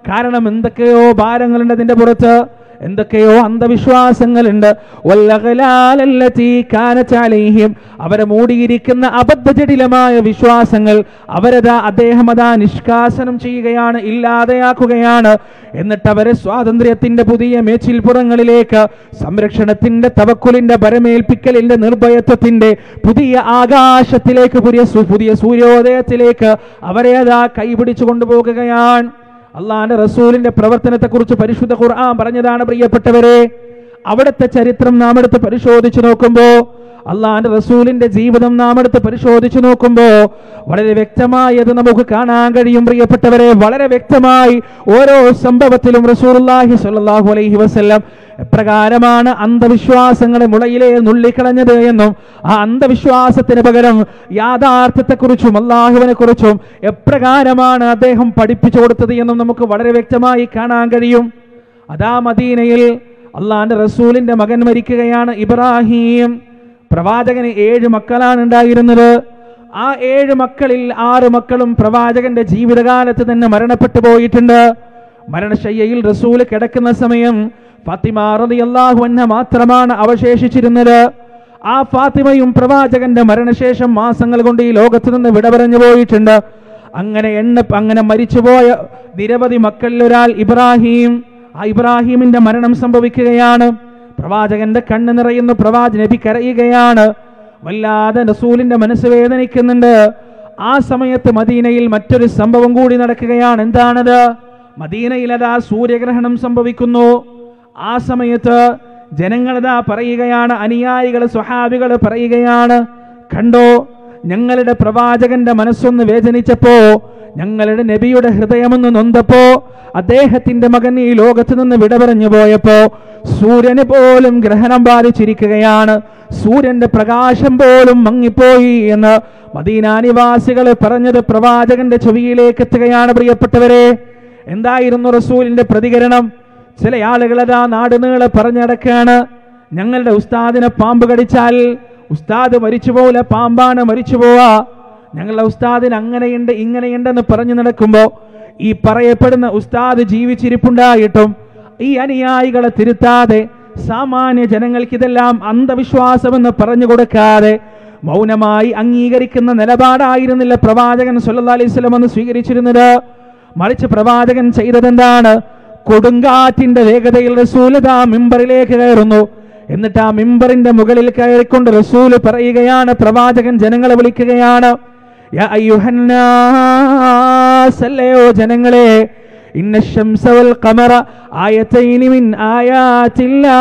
കാരണം എന്തൊക്കെയോ ഭാരങ്ങളുണ്ട് അതിന്റെ പുറത്ത് എന്തൊക്കെയോ അന്ധവിശ്വാസങ്ങളുണ്ട് വല്ലഗലാലല്ലതീ കാനത്ത് അലൈഹിം അവരെ മൂടിയിരിക്കുന്ന അബദ്ധജടിലമായ വിശ്വാസങ്ങൾ അവരതാ അദ്ദേഹം അതാ നിഷ്കാസനം ചെയ്യുകയാണ് ഇല്ലാതെയാക്കുകയാണ് എന്നിട്ട് അവരെ സ്വാതന്ത്ര്യത്തിന്റെ പുതിയ മേച്ചിൽപ്പുറങ്ങളിലേക്ക് സംരക്ഷണത്തിന്റെ തവക്കുലിന്റെ ബരമേൽപ്പിക്കലിന്റെ നിർഭയത്വത്തിന്റെ പുതിയ ആകാശത്തിലേക്ക് പുതിയ സു- പുതിയ സൂര്യോദയത്തിലേക്ക് അവരെ അതാ കൈപിടിച്ചു കൊണ്ടുപോകുകയാണ് അള്ളാന്റെ റസൂലിന്റെ പ്രവർത്തനത്തെക്കുറിച്ച് പരിശുദ്ധ ഖുർആൻ പറഞ്ഞതാണ് പ്രിയപ്പെട്ടവരെ അവിടുത്തെ ചരിത്രം നാം എടുത്ത് പരിശോധിച്ചു നോക്കുമ്പോ അള്ളാന്റെ റസൂലിന്റെ ജീവിതം നാം എടുത്ത് പരിശോധിച്ചു നോക്കുമ്പോ വളരെ വ്യക്തമായി അത് നമുക്ക് കാണാൻ കഴിയും പ്രിയപ്പെട്ടവരെ വളരെ വ്യക്തമായി ഓരോ സംഭവത്തിലും റസൂലുള്ളാഹി സ്വല്ലല്ലാഹു അലൈഹി വസല്ലം എപ്രകാരമാണ് അന്ധവിശ്വാസങ്ങളെ മുളയിലെ നുള്ളിക്കളഞ്ഞത് എന്നും ആ അന്ധവിശ്വാസത്തിന് പകരം യാഥാർത്ഥ്യത്തെക്കുറിച്ചും അള്ളാഹുവിനെ കുറിച്ചും എപ്രകാരമാണ് അദ്ദേഹം പഠിപ്പിച്ചു കൊടുത്തത് എന്നും നമുക്ക് വളരെ വ്യക്തമായി കാണാൻ കഴിയും അതാ മദീനയിൽ അള്ളാന്റെ റസൂലിന്റെ മകൻ മരിക്കുകയാണ് ഇബ്രാഹിം പ്രവാചകന് ഏഴ് മക്കളാണ് ഉണ്ടായിരുന്നത് ആ ഏഴ് മക്കളിൽ ആറ് മക്കളും പ്രവാചകന്റെ ജീവിതകാലത്ത് തന്നെ മരണപ്പെട്ടു പോയിട്ടുണ്ട് മരണശയ്യയിൽ റസൂല് കിടക്കുന്ന സമയം ഫാത്തിമ റളിയല്ലാഹു അൻഹ മാത്രമാണ് അവശേഷിച്ചിരുന്നത് ആ ഫാത്തിമയും പ്രവാചകന്റെ മരണശേഷം മാസങ്ങൾ കൊണ്ട് ഈ ലോകത്ത് നിന്ന് വിട പറഞ്ഞു പോയിട്ടുണ്ട് അങ്ങനെ എണ്ണ അങ്ങനെ മരിച്ചുപോയ നിരവധി മക്കളിൽ ഒരാൾ ഇബ്രാഹിം ആ ഇബ്രാഹിമിന്റെ മരണം സംഭവിക്കുകയാണ് പ്രവാചകന്റെ കണ്ണ് നിറയുന്നു പ്രവാചക നബി കരയുകയാണ് വല്ലാതെ റസൂലിന്റെ മനസ്സ് വേദനിക്കുന്നുണ്ട് ആ സമയത്ത് മദീനയിൽ മറ്റൊരു സംഭവം കൂടി നടക്കുകയാണ് എന്താണത് മദീനയിൽ അതാ സൂര്യഗ്രഹണം സംഭവിക്കുന്നു ആ സമയത്ത് ജനങ്ങളതാ പറയുകയാണ് അനുയായികൾ സ്വഹാബികൾ പറയുകയാണ് കണ്ടോ ഞങ്ങളുടെ പ്രവാചകന്റെ മനസ്സൊന്ന് വേദനിച്ചപ്പോ ഞങ്ങളുടെ നബിയുടെ ഹൃദയമൊന്ന് നൊന്തപ്പോ അദ്ദേഹത്തിന്റെ മകൻ ഈ ലോകത്ത് നിന്ന് വിട പറഞ്ഞു പോയപ്പോ സൂര്യന് പോലും ഗ്രഹണം ബാധിച്ചിരിക്കുകയാണ് സൂര്യന്റെ പ്രകാശം പോലും മങ്ങിപ്പോയി എന്ന് മദീനാനിവാസികൾ പറഞ്ഞത് പ്രവാചകന്റെ ചെവിയിലേക്ക് എത്തുകയാണ് പ്രിയപ്പെട്ടവരെ എന്തായിരുന്നു റസൂലിന്റെ പ്രതികരണം ചില ആളുകൾ അതാ നാടുനീളെ പറഞ്ഞടക്കാണ് ഞങ്ങളുടെ ഉസ്താദിനെ പാമ്പ് കടിച്ചാൽ ഉസ്താദ് മരിച്ചു പോവില്ല പാമ്പാണ് മരിച്ചു പോവാ ഞങ്ങളുടെ ഉസ്താദിന് അങ്ങനെയുണ്ട് ഇങ്ങനെയുണ്ടെന്ന് പറഞ്ഞു നടക്കുമ്പോൾ ഈ പറയപ്പെടുന്ന ഉസ്താദ് ജീവിച്ചിരിപ്പുണ്ടായിട്ടും ഈ അനുയായികളെ തിരുത്താതെ സാമാന്യ ജനങ്ങൾക്ക് ഇതെല്ലാം അന്ധവിശ്വാസമെന്ന് പറഞ്ഞു കൊടുക്കാതെ മൗനമായി അംഗീകരിക്കുന്ന നിലപാടായിരുന്നില്ല പ്രവാചകൻ സല്ലല്ലാഹു അലൈഹി വസല്ലം എന്ന് സ്വീകരിച്ചിരുന്നത് മറിച്ച് പ്രവാചകൻ ചെയ്തതെന്താണ് കൊടുങ്കാറ്റിന്റെ വേഗതയിൽ റസൂലത മിമ്പറിലേക്ക് കയറുന്നു എന്നിട്ട് ആ മിമ്പറിന്റെ മുകളിൽ കയറിക്കൊണ്ട് റസൂല് പറയുകയാണ് പ്രവാചകൻ ജനങ്ങളെ വിളിക്കുകയാണ് യാ അയ്യുഹന്നാസ് അല്ലയോ ജനങ്ങളെ ഇന്ന ശംസ വൽ ഖമറ ആയതൈനി മിൻ ആയാത്തില്ലാ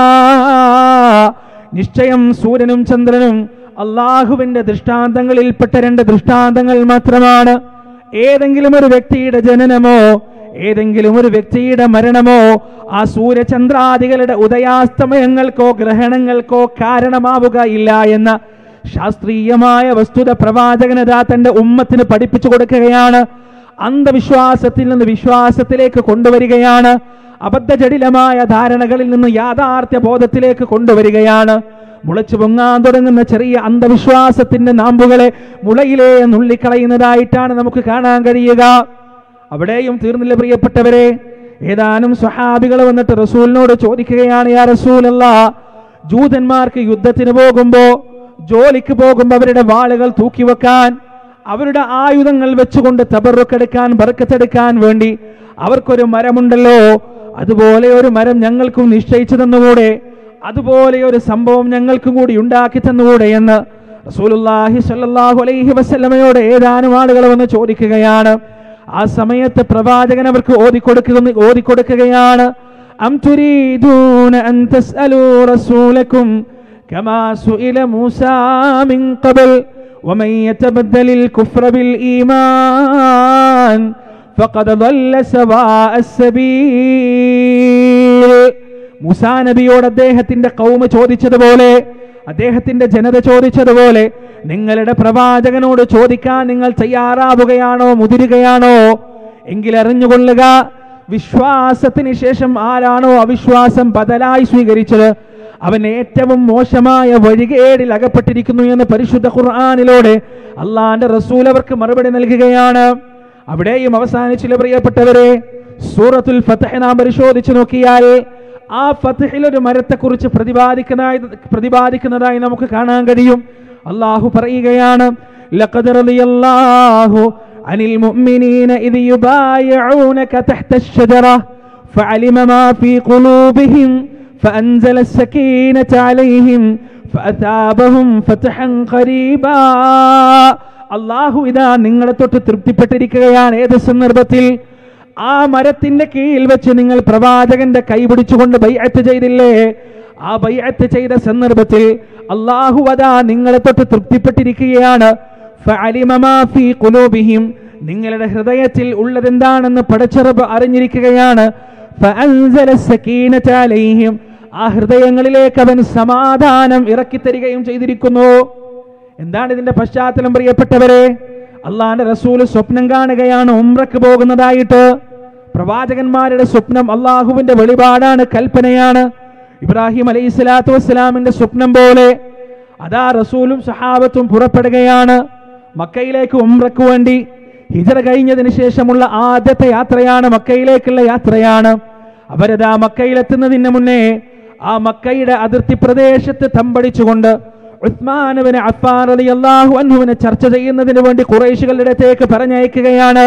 നിശ്ചയം സൂര്യനും ചന്ദ്രനും അള്ളാഹുവിന്റെ ദൃഷ്ടാന്തങ്ങളിൽപ്പെട്ട രണ്ട് ദൃഷ്ടാന്തങ്ങൾ മാത്രമാണ് ഏതെങ്കിലും ഒരു വ്യക്തിയുടെ ജനനമോ ഏതെങ്കിലും ഒരു വ്യക്തിയുടെ മരണമോ ആ സൂര്യചന്ദ്രാദികളുടെ ഉദയാസ്തമയങ്ങൾക്കോ ഗ്രഹണങ്ങൾക്കോ കാരണമാവുക ഇല്ല എന്ന ശാസ്ത്രീയമായ വസ്തുത പ്രവാചകനതാ തന്റെ ഉമ്മത്തിന് പഠിപ്പിച്ചു കൊടുക്കുകയാണ് അന്ധവിശ്വാസത്തിൽ നിന്ന് വിശ്വാസത്തിലേക്ക് കൊണ്ടുവരികയാണ് അബദ്ധജടിലമായ ധാരണകളിൽ നിന്ന് യാഥാർത്ഥ്യ ബോധത്തിലേക്ക് കൊണ്ടുവരികയാണ് മുളച്ചു പൊങ്ങാൻ തുടങ്ങുന്ന ചെറിയ അന്ധവിശ്വാസത്തിന്റെ നാമ്പുകളെ മുളയിലേ നുള്ളിക്കളയുന്നതായിട്ടാണ് നമുക്ക് കാണാൻ കഴിയുക അവിടെയും തീർന്നില്ല പ്രിയപ്പെട്ടവരെ ഏതാനും സ്വഹാബികൾ വന്നിട്ട് റസൂലിനോട് ചോദിക്കുകയാണ് യാ റസൂലല്ല ജൂതന്മാർക്ക് യുദ്ധത്തിന് പോകുമ്പോ ജോലിക്ക് പോകുമ്പോൾ അവരുടെ വാളുകൾ തൂക്കിവെക്കാൻ അവരുടെ ആയുധങ്ങൾ വെച്ചുകൊണ്ട് തബറുക്കെടുക്കാൻ ബർക്കത്തെടുക്കാൻ വേണ്ടി അവർക്കൊരു മരമുണ്ടല്ലോ അതുപോലെ ഒരു മരം ഞങ്ങൾക്കും നിശ്ചയിച്ചു തന്നുകൂടെ അതുപോലെ ഒരു സംഭവം ഞങ്ങൾക്കും കൂടി ഉണ്ടാക്കി തന്നുകൂടെ എന്ന് റസൂലുള്ളാഹി സ്വല്ലല്ലാഹു അലൈഹി വസല്ലമയോട് ഏതാനും ആളുകൾ വന്ന് ചോദിക്കുകയാണ് ആ സമയത്ത് പ്രവാചകൻ അവർക്ക് ഓതിക്കൊടുക്കുന്ന ഓതിക്കൊടുക്കുകയാണ് അം തുരീദൂന അൻ തസ്അലൂ റസൂലക്കും كما سئل موسى من قبل ومن يتبدل الكفر بالإيمان فقد ضل سواء السبيل മുസാ നബിയോട് അദ്ദേഹത്തിന്റെ കൗമ ചോദിച്ചതുപോലെ അദ്ദേഹത്തിന്റെ ജനത ചോദിച്ചതുപോലെ നിങ്ങളുടെ പ്രവാചകനോട് ചോദിക്കാൻ നിങ്ങൾ തയ്യാറാവുകയാണോ മുതിരുകയാണോ എങ്കിൽ അറിഞ്ഞുകൊള്ളുക വിശ്വാസത്തിന് ശേഷം ആരാണോ അവിശ്വാസം ബദലായി സ്വീകരിച്ചത് അവൻ ഏറ്റവും മോശമായ വഴികേടിൽ അകപ്പെട്ടിരിക്കുന്നു എന്ന് പരിശുദ്ധ ഖുർആാനിലൂടെ അള്ളാന്റെ റസൂൽ അവർക്ക് മറുപടി നൽകുകയാണ് അവിടെയും അവസാനിച്ചില്ല പ്രിയപ്പെട്ടവരെ സൂറത്തുൽ ഫതഹ് നാം പരിശോധിച്ചു നോക്കിയാൽ ആ ഫതഹിൽ ഒരു മരത്തെക്കുറിച്ച് പ്രതിപാദിക്കുന്നതായി പ്രതിപാദിക്കുന്നതായി നമുക്ക് കാണാൻ കഴിയും അള്ളാഹു പറയുകയാണ് ലഖദ് റളിയല്ലാഹു അനിൽ മുഅ്മിനീന ഇദ് യുബായിഊനക തഹ്ത അഷ്ജറ فعلم ما في قلوبهم فأنزل السكينة عليهم فأثابهم فتحا قريبا അള്ളാഹു ഇതാ നിങ്ങളെ തൊട്ട് തൃപ്തിപ്പെട്ടിരിക്കുകയാണ് ഏത് സന്ദർഭത്തിൽ ആ മരത്തിന്റെ കീഴിൽ വെച്ച് നിങ്ങൾ പ്രവാചകന്റെ കൈ പിടിച്ചുകൊണ്ട് ബൈഅത്ത് ചെയ്തില്ലേ ആ ബൈഅത്ത് ചെയ്ത സന്ദർഭത്തിൽ അള്ളാഹു അതാ നിങ്ങളെ തൊട്ട് തൃപ്തിപ്പെട്ടിരിക്കുകയാണ് ഫഅലിമ മാ ഫീ ഖുലൂബിഹിം നിങ്ങളുടെ ഹൃദയത്തിൽ ഉള്ളതെന്താണെന്ന് പടച്ചറബ് അറിഞ്ഞിരിക്കുകയാണ് ഫഅൻസല സകീനത അലൈഹിം ആ ഹൃദയങ്ങളിലേക്ക് അവൻ സമാധാനം ഇറക്കിത്തരികയും ചെയ്തിരിക്കുന്നു എന്താണ് ഇതിന്റെ പശ്ചാത്തലം പ്രിയപ്പെട്ടവരെ അള്ളാന്റെ റസൂല് സ്വപ്നം കാണുകയാണ് ഉംറക്ക് പോകുന്നതായിട്ട് പ്രവാചകന്മാരുടെ സ്വപ്നം അള്ളാഹുവിന്റെ വെളിപാടാണ് കൽപ്പനയാണ് ഇബ്രാഹിം അലൈഹി സ്വലാത്തു വസ്സലാമിന്റെ സ്വപ്നം പോലെ അതാ റസൂലും സഹാബത്തും പുറപ്പെടുകയാണ് മക്കയിലേക്ക് ഉംറക്ക് വേണ്ടി ഹിജറ കഴിഞ്ഞതിന് ശേഷമുള്ള ആദ്യത്തെ യാത്രയാണ് മക്കയിലേക്കുള്ള യാത്രയാണ് അവരതാ മക്കയിലെത്തുന്നതിന് മുന്നേ ആ മക്കയുടെ അതിർത്തി പ്രദേശത്ത് തമ്പടിച്ചുകൊണ്ട് ഉസ്മാനുവിനെ അഫ്ഫാൻ റളിയല്ലാഹു അൻഹുവിനെ ചർച്ച ചെയ്യുന്നതിന് വേണ്ടി കുറേശികളുടെ അടുത്തേക്ക് പറഞ്ഞയക്കുകയാണ്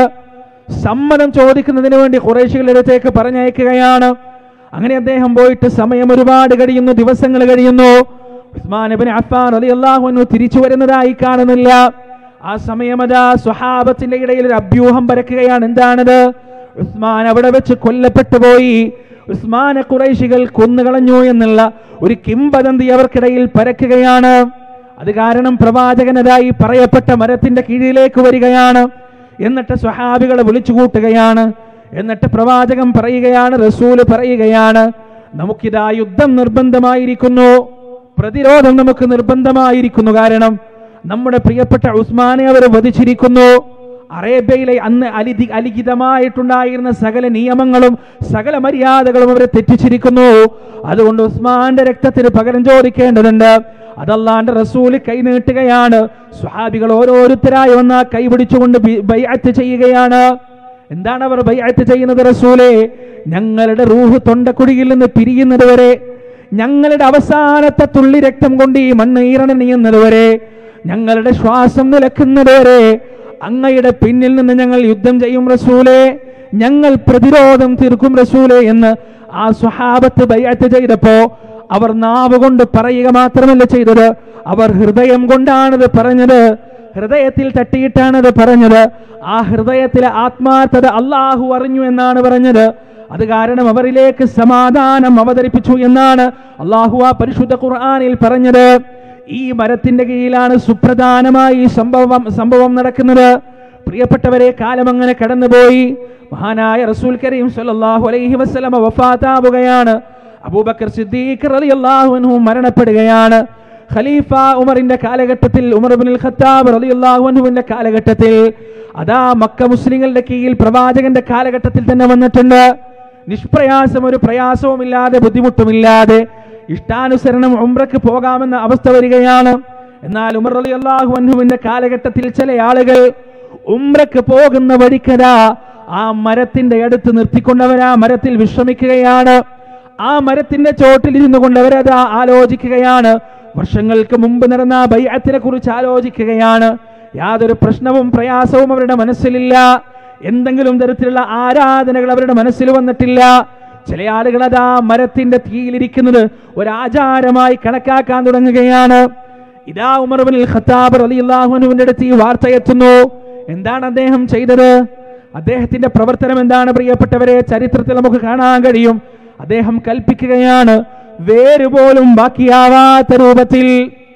സമ്മതം ചോദിക്കുന്നതിന് വേണ്ടി കുറേശികളുടെ അടുത്തേക്ക് പറഞ്ഞയക്കുകയാണ് അങ്ങനെ അദ്ദേഹം പോയിട്ട് സമയം ഒരുപാട് കഴിയുന്നു ദിവസങ്ങൾ കഴിയുന്നു ഉസ്മാൻ ഇബ്നു അഫ്ഫാൻ റളിയല്ലാഹു അൻഹു തിരിച്ചു വരുന്നതായി കാണുന്നില്ല ആ സമയം അതാ സ്വഹാബത്തിന്റെ ഇടയിൽ ഒരു അഭ്യൂഹം പരക്കുകയാണ് എന്താണത് ഉസ്മാൻ അവിടെ വെച്ച് കൊല്ലപ്പെട്ടു പോയി ഉസ്മാനെ കുറേശികൾ കൊന്നുകളഞ്ഞു എന്നുള്ള ഒരു കിംവദന്തി അവർക്കിടയിൽ പരക്കുകയാണ് അത് കാരണം പ്രവാചകനതായി പറയപ്പെട്ട മരത്തിന്റെ കീഴിലേക്ക് വരികയാണ് എന്നിട്ട് സ്വഹാബികളെ വിളിച്ചു കൂട്ടുകയാണ് എന്നിട്ട് പ്രവാചകൻ പറയുകയാണ് റസൂല് പറയുകയാണ് നമുക്കിതാ യുദ്ധം നിർബന്ധമായിരിക്കുന്നു പ്രതിരോധം നമുക്ക് നിർബന്ധമായിരിക്കുന്നു കാരണം നമ്മുടെ പ്രിയപ്പെട്ട ഉസ്മാനെ അവർ വധിച്ചിരിക്കുന്നു അറേബ്യയിലെ അന്ന് അലിധി അലിഖിതമായിട്ടുണ്ടായിരുന്ന സകല നിയമങ്ങളും സകല മര്യാദകളും അവരെ തെറ്റിച്ചിരിക്കുന്നു അതുകൊണ്ട് ഉസ്മാന്റെ രക്തത്തിന് പകരം ചോദിക്കേണ്ടതുണ്ട് അതല്ലാണ്ട് റസൂല് കൈ നീട്ടുകയാണ് സ്വഹാബികൾ ഓരോരുത്തരായി വന്ന് ആ കൈ പിടിച്ചുകൊണ്ട് ബി- ബൈഅത്ത് ചെയ്യുകയാണ് എന്താണ് അവർ ബൈഅത്ത് ചെയ്യുന്നത് റസൂലെ ഞങ്ങളുടെ റൂഹ് തൊണ്ടക്കുടിയിൽ നിന്ന് പിരിയുന്നത് വരെ ഞങ്ങളുടെ അവസാനത്തെ തുള്ളി രക്തം കൊണ്ട് ഈ മണ്ണ് ഈറണിയുന്നത് വരെ ഞങ്ങളുടെ ശ്വാസം നിലക്കുന്നത് വരെ അങ്ങയുടെ പിന്നിൽ നിന്ന് ഞങ്ങൾ യുദ്ധം ചെയ്യും റസൂലെ ഞങ്ങൾ പ്രതിരോധം തീർക്കും റസൂലെ എന്ന് ആ സ്വഹാബത്ത് ബൈഅത്ത് ചെയ്തപ്പോ അവർ നാവ് കൊണ്ട് പറയുക മാത്രമല്ല ചെയ്തത് അവർ ഹൃദയം കൊണ്ടാണത് പറഞ്ഞത് ഹൃദയത്തിൽ തട്ടിയിട്ടാണത് പറഞ്ഞത് ആ ഹൃദയത്തിലെ ആത്മാർത്ഥത അള്ളാഹു അറിഞ്ഞു എന്നാണ് പറഞ്ഞത് അത് കാരണം അവരിലേക്ക് സമാധാനം അവതരിപ്പിച്ചു എന്നാണ് അള്ളാഹു ആ പരിശുദ്ധ ഖുർആനിൽ പറഞ്ഞത് ഈ മരത്തിന്റെ കീഴിലാണ് സുപ്രധാനമായി ഈ സംഭവം സംഭവം നടക്കുന്നത് പ്രിയപ്പെട്ടവരെ കാലം അങ്ങനെ കടന്നുപോയി മഹാനായ റസൂൽ കരീം സല്ലല്ലാഹു അലൈഹി വസല്ലമ വഫാത്താവുകയാണ് അബൂബക്കർ സിദ്ദീഖ് റളിയല്ലാഹു അൻഹു മരണപ്പെടുകയാണ് ഖലീഫ ഉമറിന്റെ കാലഘട്ടത്തിൽ ഉമർ ഇബ്നുൽ ഖത്താബ് റളിയല്ലാഹു അൻഹുവിന്റെ കാലഘട്ടത്തിൽ അതാ മക്ക മുസ്ലിങ്ങളുടെ കീഴിൽ പ്രവാചകന്റെ കാലഘട്ടത്തിൽ തന്നെ വന്നിട്ടുണ്ട് നിഷ്പ്രയാസം ഒരു പ്രയാസവുമില്ലാതെ ബുദ്ധിമുട്ടുമില്ലാതെ ഇഷ്ടാനുസരണം ഉംറക്ക് പോകാമെന്ന അവസ്ഥ വരികയാണ് എന്നാൽ ഉമർ അലി അള്ളാഹു അൻഹുവിന്റെ കാലഘട്ടത്തിൽ ചില ആളുകൾ ഉംറക്ക് പോകുന്ന വഴിക്കതാ ആ മരത്തിന്റെ അടുത്ത് നിർത്തിക്കൊണ്ടവർ ആ മരത്തിൽ വിശ്രമിക്കുകയാണ് ആ മരത്തിന്റെ ചോട്ടിൽ ഇരുന്നു കൊണ്ട് അവരത് ആലോചിക്കുകയാണ് വർഷങ്ങൾക്ക് മുമ്പ് നടന്ന ആ ബൈഅത്തിനെ കുറിച്ച് ആലോചിക്കുകയാണ് യാതൊരു പ്രശ്നവും പ്രയാസവും അവരുടെ മനസ്സിലില്ല എന്തെങ്കിലും തരത്തിലുള്ള ആരാധനകൾ അവരുടെ മനസ്സിൽ വന്നിട്ടില്ല ചില ആളുകൾ അതാ മരത്തിന്റെ തീയിലിരിക്കുന്നത് ഒരാചാരമായി കണക്കാക്കാൻ തുടങ്ങുകയാണ് ഇതാ ഉമർ ബിൻ ഖത്താബ് റളിയല്ലാഹുവിന്റെ അടുത്ത് ഈ വാർത്ത എത്തുന്നു എന്താണ് അദ്ദേഹം ചെയ്തത് അദ്ദേഹത്തിന്റെ പ്രവർത്തനം എന്താണ് പ്രിയപ്പെട്ടവരെ ചരിത്രത്തിൽ നമുക്ക് കാണാൻ കഴിയും അദ്ദേഹം കൽപ്പിക്കുകയാണ് വേര് പോലും ബാക്കിയാവാത്ത രൂപത്തിൽ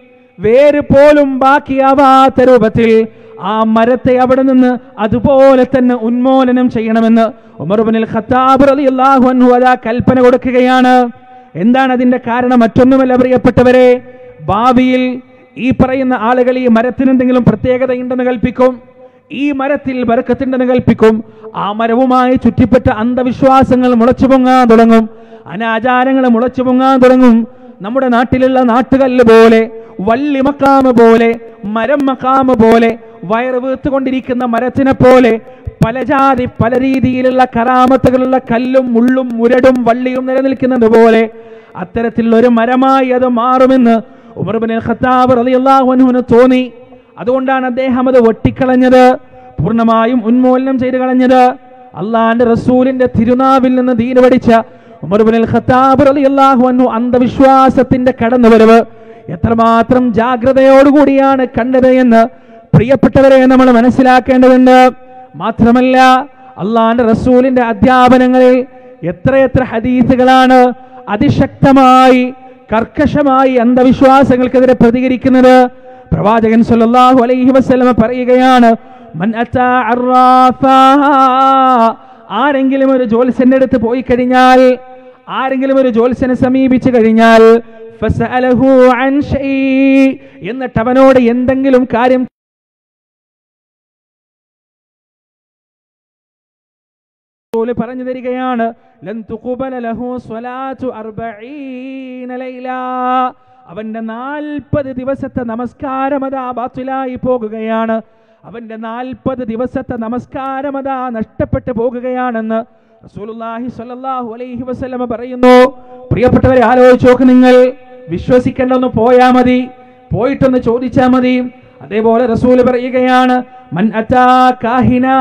വേര് പോലും ബാക്കിയാവാത്ത രൂപത്തിൽ ആ മരത്തെ അവിടെ നിന്ന് അതുപോലെ തന്നെ ഉന്മൂലനം ചെയ്യണമെന്ന് ഉമർബിനിൽ ഖത്താബ് റളിയല്ലാഹു അൻഹു അതാ കൽപ്പന കൊടുക്കുകയാണ് എന്താണ് അതിന്റെ കാരണം മറ്റൊന്നുമല്ല പ്രിയപ്പെട്ടവരെ ഭാവിയിൽ ഈ പറയുന്ന ആളുകൾ ഈ മരത്തിന് എന്തെങ്കിലും പ്രത്യേകതയുണ്ടെന്ന് കൽപ്പിക്കും ഈ മരത്തിൽ ബർക്കത്തുണ്ടെന്ന് കൽപ്പിക്കും ആ മരവുമായി ചുറ്റിപ്പറ്റ അന്ധവിശ്വാസങ്ങൾ മുളച്ചു പൊങ്ങാൻ തുടങ്ങും അനാചാരങ്ങൾ മുളച്ചു പൊങ്ങാൻ തുടങ്ങും നമ്മുടെ നാട്ടിലുള്ള നാട്ടുകല്ല് പോലെ വള്ളി മക്കാമ പോലെ മരം മക്കാമ പോലെ വയറ് വീർത്തുകൊണ്ടിരിക്കുന്ന മരത്തിനെ പോലെ പല ജാതി പല രീതിയിലുള്ള കറാമത്തുകളുള്ള കല്ലും മുള്ളും മുരടും വള്ളിയും നിലനിൽക്കുന്നത് പോലെ അത്തരത്തിലുള്ള ഒരു മരമായി അത് മാറുമെന്ന് ഉമർബിൻ ഖത്താബ് റളിയല്ലാഹു അൻഹുവിന് തോന്നി അതുകൊണ്ടാണ് അദ്ദേഹം അത് വെട്ടിക്കളഞ്ഞത് പൂർണ്ണമായും ഉന്മൂലനം ചെയ്ത് കളഞ്ഞത് അള്ളാന്റെ റസൂലിന്റെ തിരുനാവിൽ നിന്ന് ദീന് പഠിച്ച ഉമർബിൻ ഖത്താബ് റളിയല്ലാഹു അൻഹു അന്ധവിശ്വാസത്തിന്റെ കടന്നുവരവ് എത്രമാത്രം ജാഗ്രതയോടുകൂടിയാണ് കണ്ടത് എന്ന് പ്രിയപ്പെട്ടവരെ നമ്മൾ മനസ്സിലാക്കേണ്ടതുണ്ട് മാത്രമല്ല അള്ളാന്റെ റസൂലിന്റെ അധ്യാപനങ്ങളിൽ എത്രയെത്ര ഹദീസുകളാണ് അതിശക്തമായി കർക്കശമായി അന്ധവിശ്വാസങ്ങൾക്കെതിരെ പ്രതികരിക്കുന്നത് പ്രവാചകൻ സല്ലല്ലാഹു അലൈഹി വസല്ലമ പറയുകയാണ് മൻ അതാ അറാഫാ ആരെങ്കിലും ഒരു ജ്യോത്സ്യന്റെ അടുത്ത് പോയി കഴിഞ്ഞാൽ ആരെങ്കിലും ഒരു ജ്യോത്സ്യനെ സമീപിച്ചു കഴിഞ്ഞാൽ ഫസഅലഹു അൻ ഷൈ എന്നിട്ട് അവനോട് എന്തെങ്കിലും കാര്യം റസൂല് പറഞ്ഞു തരികയാണ് ലൻ തുഖ്ബല ലഹു സ്വലാത്തു അർബഈന ലൈല അവന്റെ നാൽപ്പത് ദിവസത്തെ നമസ്കാരം അതാ ബാത്തിലായി പോകുകയാണ് അവന്റെ നാൽപ്പത് ദിവസത്തെ നമസ്കാരം അതാ നഷ്ടപ്പെട്ടു പോകുകയാണെന്ന് റസൂലുള്ളാഹി സ്വല്ലല്ലാഹു അലൈഹി വസല്ലമ പറയുന്നു പ്രിയപ്പെട്ടവരെ ആലോചിച്ച് നോക്ക് നിങ്ങൾ വിശ്വസിക്കേണ്ടൊന്ന് പോയാ മതി പോയിട്ടൊന്ന് ചോദിച്ചാ മതി അതേപോലെ റസൂല് പറയുകയാണ് മൻ അതാ കാഹിനാ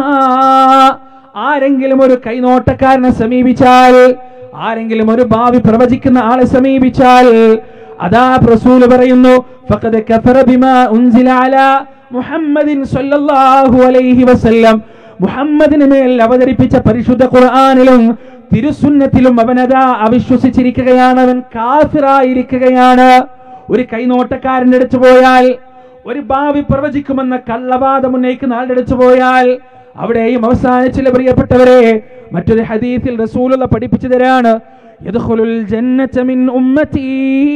ആരെങ്കിലും ഒരു കൈനോട്ടക്കാരനെ സമീപിച്ചാൽ ആരെങ്കിലും ഒരു ഭാവി പ്രവചിക്കുന്ന ആളെ സമീപിച്ചാൽ അതാ റസൂല് പറയുന്നു ഫഖദ് കഫറ ബിമാ ഉൻസില അലാ മുഹമ്മദിൻ സ്വല്ലല്ലാഹു അലൈഹി വസല്ലം മുഹമ്മദിന് മേൽ അവതരിപ്പിച്ച പരിശുദ്ധ ഖുർആനിലും തിരുസുന്നത്തിലും അവനതാ അവിശ്വസിച്ചിരിക്കുകയാണ് അവൻ കാഫിറായിരിക്കുകയാണ് ഒരു കൈനോട്ടക്കാരൻ്റെ അടുത്ത് പോയാൽ ഒരു ഭാവി പ്രവചിക്കുമെന്ന കള്ളവാദം ഉന്നയിക്കുന്ന ആളുടെ അടുത്ത് പോയാൽ അവിടെയും അവസാനിച്ചില്ല പ്രിയപ്പെട്ടവരെ മറ്റൊരു ഹദീസിൽ റസൂലുള്ള പഠിപ്പിച്ചു തരാണ് യദ്ഖുലുൽ ജന്നത മിൻ ഉമ്മത്തി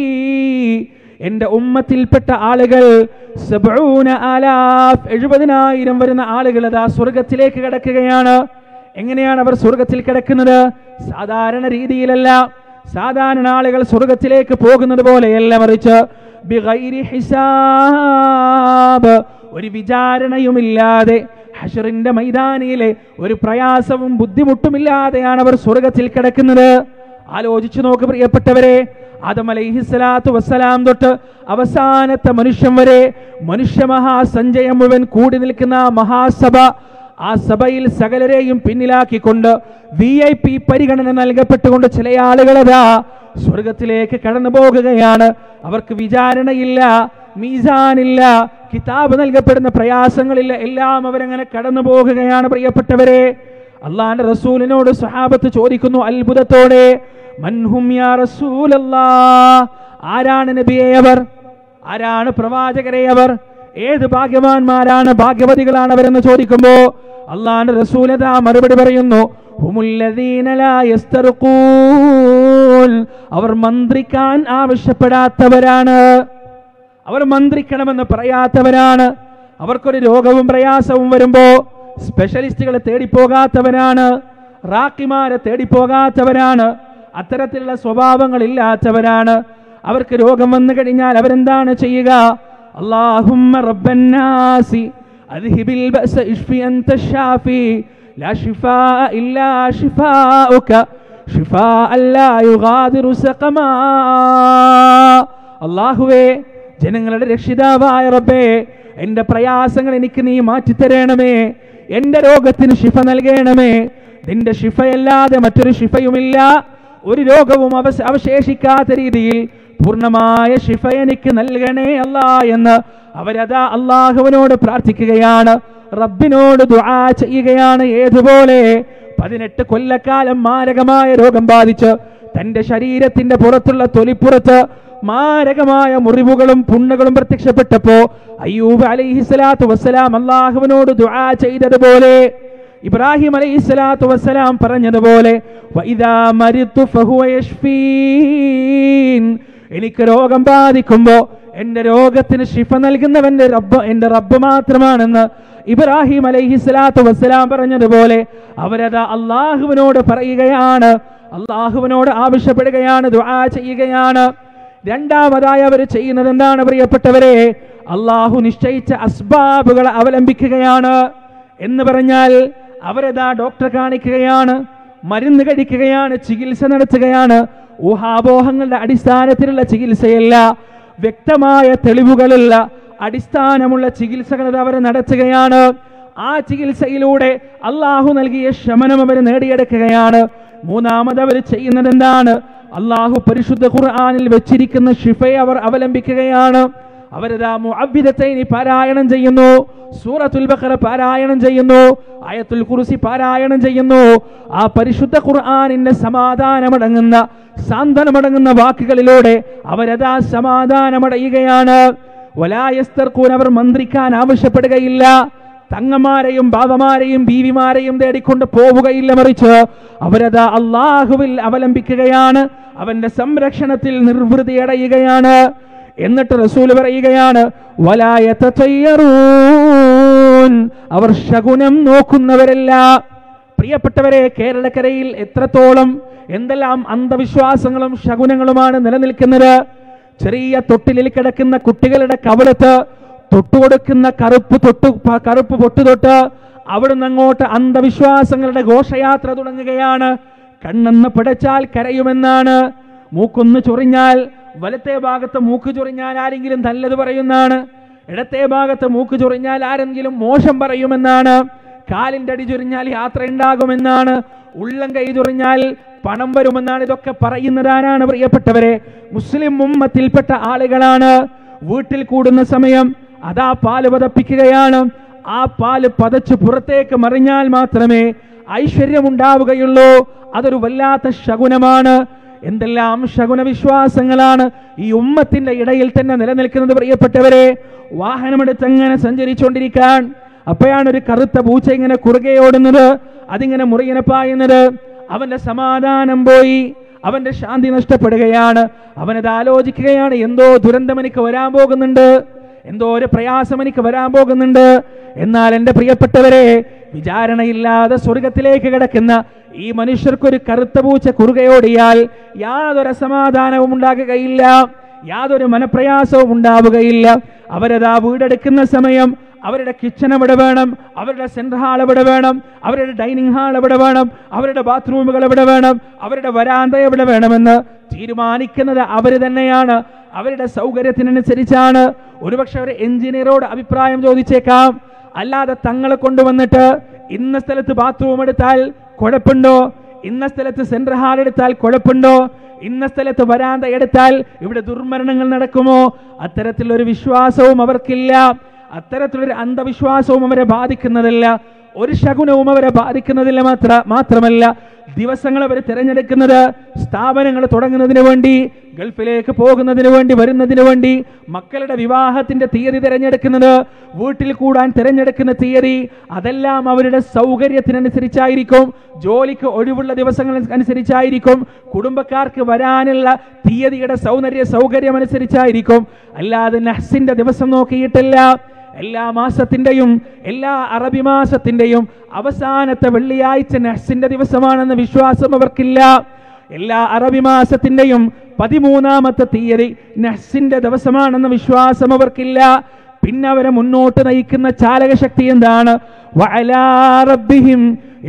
എന്റെ ഉമ്മത്തിൽപ്പെട്ട ആളുകൾ സബ്ഊന ആലാഫ് എഴുപതിനായിരം വരുന്ന ആളുകൾ അതാ സ്വർഗത്തിലേക്ക് കിടക്കുകയാണ് എങ്ങനെയാണ് അവർ സ്വർഗത്തിൽ കിടക്കുന്നത് സാധാരണ രീതിയിലല്ല സാധാരണ ആളുകൾ സ്വർഗത്തിലേക്ക് പോകുന്നത് പോലെയല്ല മറിച്ച് ബിഗൈരി ഹിസാബ് ഒരു വിചാരണയുമില്ലാതെ ഹഷറിന്റെ മൈതാനിയിലെ ഒരു പ്രയാസവും ബുദ്ധിമുട്ടുമില്ലാതെയാണ് അവർ സ്വർഗത്തിൽ കിടക്കുന്നത് ആലോചിച്ചു നോക്ക് പ്രിയപ്പെട്ടവരെ ആദം അലൈഹിസ്സലാത്തു വസ്സലാം തൊട്ട് അവസാനത്തെ മനുഷ്യൻ വരെ മനുഷ്യ മഹാസഞ്ചയം മുഴുവൻ കൂടി നിൽക്കുന്ന ആ മഹാസഭ ആ സഭയിൽ സകലരെയും പിന്നിലാക്കിക്കൊണ്ട് വി ഐ പി പരിഗണന നൽകപ്പെട്ടുകൊണ്ട് ചില ആളുകളതാ സ്വർഗത്തിലേക്ക് കടന്നു പോകുകയാണ് അവർക്ക് വിചാരണയില്ല മീസാനില്ല കിതാബ് നൽകപ്പെടുന്ന പ്രയാസങ്ങളില്ല എല്ലാം അവരങ്ങനെ കടന്നു പോകുകയാണ് പ്രിയപ്പെട്ടവരെ അള്ളാന്റെ റസൂലിനോട് സഹാബത്ത് ചോദിക്കുന്നു അത്ഭുതത്തോടെ മൻഹും യാ റസൂലല്ലാ ആരാണ് നബിയെ അവർ ആരാണ് പ്രവാചകരെ അവർ ഏത് ഭാഗ്യവാന്മാരാണ് ഭാഗ്യവതികളാണ് അവരെന്ന് ചോദിക്കുമ്പോ അള്ളാന്റെ റസൂലത മറുപടി പറയുന്നു ഹുമുല്ലദീന ലാ യസ്തർഖൂൻ അവർ മന്ത്രിക്കാൻ ആവശ്യപ്പെടാത്തവരാണ് അവർ മന്ത്രിക്കണമെന്ന് പറയാത്തവരാണ് അവർക്കൊരു രോഗവും പ്രയാസവും വരുമ്പോ സ്പെഷ്യലിസ്റ്റുകളെ തേടിപ്പോകാത്തവരാണ് റാക്കിമാരെ തേടിപ്പോകാത്തവരാണ് അത്തരത്തിലുള്ള സ്വഭാവങ്ങൾ ഇല്ലാത്തവരാണ് അവർക്ക് രോഗം വന്നു കഴിഞ്ഞാൽ അവരെന്താണ് ചെയ്യുക അള്ളാഹുമ്മ റബ്ബന്നാസി അദ്ഹിബിൽ ബഅസ ഇഷ്ഫി അൻത ഷാഫി ലാ ഷിഫാ ഇല്ലാ ഷിഫാഉക ഷിഫാ അല്ലാ യുഗാദിറു സഖമാ അള്ളാഹുവേ ജനങ്ങളുടെ രക്ഷിതാവായ റബ്ബേ എൻ്റെ പ്രയാസങ്ങൾ എനിക്ക് നീ മാറ്റിത്തരണമേ എൻ്റെ രോഗത്തിന് ശിഫ നൽകണമേ നിന്റെ ശിഫയല്ലാതെ മറ്റൊരു ശിഫയുമില്ല ഒരു രോഗവും അവശ അവശേഷിക്കാത്ത രീതിയിൽ പൂർണ്ണമായ ശിഫ എനിക്ക് നൽകണേ അല്ല എന്ന് അവരതാ അള്ളാഹുവിനോട് പ്രാർത്ഥിക്കുകയാണ് റബ്ബിനോട് ദുആ ചെയ്യുകയാണ് ഏതുപോലെ പതിനെട്ട് കൊല്ലക്കാലം മാരകമായ രോഗം ബാധിച്ച് തന്റെ ശരീരത്തിന്റെ പുറത്തുള്ള തൊലിപ്പുറത്ത് മാരകമായ മുറിവുകളും പുണ്ണുകളും പ്രത്യക്ഷപ്പെട്ടപ്പോ അയ്യൂബ് അലൈഹിസ്സലാത്തു വസ്സലാം അള്ളാഹുവിനോട് ദുആ ചെയ്തതുപോലെ ഇബ്രാഹിം അലൈഹിസ്സലാത്തു വസ്സലാം പറഞ്ഞതുപോലെ വഇദാ മരിത്തു ഫഹുവ യശ്ഫീൻ എനിക്ക് രോഗം ബാധിക്കുമ്പോ എന്റെ രോഗത്തിന് ശിഫ നൽകുന്നവന്റെ റബ്ബ് എന്റെ റബ്ബ് മാത്രമാണെന്ന് ഇബ്രാഹിം അലൈഹിസ്സലാത്തു വസ്സലാം പറഞ്ഞതുപോലെ അവരത് അള്ളാഹുവിനോട് പറയുകയാണ് അള്ളാഹുവിനോട് ആവശ്യപ്പെടുകയാണ് ദുആ ചെയ്യുകയാണ് രണ്ടാമതായി അവർ ചെയ്യുന്നത് എന്താണ് പ്രിയപ്പെട്ടവരെ അള്ളാഹു നിശ്ചയിച്ച അസ്ബാബുകളെ അവലംബിക്കുകയാണ് എന്ന് പറഞ്ഞാൽ അവരതാ ഡോക്ടറെ കാണിക്കുകയാണ് മരുന്ന് കഴിക്കുകയാണ് ചികിത്സ നടത്തുകയാണ് ഊഹാപോഹങ്ങളുടെ അടിസ്ഥാനത്തിലുള്ള ചികിത്സയല്ല വ്യക്തമായ തെളിവുകളുള്ള അടിസ്ഥാനമുള്ള ചികിത്സകൾ അത് അവർ നടത്തുകയാണ് ആ ചികിത്സയിലൂടെ അള്ളാഹു നൽകിയ ശമനം അവർ നേടിയെടുക്കുകയാണ് മൂന്നാമത് അവർ ചെയ്യുന്നത് എന്താണ് അള്ളാഹു പരിശുദ്ധ ഖുർആനിൽ വെച്ചിരിക്കുന്ന ഷിഫയെ അവർ അവലംബിക്കുകയാണ് അവരതാ മുഅബ്ബിദത്തൈനി പാരായണം ചെയ്യുന്നു സൂറത്തുൽ ബഖറ പാരായണം ചെയ്യുന്നു ആയത്തുൽ കുർസി പാരായണം ചെയ്യുന്നു ആ പരിശുദ്ധ ഖുർആനിന്റെ സമാധാനമടങ്ങുന്ന സാന്ത്വനമടങ്ങുന്ന വാക്കുകളിലൂടെ അവരതാ സമാധാനമടയുകയാണ് വലായസ്തർക്കൂൻ അവർ മന്ത്രിക്കാൻ ആവശ്യപ്പെടുകയില്ല തങ്ങന്മാരെയും ബാബമാരെയും ബീവിമാരെയും തേടിക്കൊണ്ട് പോവുകയില്ല മറിച്ച് അവരത് അള്ളാഹുവിൽ അവലംബിക്കുകയാണ് അവന്റെ സംരക്ഷണത്തിൽ നിർവൃതിയടയുകയാണ് എന്നിട്ട് റസൂൽ പറയുകയാണ് വലായത്തയ്യറൂൻ അവർ ശകുനം നോക്കുന്നവരല്ല പ്രിയപ്പെട്ടവരെ കേരളക്കരയിൽ എത്രത്തോളം എന്തെല്ലാം അന്ധവിശ്വാസങ്ങളും ശകുനങ്ങളുമാണ് നിലനിൽക്കുന്നത് ചെറിയ തൊട്ടിലിൽ കിടക്കുന്ന കുട്ടികളുടെ കവളത്ത് തൊട്ടുകൊടുക്കുന്ന കറുപ്പ് തൊട്ടു പ- കറുപ്പ് പൊട്ടു തൊട്ട് അവിടുന്ന് അങ്ങോട്ട് അന്ധവിശ്വാസങ്ങളുടെ ഘോഷയാത്ര തുടങ്ങുകയാണ് കണ്ണെന്ന് പിടച്ചാൽ കരയുമെന്നാണ് മൂക്കൊന്ന് ചൊറിഞ്ഞാൽ വലത്തെ ഭാഗത്ത് മൂക്ക് ചൊറിഞ്ഞാൽ ആരെങ്കിലും നല്ലത് പറയുന്നാണ് ഇടത്തെ ഭാഗത്ത് മൂക്ക് ചൊറിഞ്ഞാൽ ആരെങ്കിലും മോശം പറയുമെന്നാണ് കാലിന്റെ അടി ചൊറിഞ്ഞാൽ യാത്ര ഉണ്ടാകുമെന്നാണ് ഉള്ളം കൈ ചൊറിഞ്ഞാൽ പണം വരുമെന്നാണ് ഇതൊക്കെ പറയുന്നതാരാണ് പ്രിയപ്പെട്ടവരെ മുസ്ലിം ഉമ്മത്തിൽപ്പെട്ട ആളുകളാണ് വീട്ടിൽ കൂടുന്ന സമയം അതാ പാല് പതപ്പിക്കുകയാണ് ആ പാല് പതച്ച് പുറത്തേക്ക് മറിഞ്ഞാൽ മാത്രമേ ഐശ്വര്യമുണ്ടാവുകയുള്ളൂ അതൊരു വല്ലാത്ത ശകുനമാണ് എന്തെല്ലാം ശകുന വിശ്വാസങ്ങളാണ് ഈ ഉമ്മത്തിന്റെ ഇടയിൽ തന്നെ നിലനിൽക്കുന്നത് പ്രിയപ്പെട്ടവരെ വാഹനമെടുത്ത് അങ്ങനെ സഞ്ചരിച്ചുകൊണ്ടിരിക്കാൻ അപ്പോഴാണ് ഒരു കറുത്ത പൂച്ച ഇങ്ങനെ കുറുകെ ഓടുന്നത് അതിങ്ങനെ മുറിയിനെ പായുന്നത് അവന്റെ സമാധാനം പോയി അവന്റെ ശാന്തി നഷ്ടപ്പെടുകയാണ് അവനത് ആലോചിക്കുകയാണ് എന്തോ ദുരന്തം എനിക്ക് വരാൻ പോകുന്നുണ്ട് എന്തോ ഒരു പ്രയാസം എനിക്ക് വരാൻ പോകുന്നുണ്ട് എന്നാൽ എൻ്റെ പ്രിയപ്പെട്ടവരെ വിചാരണയില്ലാതെ സ്വർഗത്തിലേക്ക് കിടക്കുന്ന ഈ മനുഷ്യർക്കൊരു കറുത്ത പൂച്ച കുറുകയോടിയാൽ യാതൊരു സമാധാനവും ഉണ്ടാകുകയില്ല യാതൊരു മനപ്രയാസവും ഉണ്ടാവുകയില്ല അവരതാ വീടെടുക്കുന്ന സമയം അവരുടെ കിച്ചൺ എവിടെ വേണം അവരുടെ സെൻട്രൽ ഹാൾ എവിടെ വേണം അവരുടെ ഡൈനിങ് ഹാൾ എവിടെ വേണം അവരുടെ ബാത്റൂമുകൾ എവിടെ വേണം അവരുടെ വരാന്ത എവിടെ വേണമെന്ന് തീരുമാനിക്കുന്നത് അവർ തന്നെയാണ് അവരുടെ സൗകര്യത്തിനനുസരിച്ചാണ് ഒരുപക്ഷെ ഒരു എഞ്ചിനീയറോട് അഭിപ്രായം ചോദിച്ചേക്കാം അല്ലാതെ തങ്ങളെ കൊണ്ടുവന്നിട്ട് ഇന്ന സ്ഥലത്ത് ബാത്റൂം എടുത്താൽ കുഴപ്പമുണ്ടോ ഇന്ന സ്ഥലത്ത് സെൻട്രൽ ഹാൾ എടുത്താൽ കുഴപ്പമുണ്ടോ ഇന്ന സ്ഥലത്ത് വരാന്ത എടുത്താൽ ഇവിടെ ദുർമരണങ്ങൾ നടക്കുമോ അത്തരത്തിലൊരു വിശ്വാസവും അവർക്കില്ല അത്തരത്തിലൊരു അന്ധവിശ്വാസവും അവരെ ബാധിക്കുന്നതല്ല ഒരു ശകുനവും അവരെ ബാധിക്കുന്നതില്ല മാത്ര മാത്രമല്ല ദിവസങ്ങൾ അവർ തിരഞ്ഞെടുക്കുന്നത് സ്ഥാപനങ്ങൾ തുടങ്ങുന്നതിന് വേണ്ടി ഗൾഫിലേക്ക് പോകുന്നതിന് വേണ്ടി വരുന്നതിന് വേണ്ടി മക്കളുടെ വിവാഹത്തിന്റെ തീയതി തിരഞ്ഞെടുക്കുന്നത് വീട്ടിൽ കൂടാൻ തിരഞ്ഞെടുക്കുന്ന തീയതി അതെല്ലാം അവരുടെ സൗകര്യത്തിനനുസരിച്ചായിരിക്കും ജോലിക്ക് ഒഴിവുള്ള ദിവസങ്ങൾ അനുസരിച്ചായിരിക്കും കുടുംബക്കാർക്ക് വരാനുള്ള തീയതിയുടെ സൗന്ദര്യ സൗകര്യം അനുസരിച്ചായിരിക്കും അല്ലാതെ നഹ്സിന്റെ ദിവസം നോക്കിയിട്ടല്ല എല്ലാ മാസത്തിന്റെയും എല്ലാ അറബി മാസത്തിന്റെയും അവസാനത്തെ വെള്ളിയാഴ്ച നഹ്സിന്റെ ദിവസമാണെന്ന വിശ്വാസം അവർക്കില്ല എല്ലാ അറബി മാസത്തിന്റെയും പതിമൂന്നാമത്തെ തീയതി നഹ്സിന്റെ ദിവസമാണെന്ന വിശ്വാസം അവർക്കില്ല പിന്നെ അവരെ മുന്നോട്ട് നയിക്കുന്ന ചാലകശക്തി എന്താണ് വഅലാ റബ്ബിഹിം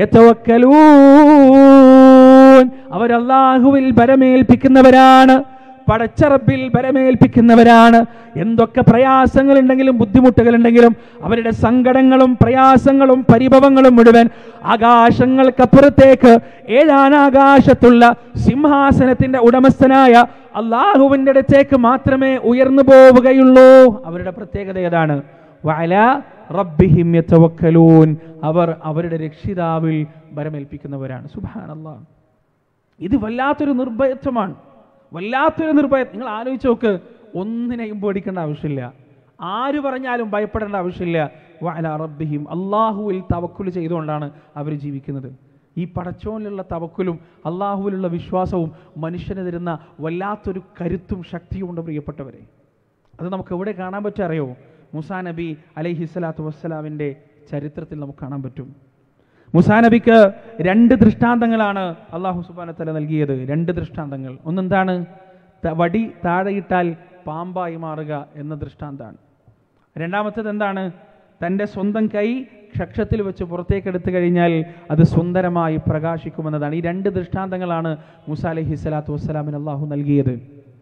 യതവക്കലൂൻ അവർ അള്ളാഹുവിൽ ബരമേൽപ്പിക്കുന്നവരാണ് പടച്ചറബിൽ ബരമേൽപ്പിക്കുന്നവരാണ് എന്തൊക്കെ പ്രയാസങ്ങൾ ഉണ്ടെങ്കിലും ബുദ്ധിമുട്ടുകൾ ഉണ്ടെങ്കിലും അവരുടെ സങ്കടങ്ങളും പ്രയാസങ്ങളും പരിഭവങ്ങളും മുഴുവൻ ആകാശങ്ങൾക്കപ്പുറത്തേക്ക് ഏഴാനാകാശത്തുള്ള സിംഹാസനത്തിന്റെ ഉടമസ്ഥനായ അള്ളാഹുവിന്റെ അടുത്തേക്ക് മാത്രമേ ഉയർന്നു പോവുകയുള്ളൂ അവരുടെ പ്രത്യേകത ഏതാണ് വഅല റബ്ബിഹിം യതവക്കലൂൻ അവർ അവരുടെ രക്ഷിതാവിൽ ബരമേൽപ്പിക്കുന്നവരാണ് സുബ്ഹാനല്ലാഹ് ഇത് വല്ലാത്തൊരു നിർഭയത്വമാണ് വല്ലാത്തൊരു നിർഭയം നിങ്ങൾ ആലോചിച്ച് നോക്ക് ഒന്നിനെയും പേടിക്കേണ്ട ആവശ്യമില്ല ആര് പറഞ്ഞാലും ഭയപ്പെടേണ്ട ആവശ്യമില്ല വഅല റബ്ബിഹിം അള്ളാഹുവിൽ തവക്കുൽ ചെയ്തുകൊണ്ടാണ് അവർ ജീവിക്കുന്നത് ഈ പടച്ചോനിലുള്ള തവക്കുലും അള്ളാഹുവിലുള്ള വിശ്വാസവും മനുഷ്യന് തരുന്ന വല്ലാത്തൊരു കരുത്തും ശക്തിയും ഉണ്ട് പ്രിയപ്പെട്ടവരെ അത് നമുക്ക് എവിടെ കാണാൻ പറ്റും അറിയോ മുസാ നബി അലൈഹി സ്വലാത്തു വസ്സലാമിൻ്റെ ചരിത്രത്തിൽ നമുക്ക് കാണാൻ പറ്റും മുസാ നബിക്ക് രണ്ട് ദൃഷ്ടാന്തങ്ങളാണ് അള്ളാഹു സുബാന തല നൽകിയത് രണ്ട് ദൃഷ്ടാന്തങ്ങൾ ഒന്നെന്താണ് ത- വടി താഴെയിട്ടാൽ പാമ്പായി മാറുക എന്ന ദൃഷ്ടാന്താണ് രണ്ടാമത്തേത് എന്താണ് തൻ്റെ സ്വന്തം കൈ കക്ഷത്തിൽ വെച്ച് പുറത്തേക്ക് എടുത്തു കഴിഞ്ഞാൽ അത് സുന്ദരമായി പ്രകാശിക്കുമെന്നതാണ് ഈ രണ്ട് ദൃഷ്ടാന്തങ്ങളാണ് മൂസ അലഹി സ്വലാത്തു വസ്സലാമിന് അള്ളാഹു നൽകിയത്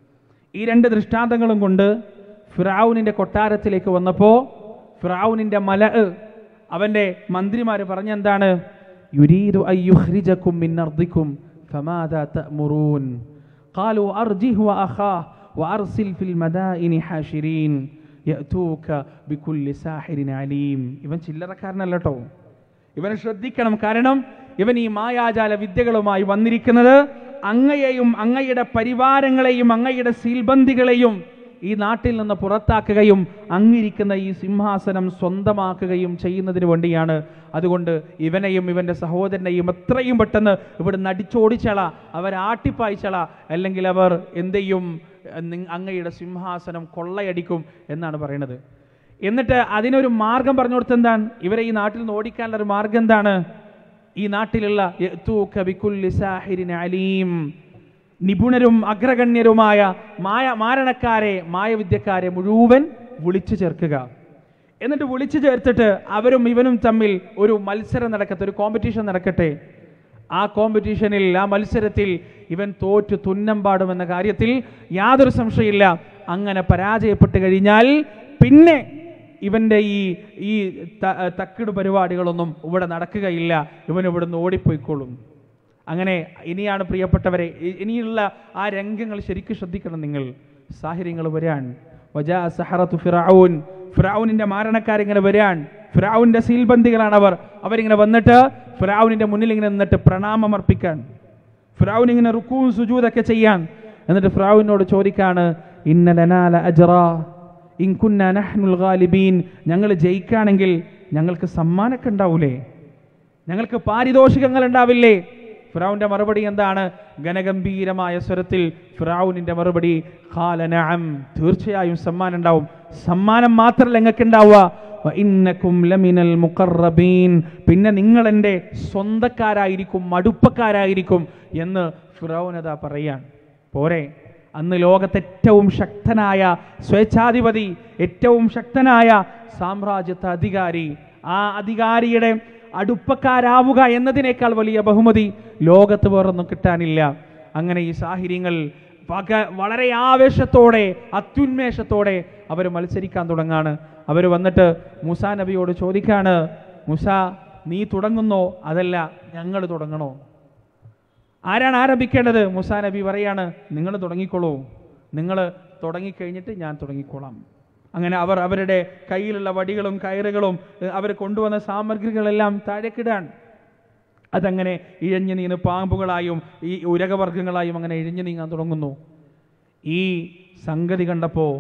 ഈ രണ്ട് ദൃഷ്ടാന്തങ്ങളും കൊണ്ട് ഫിറാവുനിൻ്റെ കൊട്ടാരത്തിലേക്ക് വന്നപ്പോൾ ഫിറാവുനിൻ്റെ മല അവൻ്റെ മന്ത്രിമാർ പറഞ്ഞെന്താണ് യുരീദു അയ്യുഹ്രിജക്കും മിന്നർദിക്കും فماذا تأمرون قالوا أرجه وأخاه وأرسل في المدائن حاشرين يأتوك بكل ساحر عليم ഇവൻ ചില്ലറക്കാരനല്ല കേട്ടോ ഇവനെ ശ്രദ്ധിക്കണം കാരണം ഇവൻ ഈ മായാജാല വിദ്യകളുമായി വന്നിരിക്കുന്നത് അങ്ങയെയും അങ്ങയുടെ പരിവാരങ്ങളെയും അങ്ങയുടെ സീൽബന്ധികളെയും ഈ നാട്ടിൽ നിന്ന് പുറത്താക്കുകയും അങ്ങിരിക്കുന്ന ഈ സിംഹാസനം സ്വന്തമാക്കുകയും ചെയ്യുന്നതിന് വേണ്ടിയാണ് അതുകൊണ്ട് ഇവനെയും ഇവൻ്റെ സഹോദരനെയും എത്രയും പെട്ടെന്ന് ഇവിടെ നടിച്ചോടിച്ചള അവർ ആട്ടിപ്പായിച്ചള അല്ലെങ്കിൽ അവർ എന്ത് ചെയ്യും നിങ്ങ- അങ്ങയുടെ സിംഹാസനം കൊള്ളയടിക്കും എന്നാണ് പറയുന്നത് എന്നിട്ട് അതിനൊരു മാർഗം പറഞ്ഞു കൊടുത്തെന്താണ് ഇവരെ ഈ നാട്ടിൽ നിന്ന് ഓടിക്കാനുള്ള ഒരു മാർഗം എന്താണ് ഈ നാട്ടിലുള്ള യഅ്തൂക ബികുല്ലി സാഹിരിൻ അലീം നിപുണരും അഗ്രഗണ്യരുമായ മായ മാരണക്കാരെ മായവിദ്യക്കാരെ മുഴുവൻ വിളിച്ചു ചേർക്കുക എന്നിട്ട് വിളിച്ചു ചേർത്തിട്ട് അവരും ഇവനും തമ്മിൽ ഒരു മത്സരം നടക്കട്ടെ ഒരു കോമ്പറ്റീഷൻ നടക്കട്ടെ ആ കോമ്പറ്റീഷനിൽ ആ മത്സരത്തിൽ ഇവൻ തോറ്റു തുന്നം പാടുമെന്ന കാര്യത്തിൽ യാതൊരു സംശയമില്ല അങ്ങനെ പരാജയപ്പെട്ട് കഴിഞ്ഞാൽ പിന്നെ ഇവൻ്റെ ഈ ഈ ത- തക്കിട് പരിപാടികളൊന്നും ഇവിടെ നടക്കുകയില്ല ഇവൻ ഇവിടുന്ന് ഓടിപ്പോയിക്കോളും അങ്ങനെ ഇനിയാണ് പ്രിയപ്പെട്ടവരെ ഇ- ഇനിയുള്ള ആ രംഗങ്ങൾ ശരിക്കും ശ്രദ്ധിക്കണം നിങ്ങൾ സാഹചര്യങ്ങൾ വരാൻ വജാ സഹറത്തു ഫിറഔൻ ഫിറഔനിന്റെ മാരണക്കാരിങ്ങനെ വരാൻ ഫിറഔന്റെ സീൽബന്ധികളാണ് അവർ അവരിങ്ങനെ വന്നിട്ട് ഫിറഔനിന്റെ മുന്നിൽ ഇങ്ങനെ നിന്നിട്ട് പ്രണാമം അർപ്പിക്കാൻ ഫിറൗൻ ഇങ്ങനെ റുക്കൂവും സുജൂദൊക്കെ ചെയ്യാൻ എന്നിട്ട് ഫിറൗനോട് ചോദിക്കാണ് ഇന്നലനാല അജറ ഇൻകുന്ന നഹ്നുൽ ഗാലിബീൻ ഞങ്ങൾ ജയിക്കുകയാണെങ്കിൽ ഞങ്ങൾക്ക് സമ്മാനമൊക്കെ ഉണ്ടാവൂലേ ഞങ്ങൾക്ക് പാരിതോഷികങ്ങൾ ഉണ്ടാവില്ലേ ഫിറൗന്റെ മറുപടി എന്താണ് ഘനഗംഭീരമായ സ്വരത്തിൽ ഫിറൗനിന്റെ മറുപടി ഖാല നഅം തീർച്ചയായും സമ്മാനം ഉണ്ടാവും സമ്മാനം മാത്രമല്ല നിങ്ങൾക്ക് ഉണ്ടാവുക വ ഇന്നക്കും ലമിനൽ മുഖറബീൻ പിന്നെ നിങ്ങൾ എൻ്റെ സ്വന്തക്കാരായിരിക്കും മടുപ്പക്കാരായിരിക്കും എന്ന് ഫിറൗനത പറയാൻ പോരെ അന്ന് ലോകത്തെ ഏറ്റവും ശക്തനായ സ്വേച്ഛാധിപതി ഏറ്റവും ശക്തനായ സാമ്രാജ്യത്തെ അധികാരി ആ അധികാരിയുടെ അടുപ്പക്കാരാവുക എന്നതിനേക്കാൾ വലിയ ബഹുമതി ലോകത്ത് വേറൊന്നും കിട്ടാനില്ല അങ്ങനെ ഈ സാഹചര്യങ്ങൾ പക വളരെ ആവേശത്തോടെ അത്യുന്മേഷത്തോടെ അവർ മത്സരിക്കാൻ തുടങ്ങാണ് അവർ വന്നിട്ട് മൂസാ നബിയോട് ചോദിക്കാണ് മുസ നീ തുടങ്ങുന്നോ അതല്ല ഞങ്ങൾ തുടങ്ങണോ ആരാണ് ആരംഭിക്കേണ്ടത് മുസാ നബി പറയാണ് നിങ്ങൾ തുടങ്ങിക്കോളൂ നിങ്ങൾ തുടങ്ങിക്കഴിഞ്ഞിട്ട് ഞാൻ തുടങ്ങിക്കോളാം അങ്ങനെ അവർ അവരുടെ കയ്യിലുള്ള വടികളും കയറുകളും ഏഹ്, അവർ കൊണ്ടുവന്ന സാമഗ്രികളെല്ലാം താഴേക്കിടാൻ അതങ്ങനെ ഇഴഞ്ഞു നീങ്ങുന്ന പാമ്പുകളായും ഈ ഉരകവർഗ്ഗങ്ങളായും അങ്ങനെ ഇഴഞ്ഞു നീങ്ങാൻ തുടങ്ങുന്നു ഈ സംഗതി കണ്ടപ്പോൾ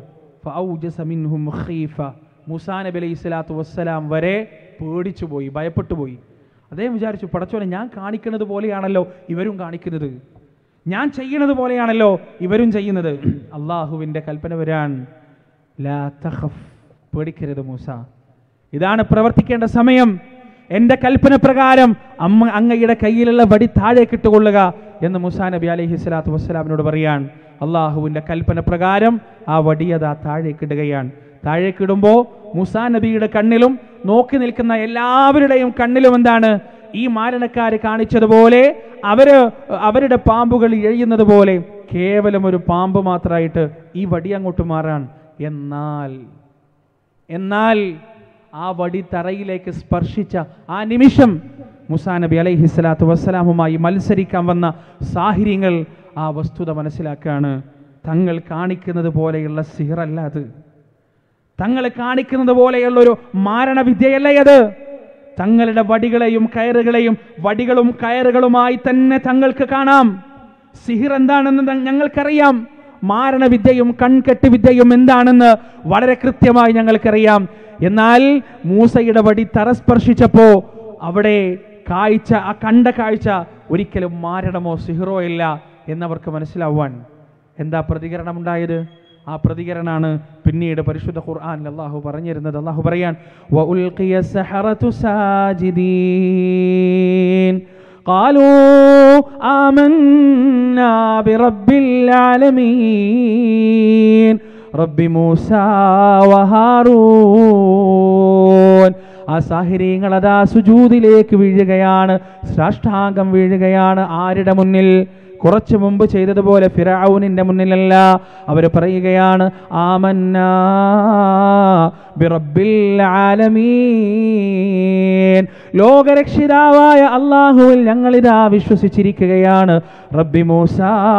മുസാ നബി അലൈഹി സ്വലാത്തു വസ്സലാം വരെ പേടിച്ചു പോയി ഭയപ്പെട്ടു പോയി അദ്ദേഹം വിചാരിച്ചു പടച്ചോനെ ഞാൻ കാണിക്കുന്നത് പോലെയാണല്ലോ ഇവരും കാണിക്കുന്നത് ഞാൻ ചെയ്യുന്നത് പോലെയാണല്ലോ ഇവരും ചെയ്യുന്നത് അള്ളാഹുവിൻ്റെ കൽപ്പന വരാൻ ലാ തഖഫ് പേടിക്കരുത് മൂസ ഇതാണ് പ്രവർത്തിക്കേണ്ട സമയം എൻ്റെ കൽപ്പന പ്രകാരം അമ്മ അങ്ങയുടെ കയ്യിലുള്ള വടി താഴേക്ക് ഇട്ടുകൊള്ളുക എന്ന് മുസാ നബി അലൈഹി സ്വലാത്തു വസ്സലാമിനോട് പറയാൻ അള്ളാഹുവിൻ്റെ കൽപ്പന പ്രകാരം ആ വടിയതാ താഴേക്കിടുകയാണ് താഴേക്കിടുമ്പോൾ മുസാ നബിയുടെ കണ്ണിലും നോക്കി നിൽക്കുന്ന എല്ലാവരുടെയും കണ്ണിലും എന്താണ് ഈ മാരണക്കാർ കാണിച്ചതുപോലെ അവര് അവരുടെ പാമ്പുകൾ എഴിയുന്നത് പോലെ കേവലം ഒരു പാമ്പ് മാത്രമായിട്ട് ഈ വടി അങ്ങോട്ട് മാറാൻ എന്നാൽ എന്നാൽ ആ വടി തറയിലേക്ക് സ്പർശിച്ച ആ നിമിഷം മുസാ നബി അലൈഹി സ്വലാത്തു വസ്സലാമുമായി മത്സരിക്കാൻ വന്ന സാഹചര്യങ്ങൾ ആ വസ്തുത മനസ്സിലാക്കുകയാണ് തങ്ങൾ കാണിക്കുന്നത് പോലെയുള്ള സിഹറല്ല അത് തങ്ങൾ കാണിക്കുന്നത് പോലെയുള്ള ഒരു മാരണവിദ്യയല്ല അത് തങ്ങളുടെ വടികളെയും കയറുകളെയും വടികളും കയറുകളുമായി തന്നെ തങ്ങൾക്ക് കാണാം സിഹിർ എന്താണെന്ന് ത- ഞങ്ങൾക്കറിയാം മാരണവിദ്യയും കൺകെട്ട് വിദ്യയും എന്താണെന്ന് വളരെ കൃത്യമായി ഞങ്ങൾക്കറിയാം എന്നാൽ മൂസയുടെ വടി തറസ്പർശിച്ചപ്പോ അവിടെ കാഴ്ച ആ കണ്ട കാഴ്ച ഒരിക്കലും മാരണമോ സിഹിറോ ഇല്ല എന്നവർക്ക് മനസ്സിലാവാൻ എന്താ പ്രതികരണം ഉണ്ടായത് ആ പ്രതികരണമാണ് പിന്നീട് പരിശുദ്ധ ഖുർആൻ അള്ളാഹു പറഞ്ഞിരുന്നത് അള്ളാഹു പറയാൻ "വഉൽഖിയ السحرة ساجدين قالوا آمنا برب العالمين رب موسى وهارون ആ സാഹിര്യങ്ങൾ അതാ സുജൂതിലേക്ക് വീഴുകയാണ് സാഷ്ടാംഗം വീഴുകയാണ് ആരുടെ മുന്നിൽ കുറച്ചു മുമ്പ് ചെയ്തതുപോലെ ഫിറൌനിന്റെ മുന്നിലല്ല അവർ പറയുകയാണ് ആമന്ന ബിറബ്ബിൽ ആലമീൻ ലോകരക്ഷിതാവായ അള്ളാഹുവിൽ ഞങ്ങളിതാ വിശ്വസിച്ചിരിക്കുകയാണ് റബ്ബി മൂസ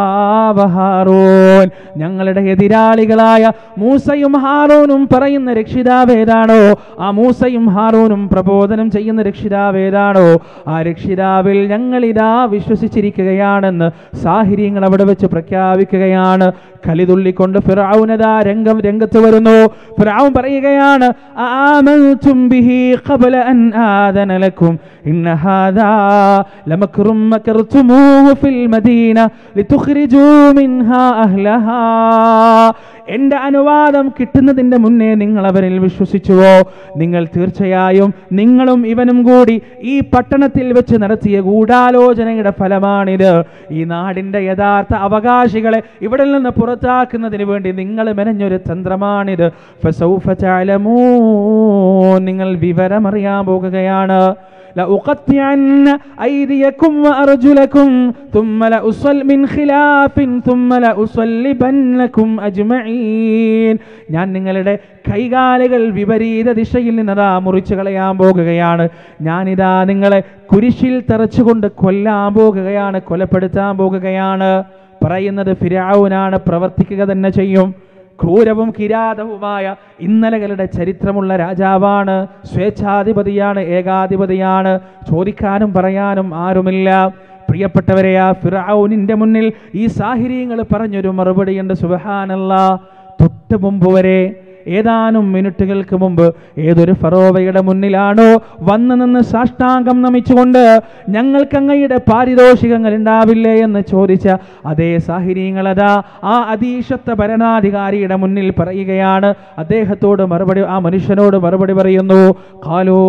ഹാറൂൻ ഞങ്ങളുടെ എതിരാളികളായ മൂസയും ഹാറൂനും പറയുന്ന രക്ഷിതാവ് ഏതാണോ ആ മൂസയും ഹാറൂനും പ്രബോധനം ചെയ്യുന്ന രക്ഷിതാവ് ഏതാണോ ആ രക്ഷിതാവിൽ ഞങ്ങളിതാ വിശ്വസിച്ചിരിക്കുകയാണെന്ന് സാഹിര്യങ്ങൾ അവിടെ വെച്ച് പ്രഖ്യാപിക്കുകയാണ് കലിതുള്ളിക്കൊണ്ട് ഫിറൌനതാ രംഗം രംഗത്ത് വരുന്നു ഫിറൌൻ പറയുകയാണ് ആമൻതും ബിഹി ഖബല അൻ ആദന ലക്കും ഇന്ന ഹാദാ ലമക്റും മകർതുമൂഹു ഫിൽ മദീന ലിതുഖ്രിജൂ മിൻഹാ അഹ്ലഹാ എന്റെ അനുവാദം കിട്ടുന്നതിന്റെ മുന്നേ നിങ്ങൾ അവരിൽ വിശ്വസിച്ചുവോ നിങ്ങൾ തീർച്ചയായും നിങ്ങളും ഇവനും കൂടി ഈ പട്ടണത്തിൽ വെച്ച് നടത്തിയ ഗൂഢാലോചനയുടെ ഫലമാണിത് ഈ നാടിന്റെ യഥാർത്ഥ അവകാശികളെ ഇവിടെ നിന്ന് പുറത്താക്കുന്നതിന് വേണ്ടി നിങ്ങൾ മെനഞ്ഞൊരു തന്ത്രമാണിത് ഫസൗഫ തഅലമൂൻ. നിങ്ങൾ വിവരമറിയാൻ പോകുകയാണ് لأقطعن أيديكم وأرجلكم ثم لأصل من خلاف ثم لأصلبنكم أجمعين ഞാൻ നിങ്ങളുടെ കൈകാലുകൾ വിപരീത ദിശയിൽ നിന്നതാ മുറിച്ചു കളയാൻ പോകുകയാണ് ഞാനിതാ നിങ്ങളെ കുരിശിൽ തറച്ചുകൊണ്ട് കൊല്ലാൻ പോകുകയാണ് കൊലപ്പെടുത്താൻ പോകുകയാണ് പറയുന്നത് ഫിരാവുനാണ് പ്രവർത്തിക്കുക തന്നെ ചെയ്യും ക്രൂരവും കിരാതവുമായ ഇന്നലകളുടെ ചരിത്രമുള്ള രാജാവാണ് സ്വേച്ഛാധിപതിയാണ് ഏകാധിപതിയാണ് ചോദിക്കാനും പറയാനും ആരുമില്ല പ്രിയപ്പെട്ടവരെ ആ ഫിറൌനിന്റെ മുന്നിൽ ഈ സാഹിര്യങ്ങൾ പറഞ്ഞൊരു മറുപടിയുണ്ട് സുബഹാനല്ല തൊട്ട് മുമ്പ് വരെ ഏതാനും മിനിറ്റുകൾക്ക് മുമ്പ് ഏതൊരു ഫറോവയുടെ മുന്നിലാണോ വന്നു നിന്ന് സാഷ്ടാംഗം നമിച്ചുകൊണ്ട് ഞങ്ങൾക്ക് അങ്ങയുടെ പാരിതോഷികങ്ങൾ ഉണ്ടാവില്ലേ എന്ന് ചോദിച്ച അതേ സാഹിര്യങ്ങളതാ ആ അതീശത്വ ഭരണാധികാരിയുടെ മുന്നിൽ പറയുകയാണ് അദ്ദേഹത്തോട് മറുപടി ആ മനുഷ്യനോട് മറുപടി പറയുന്നു കാലോ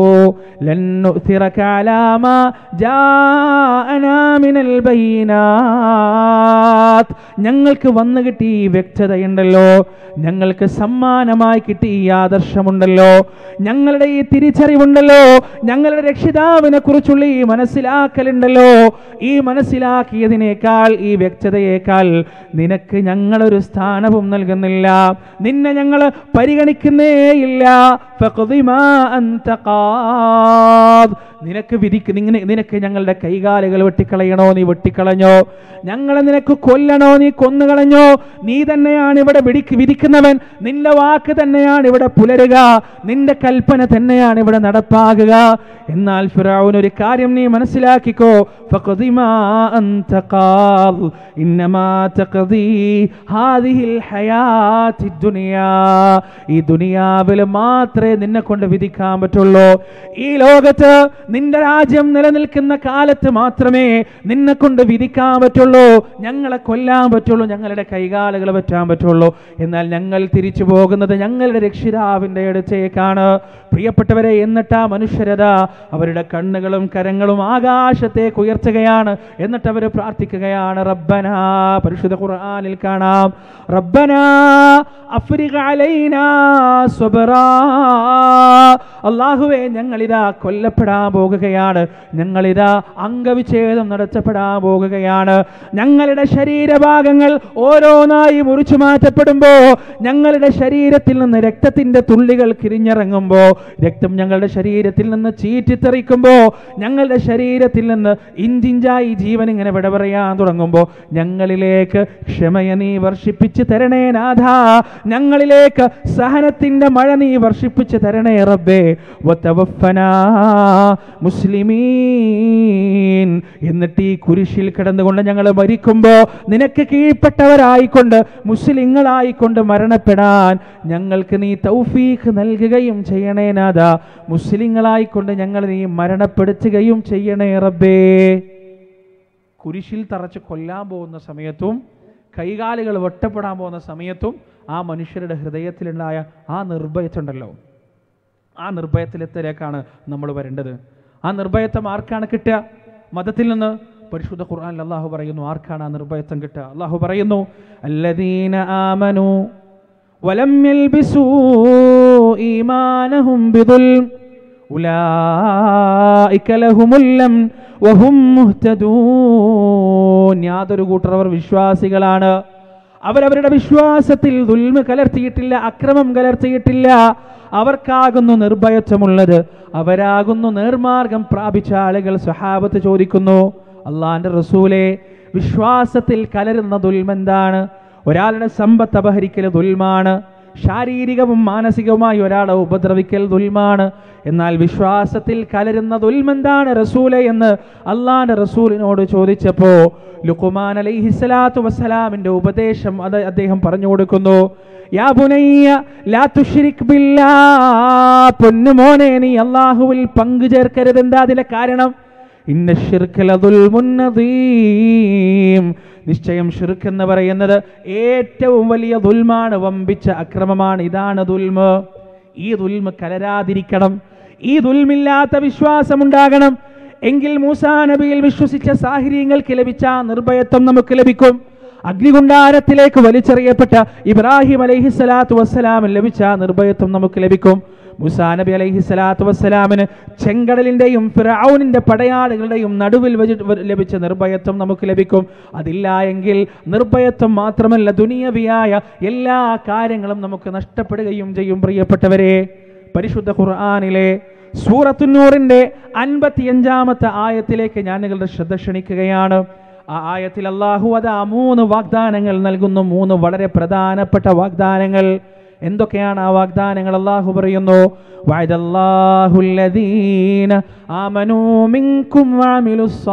ഞങ്ങൾക്ക് വന്നു കിട്ടി ഈ വ്യക്തതയുണ്ടല്ലോ ഞങ്ങൾക്ക് സമ്മാനമായി കിട്ടി ഈ ആദർശമുണ്ടല്ലോ ഞങ്ങളുടെ ഈ തിരിച്ചറിവുണ്ടല്ലോ ഞങ്ങളുടെ രക്ഷിതാവിനെ കുറിച്ചുള്ള ഈ മനസ്സിലാക്കലുണ്ടല്ലോ ഈ മനസ്സിലാക്കിയതിനേക്കാൾ ഈ വ്യക്തതയേക്കാൾ നിനക്ക് ഞങ്ങളൊരു സ്ഥാനവും നൽകുന്നില്ല നിന്നെ ഞങ്ങൾ പരിഗണിക്കുന്നേയില്ല ഫഖ്ദി മാ അൻത ഖാദ്. നിനക്ക് വിധിക്ക് നിങ്ങനെ- നിനക്ക് ഞങ്ങളുടെ കൈകാലുകൾ വെട്ടിക്കളയണോ നീ വെട്ടിക്കളഞ്ഞോ ഞങ്ങളെ നിനക്ക് കൊല്ലണോ നീ കൊന്നുകളഞ്ഞോ നീ തന്നെയാണ് ഇവിടെ വിധിക്ക് വിധിക്കുന്നവൻ നിന്റെ വാക്ക് തന്നെയാണ് ഇവിടെ പുലരുക നിന്റെ കൽപ്പന തന്നെയാണ് ഇവിടെ നടപ്പാകുക എന്നാൽ ഫിറൌൻ ഒരു കാര്യം നീ മനസ്സിലാക്കിക്കോ ഫഖ്ദി മാ അൻത ഖാദ്. ഇന്നമാ തഖ്ദി ഹാദിഹിൽ ഹയാത്തി ദുനിയാ ഈ ദുനിയാവിൽ മാത്രമേ നിന്നെ കൊണ്ട് വിധിക്കാൻ പറ്റുള്ളൂ ഈ ലോകത്ത് നിന്റെ രാജ്യം നിലനിൽക്കുന്ന കാലത്ത് മാത്രമേ നിന്നെ കൊണ്ട് വിധിക്കാൻ പറ്റുള്ളൂ ഞങ്ങളെ കൊല്ലാൻ പറ്റുള്ളൂ ഞങ്ങളുടെ കൈകാലുകൾ പറ്റാൻ പറ്റുള്ളൂ എന്നാൽ ഞങ്ങൾ തിരിച്ചു പോകുന്നത് ഞങ്ങളുടെ രക്ഷിതാവിൻ്റെ അടുത്തേക്കാണ് പ്രിയപ്പെട്ടവരെ എന്നിട്ട് ആ മനുഷ്യരത അവരുടെ കണ്ണുകളും കരങ്ങളും ആകാശത്തേക്ക് ഉയർത്തുകയാണ് എന്നിട്ട് അവർ പ്രാർത്ഥിക്കുകയാണ് റബ്ബന പരിശുദ്ധ ഖുർആനിൽ കാണാം റബ്ബന അഫ്രിഖ അലൈനാ സ്വബറാ അള്ളാഹുവേ ഞങ്ങളിതാ കൊല്ലപ്പെടാൻ പോകുകയാണ് ഞങ്ങളിതാ അംഗവിച്ഛേദം നടത്തപ്പെടാൻ പോകുകയാണ് ഞങ്ങളുടെ ശരീരഭാഗങ്ങൾ ഓരോന്നായി മുറിച്ചു മാറ്റപ്പെടുമ്പോ ഞങ്ങളുടെ ശരീരത്തിൽ നിന്ന് രക്തത്തിന്റെ തുള്ളികൾ കിരിഞ്ഞിറങ്ങുമ്പോ രക്തം ഞങ്ങളുടെ ശരീരത്തിൽ നിന്ന് ചീറ്റിത്തെറിക്കുമ്പോ ഞങ്ങളുടെ ശരീരത്തിൽ നിന്ന് ഇഞ്ചിഞ്ചായി ജീവൻ ഇങ്ങനെ വിട പറയാൻ തുടങ്ങുമ്പോ ഞങ്ങളിലേക്ക് ക്ഷമയ നീ വർഷിപ്പിച്ച് തരണേ നാഥ ഞങ്ങളിലേക്ക് സഹനത്തിന്റെ മഴ നീ വർഷിപ്പിച്ച് തരണേ റബ്ബേ വതവഫനാ മുസ്ലിമീൻ എന്നിട്ട് ഈ കുരിശിൽ കിടന്നുകൊണ്ട് ഞങ്ങൾ മരിക്കുമ്പോൾ നിനക്ക് കീഴ്പ്പെട്ടവരായിക്കൊണ്ട് മുസ്ലിങ്ങളായിക്കൊണ്ട് മരണപ്പെടാൻ ഞങ്ങൾക്ക് നീ തൗഫീഖ് നൽകുകയും ചെയ്യണേ നാഥ മുസ്ലിങ്ങളായിക്കൊണ്ട് ഞങ്ങൾ നീ മരണപ്പെടുത്തുകയും ചെയ്യണേ റബ്ബേ കുരിശിൽ തറച്ച് കൊല്ലാൻ പോകുന്ന സമയത്തും കൈകാലുകൾ വെട്ടപ്പെടാൻ പോകുന്ന സമയത്തും ആ മനുഷ്യരുടെ ഹൃദയത്തിലുണ്ടായ ആ നിർഭയത്തുണ്ടല്ലോ ആ നിർഭയത്തിലെത്തിലേക്കാണ് നമ്മൾ വരേണ്ടത് ആ നിർഭയത്വം ആർക്കാണ് കിട്ടുക മതത്തിൽ നിന്ന് പരിശുദ്ധ ഖുർആനിൽ അള്ളാഹു പറയുന്നു ആർക്കാണ് ആ നിർഭയത്വം കിട്ടുക അള്ളാഹു പറയുന്നു അല്ലദീന ആമനു വലം യൽബിസൂ ഈമാനഹും ബിദുൽം ഉലായിക ലഹുമുൽ ലം വഹും മുഹ്തദൂൻ യാതൊരു കൂട്ടർ അവർ വിശ്വാസികളാണ് അവരവരുടെ വിശ്വാസത്തിൽ ദുൽമ കലർത്തിയിട്ടില്ല അക്രമം കലർത്തിയിട്ടില്ല അവർക്കാകുന്നു നിർഭയത്വമുള്ളത് അവരാകുന്നു നേർമാർഗം പ്രാപിച്ച ആളുകൾ സ്വഹാബത്ത് ചോദിക്കുന്നു അള്ളാന്റെ റസൂലെ വിശ്വാസത്തിൽ കലരുന്ന ദുൽമെന്താണ് ഒരാളുടെ സമ്പത്ത് അപഹരിക്കൽ ദുൽമാണ് ശാരീരികവും മാനസികവുമായി ഒരാളെ ഉപദ്രവിക്കൽ ദുൽമാണ് എന്നാൽ വിശ്വാസത്തിൽ കലരുന്ന ദുൽമെന്താണ് റസൂലെ എന്ന് അള്ളാന്റെ റസൂലിനോട് ചോദിച്ചപ്പോ ലുക്കുമാൻ അലൈഹിസ്സലാത്തു വസ്സലാമിന്റെ ഉപദേശം അത് അദ്ദേഹം പറഞ്ഞു കൊടുക്കുന്നു യാ ബുനയ്യ ലാ തുശ്രിക് ബില്ലാ പൊന്നു മോനെ നീ അള്ളാഹുവിൽ പങ്കു ചേർക്കരുത് എന്താ അതിന്റെ കാരണം ഇന്ന ശിർക്കല ദുൽമുന്നദീം നിശ്ചയം ഷിർക്ക് എന്ന് പറയുന്നത് ഏറ്റവും വലിയ ദുൽമാണ് വമ്പിച്ച അക്രമമാണ് ഇതാണ് ദുൽമ് ഈ ദുൽമ് കലരാതിരിക്കണം ഈ ദുൽമില്ലാത്ത വിശ്വാസമുണ്ടാകണം എങ്കിൽ മൂസാ നബിയിൽ വിശ്വസിച്ച സാഹചര്യങ്ങൾക്ക് ലഭിച്ച ആ നിർഭയത്വം നമുക്ക് ലഭിക്കും അഗ്നികുണ്ടാരത്തിലേക്ക് വലിച്ചെറിയപ്പെട്ട ഇബ്രാഹിം അലൈഹിസ്സലാത്തു വസ്സലാമിന് ലഭിച്ച ആ നിർഭയത്വം നമുക്ക് ലഭിക്കും മുസാ നബി അലൈഹി സ്വലാത്തു വസ്സലാമിന് ചെങ്കടലിന്റെയും ഫിറൌനിന്റെ പടയാളികളുടെയും നടുവിൽ വെച്ച് ലഭിച്ച നിർഭയത്വം നമുക്ക് ലഭിക്കും അതില്ല എങ്കിൽ നിർഭയത്വം മാത്രമല്ല ദുനിയവിയായ എല്ലാ കാര്യങ്ങളും നമുക്ക് നഷ്ടപ്പെടുകയും ചെയ്യും പ്രിയപ്പെട്ടവരെ പരിശുദ്ധ ഖുർആാനിലെ സൂറത്തുന്നൂറിന്റെ അൻപത്തിയഞ്ചാമത്തെ ആയത്തിലേക്ക് ഞാൻ നിങ്ങളുടെ ശ്രദ്ധ ക്ഷണിക്കുകയാണ് ആ ആയത്തിൽ അള്ളാഹു അത് ആ മൂന്ന് വാഗ്ദാനങ്ങൾ നൽകുന്നു മൂന്ന് വളരെ പ്രധാനപ്പെട്ട വാഗ്ദാനങ്ങൾ എന്തൊക്കെയാണ് ആ വാഗ്ദാനങ്ങൾ അള്ളാഹു പറയുന്നു വഅദല്ലാഹുല്ലദീന ആമനൂ മിൻകും വഅമിലുസ്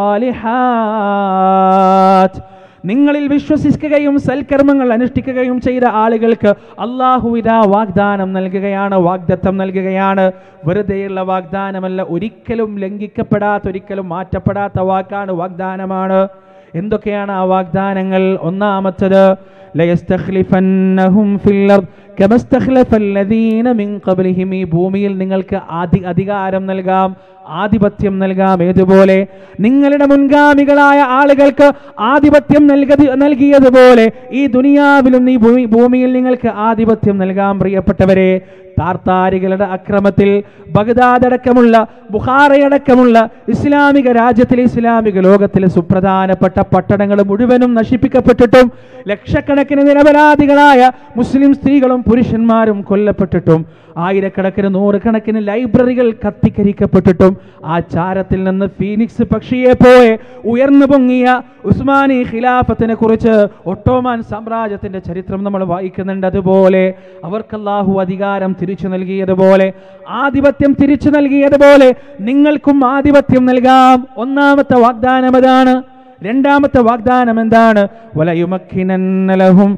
സാലിഹാത്ത് നിങ്ങളിൽ വിശ്വസിക്കുകയും സൽക്കർമ്മങ്ങൾ അനുഷ്ഠിക്കുകയും ചെയ്ത ആളുകൾക്ക് അള്ളാഹു ഇതാ വാഗ്ദാനം നൽകുകയാണ് വാഗ്ദത്തം നൽകുകയാണ് വെറുതെയുള്ള വാഗ്ദാനമല്ല ഒരിക്കലും ലംഘിക്കപ്പെടാത്ത ഒരിക്കലും മാറ്റപ്പെടാത്ത വാക്കാണ് വാഗ്ദാനമാണ് എന്തൊക്കെയാണ് ആ വാഗ്ദാനങ്ങൾ ഒന്നാമത്തത് ലയസ്തഖ്ലിഫന്നഹും ഫിൽ അർദ് കമസ്തഖ്ലഫല്ലദീന മിൻ ഖബ്ലിഹിം ഈ ഭൂമിയിൽ നിങ്ങൾക്ക് ആദി അധികാരം നൽകാം ആധിപത്യം നൽകാം ഏതുപോലെ നിങ്ങളുടെ മുൻഗാമികളായ ആളുകൾക്ക് ആധിപത്യം നൽകതി നൽകിയതുപോലെ ഈ ദുനിയാവിലും ഈ ഭൂമി ഭൂമിയിൽ നിങ്ങൾക്ക് ആധിപത്യം നൽകാം പ്രിയപ്പെട്ടവരെ താർത്താരികളുടെ അക്രമത്തിൽ ബഗ്ദാദ് അടക്കമുള്ള ബുഹാറയടക്കമുള്ള ഇസ്ലാമിക രാജ്യത്തിലെ ഇസ്ലാമിക ലോകത്തിലെ സുപ്രധാനപ്പെട്ട പട്ടണങ്ങൾ മുഴുവനും നശിപ്പിക്കപ്പെട്ടിട്ടും ലക്ഷക്കണക്കിന് നിരപരാധികളായ മുസ്ലിം സ്ത്രീകളും പുരുഷന്മാരും കൊല്ലപ്പെട്ടിട്ടും ആയിരക്കണക്കിന് നൂറുകണക്കിന് ലൈബ്രറികൾ കത്തിക്കരിക്കപ്പെട്ടിട്ടും ആ ചാരത്തിൽ നിന്ന് ഫീനിക്സ് പക്ഷിയെ പോലെ ഉയർന്നു പൊങ്ങിയ ഉസ്മാനി ഖിലാഫത്തിനെ കുറിച്ച് ഒട്ടോമാൻ സാമ്രാജ്യത്തിന്റെ ചരിത്രം നമ്മൾ വായിക്കുന്നുണ്ട് അതുപോലെ അവർക്ക് അല്ലാഹു അധികാരം തിരിച്ചു നൽകിയതുപോലെ ആധിപത്യം തിരിച്ചു നൽകിയതുപോലെ നിങ്ങൾക്കും ആധിപത്യം നൽകാം ഒന്നാമത്തെ വാഗ്ദാനം അതാണ് രണ്ടാമത്തെ വാഗ്ദാനം എന്താണ് വലയുമക്കിനന്നലഹും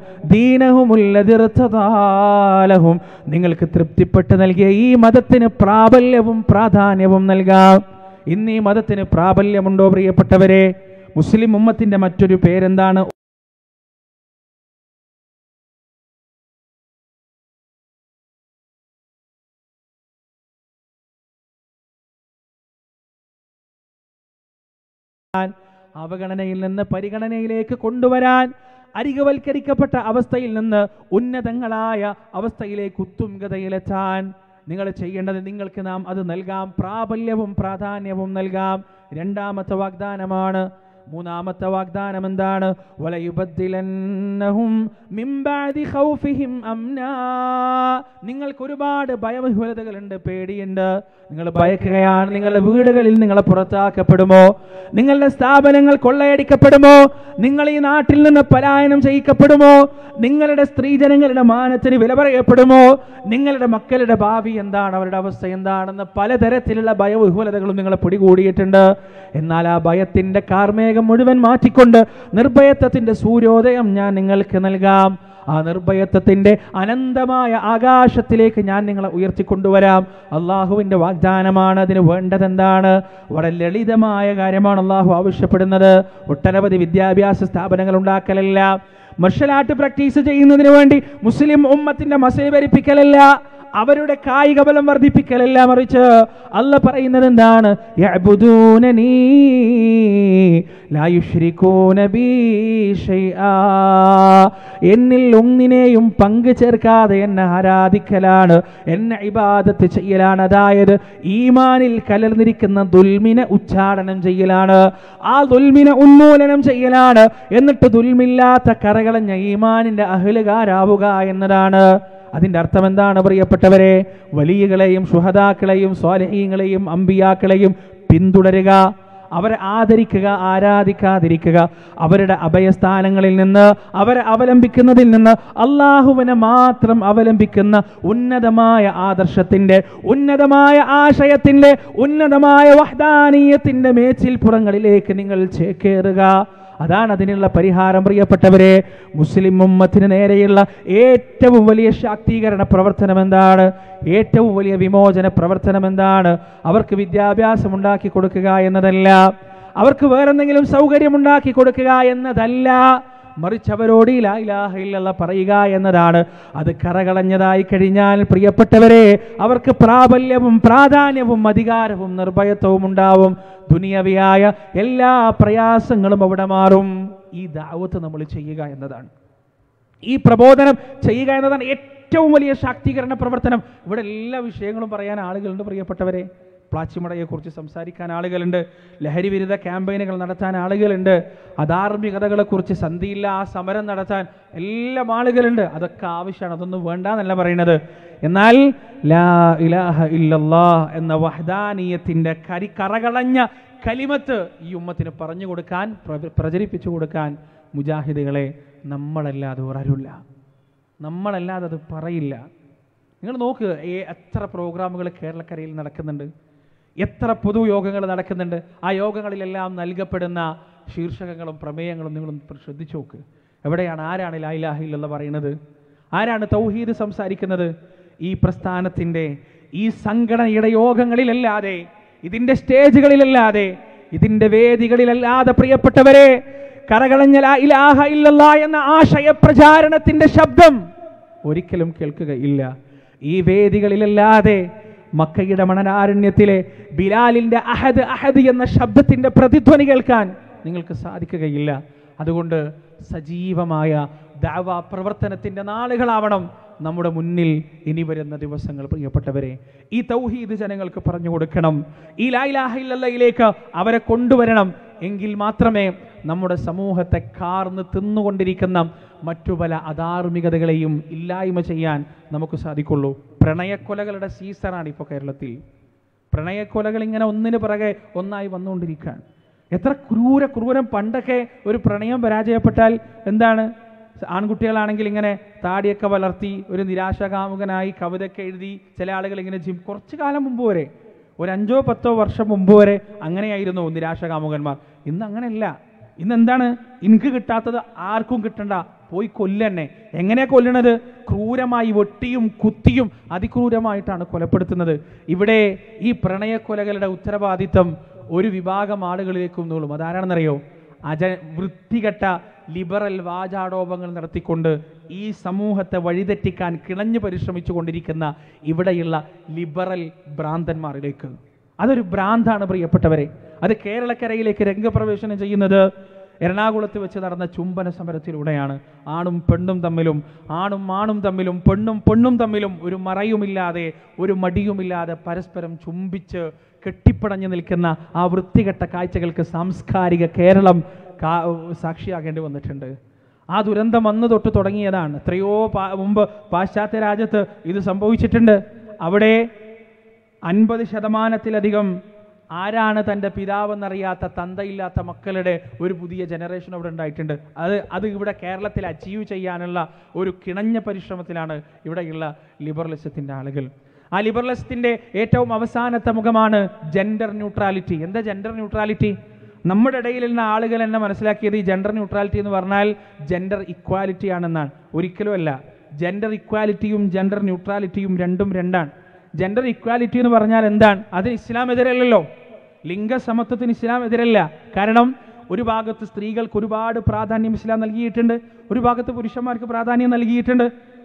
ദീനഹുമുല്ലതിർത്തതാലഹും നിങ്ങൾക്ക് തൃപ്തിപ്പെട്ട് നൽകിയ ഈ മതത്തിന് പ്രാബല്യവും പ്രാധാന്യവും നൽകാം ഇന്ന് ഈ മതത്തിന് പ്രാബല്യമുണ്ടോ പ്രിയപ്പെട്ടവരെ മുസ്ലിം ഉമ്മത്തിന്റെ മറ്റൊരു പേരെന്താണ് അവഗണനയിൽ നിന്ന് പരിഗണനയിലേക്ക് കൊണ്ടുവരാൻ അരികവൽക്കരിക്കപ്പെട്ട അവസ്ഥയിൽ നിന്ന് ഉന്നതങ്ങളായ അവസ്ഥയിലേക്ക് ഉത്തുംഗതയിലെത്താൻ നിങ്ങൾ ചെയ്യേണ്ടത് നിങ്ങൾക്ക് നാം അത് നൽകാം പ്രാബല്യവും പ്രാധാന്യവും നൽകാം രണ്ടാമത്തെ വാഗ്ദാനമാണ് മൂന്നാമത്തെ വാഗ്ദാനം എന്താണ് വലയുബദ്ദിലന്നഹും മിൻ ബഅദി ഖൗഫിഹിം അംനാ നിങ്ങൾക്ക് ഒരുപാട് ഭയവിഹ്വലതകളുണ്ട് പേടിയുണ്ട് നിങ്ങൾ ഭയക്കുകയാണ് നിങ്ങളുടെ വീടുകളിൽ നിങ്ങളെ പുറത്താക്കപ്പെടുമോ നിങ്ങളുടെ സ്ഥാപനങ്ങൾ കൊള്ളയടിക്കപ്പെടുമോ നിങ്ങൾ ഈ നാട്ടിൽ നിന്ന് പലായനം ചെയ്യിക്കപ്പെടുമോ നിങ്ങളുടെ സ്ത്രീജനങ്ങളുടെ മാനത്തിന് വില പറയപ്പെടുമോ നിങ്ങളുടെ മക്കളുടെ ഭാവി എന്താണ് അവരുടെ അവസ്ഥ എന്താണെന്ന് പലതരത്തിലുള്ള ഭയവിഹ്വലതകളും നിങ്ങളെ പിടികൂടിയിട്ടുണ്ട് എന്നാൽ ആ ഭയത്തിന്റെ കാർമേഘം മുഴുവൻ മാറ്റിക്കൊണ്ട് നിർഭയത്വത്തിന്റെ സൂര്യോദയം ഞാൻ നിങ്ങൾക്ക് നൽകാം ആ നിർഭയത്വത്തിന്റെ അനന്തമായ ആകാശത്തിലേക്ക് ഞാൻ നിങ്ങളെ ഉയർത്തിക്കൊണ്ടുവരാം അള്ളാഹുവിന്റെ വാഗ്ദാനമാണ് അതിന് വേണ്ടത് എന്താണ് വളരെ ലളിതമായ കാര്യമാണ് അള്ളാഹു ആവശ്യപ്പെടുന്നത് ഒട്ടനവധി വിദ്യാഭ്യാസ സ്ഥാപനങ്ങൾ ഉണ്ടാക്കലല്ല മർഷൽ ആർട്ട് പ്രാക്ടീസ് ചെയ്യുന്നതിന് വേണ്ടി മുസ്ലിം ഉമ്മത്തിന്റെ മസിൽ ഭരിപ്പിക്കലല്ല അവരുടെ കായിക ബലം വർദ്ധിപ്പിക്കലല്ല മറിച്ച് അല്ല പറയുന്നത് എന്താണ് യഅ്ബുദൂനനീ ലാ യുശ്രികൂന ബീ ശൈആ. എന്നിൽ ഒന്നിനെയും പങ്കു ചേർക്കാതെ എന്നെ ആരാധിക്കലാണ് എന്നെ ഇബാദത്ത് ചെയ്യലാണ് അതായത് ഈമാനിൽ കലർന്നിരിക്കുന്ന ദുൽമിനെ ഉച്ചാടനം ചെയ്യലാണ് ആ ദുൽമിനെ ഉന്മൂലനം ചെയ്യലാണ് എന്നിട്ട് ദുൽമില്ലാത്ത കറകളഞ്ഞ ഈമാനിന്റെ അഹലുകാരാവുക എന്നതാണ് അതിന്റെ അർത്ഥം എന്താണ് പ്രിയപ്പെട്ടവരെ വലിയകളെയും സുഹദാക്കളെയും സ്വാലഹീങ്ങളെയും അമ്പിയാക്കളെയും പിന്തുടരുക അവരെ ആദരിക്കുക ആരാധിക്കാതിരിക്കുക അവരുടെ അഭയസ്ഥാനങ്ങളിൽ നിന്ന് അവരെ അവലംബിക്കുന്നതിൽ നിന്ന് അള്ളാഹുവിനെ മാത്രം അവലംബിക്കുന്ന ഉന്നതമായ ആദർശത്തിന്റെ ഉന്നതമായ ആശയത്തിന്റെ ഉന്നതമായ വഹ്ദാനീയത്തിന്റെ മേച്ചിൽപ്പുറങ്ങളിലേക്ക് നിങ്ങൾ ചേക്കേറുക അതാണ് അതിനുള്ള പരിഹാരം പ്രിയപ്പെട്ടവരെ മുസ്ലിം ഉമ്മത്തിന് നേരെയുള്ള ഏറ്റവും വലിയ ശാക്തീകരണ പ്രവർത്തനം എന്താണ് ഏറ്റവും വലിയ വിമോചന പ്രവർത്തനം എന്താണ് അവർക്ക് വിദ്യാഭ്യാസം ഉണ്ടാക്കി കൊടുക്കുക എന്നതല്ല അവർക്ക് വേറെന്തെങ്കിലും സൗകര്യം ഉണ്ടാക്കി കൊടുക്കുക എന്നതല്ല മറിച്ച് അവരോട് ഈ ലാ ഇലാഹ ഇല്ലല്ലാഹ് പറയുക എന്നതാണ് അത് കറകളഞ്ഞതായി കഴിഞ്ഞാൽ പ്രിയപ്പെട്ടവരെ അവർക്ക് പ്രാബല്യവും പ്രാധാന്യവും അധികാരവും നിർഭയത്വവും ഉണ്ടാവും ദുനിയവിയായ എല്ലാ പ്രയാസങ്ങളും അവിടെ മാറും ഈ ദാവത്ത് നമ്മൾ ചെയ്യുക എന്നതാണ് ഈ പ്രബോധനം ചെയ്യുക എന്നതാണ് ഏറ്റവും വലിയ ശാക്തീകരണ പ്രവർത്തനം ഇവിടെ എല്ലാ വിഷയങ്ങളും പറയാൻ ആളുകളുണ്ട് പ്രിയപ്പെട്ടവരെ പ്ലാച്ചിമടയെക്കുറിച്ച് സംസാരിക്കാൻ ആളുകളുണ്ട് ലഹരി വിരുദ്ധ ക്യാമ്പയിനുകൾ നടത്താൻ ആളുകളുണ്ട് അധാർമികതകളെക്കുറിച്ച് സന്ധിയില്ല ആ സമരം നടത്താൻ എല്ലാം ആളുകളുണ്ട് അതൊക്കെ ആവശ്യമാണ് അതൊന്നും വേണ്ട എന്നല്ല പറയുന്നത് എന്നാൽ ലാ ഇലാഹ ഇല്ലല്ലാ എന്ന വഹദാനീയത്തിൻ്റെ കരി കറകളഞ്ഞ കലിമത്ത് ഈ ഉമ്മത്തിന് പറഞ്ഞു കൊടുക്കാൻ പ്ര- പ്രചരിപ്പിച്ചു കൊടുക്കാൻ മുജാഹിദുകളെ നമ്മളല്ലാതെ ഒരാരുമില്ല നമ്മളല്ലാതെ അത് പറയില്ല നിങ്ങൾ നോക്ക് ഏ- എത്ര പ്രോഗ്രാമുകൾ കേരളക്കരയിൽ നടക്കുന്നുണ്ട് എത്ര പൊതുയോഗങ്ങൾ നടക്കുന്നുണ്ട് ആ യോഗങ്ങളിലെല്ലാം നൽകപ്പെടുന്ന ശീർഷകങ്ങളും പ്രമേയങ്ങളും നിങ്ങളൊന്ന് ശ്രദ്ധിച്ചു നോക്ക് എവിടെയാണ് ആരാണ് ലായിലാഹില്ലെന്ന് പറയുന്നത് ആരാണ് തൗഹീദ് സംസാരിക്കുന്നത് ഈ പ്രസ്ഥാനത്തിൻ്റെ ഈ സംഘടനയുടെ യോഗങ്ങളിലല്ലാതെ ഇതിൻ്റെ സ്റ്റേജുകളിലല്ലാതെ ഇതിൻ്റെ വേദികളിലല്ലാതെ പ്രിയപ്പെട്ടവരെ കരകളഞ്ഞ ലാ ഇലാഹ ഇല്ലല്ലാ എന്ന ആശയ പ്രചാരണത്തിന്റെ ശബ്ദം ഒരിക്കലും കേൾക്കുകയില്ല ഈ വേദികളിലല്ലാതെ മക്കയുടെ മണനാരണ്യത്തിലെ ബിലാലിന്റെ അഹദ് അഹദ് എന്ന ശബ്ദത്തിന്റെ പ്രതിധ്വനി കേൾക്കാൻ നിങ്ങൾക്ക് സാധിക്കുകയില്ല അതുകൊണ്ട് സജീവമായ ദാവ പ്രവർത്തനത്തിന്റെ നാളുകളാവണം നമ്മുടെ മുന്നിൽ ഇനി വരുന്ന ദിവസങ്ങൾ പ്രിയപ്പെട്ടവരെ ഈ തൗഹീദ് ജനങ്ങൾക്ക് പറഞ്ഞു കൊടുക്കണം ഈ ലായിലാഹില്ലയിലേക്ക് അവരെ കൊണ്ടുവരണം എങ്കിൽ മാത്രമേ നമ്മുടെ സമൂഹത്തെ കാർന്ന് തിന്നുകൊണ്ടിരിക്കുന്ന മറ്റു പല അധാർമികതകളെയും ഇല്ലായ്മ ചെയ്യാൻ നമുക്ക് സാധിക്കുള്ളൂ പ്രണയക്കൊലകളുടെ സീസണാണ് ഇപ്പോൾ കേരളത്തിൽ പ്രണയക്കൊലകൾ ഇങ്ങനെ ഒന്നിന് പിറകെ ഒന്നായി വന്നുകൊണ്ടിരിക്കുകയാണ് എത്ര ക്രൂര ക്രൂരം പണ്ടൊക്കെ ഒരു പ്രണയം പരാജയപ്പെട്ടാൽ എന്താണ് ആൺകുട്ടികളാണെങ്കിൽ ഇങ്ങനെ താടിയൊക്കെ വളർത്തി ഒരു നിരാശകാമുകനായി കവിതയൊക്കെ എഴുതി ചില ആളുകൾ ഇങ്ങനെ ജിം കുറച്ചു കാലം മുമ്പ് വരെ ഒരു അഞ്ചോ പത്തോ വർഷം മുമ്പ് വരെ അങ്ങനെയായിരുന്നു നിരാശകാമുകന്മാർ ഇന്ന് അങ്ങനെയല്ല ഇന്ന് എന്താണ് എനിക്ക് കിട്ടാത്തത് ആർക്കും കിട്ടണ്ട പോയി കൊല്ലന്നെ എങ്ങനെയാ കൊല്ലണത് ക്രൂരമായി വെട്ടിയും കുത്തിയും അതിക്രൂരമായിട്ടാണ് കൊലപ്പെടുത്തുന്നത് ഇവിടെ ഈ പ്രണയക്കൊലകളുടെ ഉത്തരവാദിത്തം ഒരു വിഭാഗം ആളുകളിലേക്കും നീളും അതാരാണെന്നറിയോ അജ വൃത്തികെട്ട ലിബറൽ വാചാടോപങ്ങൾ നടത്തിക്കൊണ്ട് ഈ സമൂഹത്തെ വഴിതെറ്റിക്കാൻ കിണഞ്ഞു പരിശ്രമിച്ചു കൊണ്ടിരിക്കുന്ന ഇവിടെയുള്ള ലിബറൽ ഭ്രാന്തന്മാരിലേക്ക് അതൊരു ഭ്രാന്താണ് പ്രിയപ്പെട്ടവരെ അത് കേരളക്കരയിലേക്ക് രംഗപ്രവേശനം ചെയ്യുന്നത് എറണാകുളത്ത് വെച്ച് നടന്ന ചുംബന സമരത്തിലൂടെയാണ് ആണും പെണ്ണും തമ്മിലും ആണും ആണും തമ്മിലും പെണ്ണും പെണ്ണും തമ്മിലും ഒരു മറയുമില്ലാതെ ഒരു മടിയുമില്ലാതെ പരസ്പരം ചുംബിച്ച് കെട്ടിപ്പടഞ്ഞു നിൽക്കുന്ന ആ വൃത്തികെട്ട കാഴ്ചകൾക്ക് സാംസ്കാരിക കേരളം കാ- സാക്ഷിയാകേണ്ടി വന്നിട്ടുണ്ട് ആ ദുരന്തം അന്ന് തൊട്ട് തുടങ്ങിയതാണ് എത്രയോ പാ- മുമ്പ് പാശ്ചാത്യ രാജ്യത്ത് ഇത് സംഭവിച്ചിട്ടുണ്ട് അവിടെ അൻപത് ശതമാനത്തിലധികം ആരാണ് തൻ്റെ പിതാവെന്നറിയാത്ത തന്തയില്ലാത്ത മക്കളുടെ ഒരു പുതിയ ജനറേഷൻ അവിടെ ഉണ്ടായിട്ടുണ്ട് അത് അത് ഇവിടെ കേരളത്തിൽ അച്ചീവ് ചെയ്യാനുള്ള ഒരു കിണഞ്ഞ പരിശ്രമത്തിലാണ് ഇവിടെയുള്ള ലിബറലിസത്തിൻ്റെ ആളുകൾ ആ ലിബറലിസത്തിൻ്റെ ഏറ്റവും അവസാനത്തെ മുഖമാണ് ജെൻഡർ ന്യൂട്രാലിറ്റി എന്താ ജെൻഡർ ന്യൂട്രാലിറ്റി നമ്മുടെ ഇടയിലുള്ള ആളുകൾ എന്നെ മനസ്സിലാക്കിയത് ഈ ജെൻഡർ ന്യൂട്രാലിറ്റി എന്ന് പറഞ്ഞാൽ ജെൻഡർ ഇക്വാലിറ്റി ആണെന്നാണ് ഒരിക്കലും അല്ല ജെൻഡർ ഇക്വാലിറ്റിയും ജെൻഡർ ന്യൂട്രാലിറ്റിയും രണ്ടും രണ്ടാണ് ജെൻഡർ ഇക്വാലിറ്റി എന്ന് പറഞ്ഞാൽ എന്താണ് അതിന് ഇസ്ലാം എതിരല്ലല്ലോ ലിംഗസമത്വത്തിന് ഇസ്ലാം എതിരല്ല കാരണം ഒരു ഭാഗത്ത് സ്ത്രീകൾക്ക് ഒരുപാട് പ്രാധാന്യം ഇസ്ലാം നൽകിയിട്ടുണ്ട് ഒരു ഭാഗത്ത് പുരുഷന്മാർക്ക് പ്രാധാന്യം നൽകിയിട്ടുണ്ട്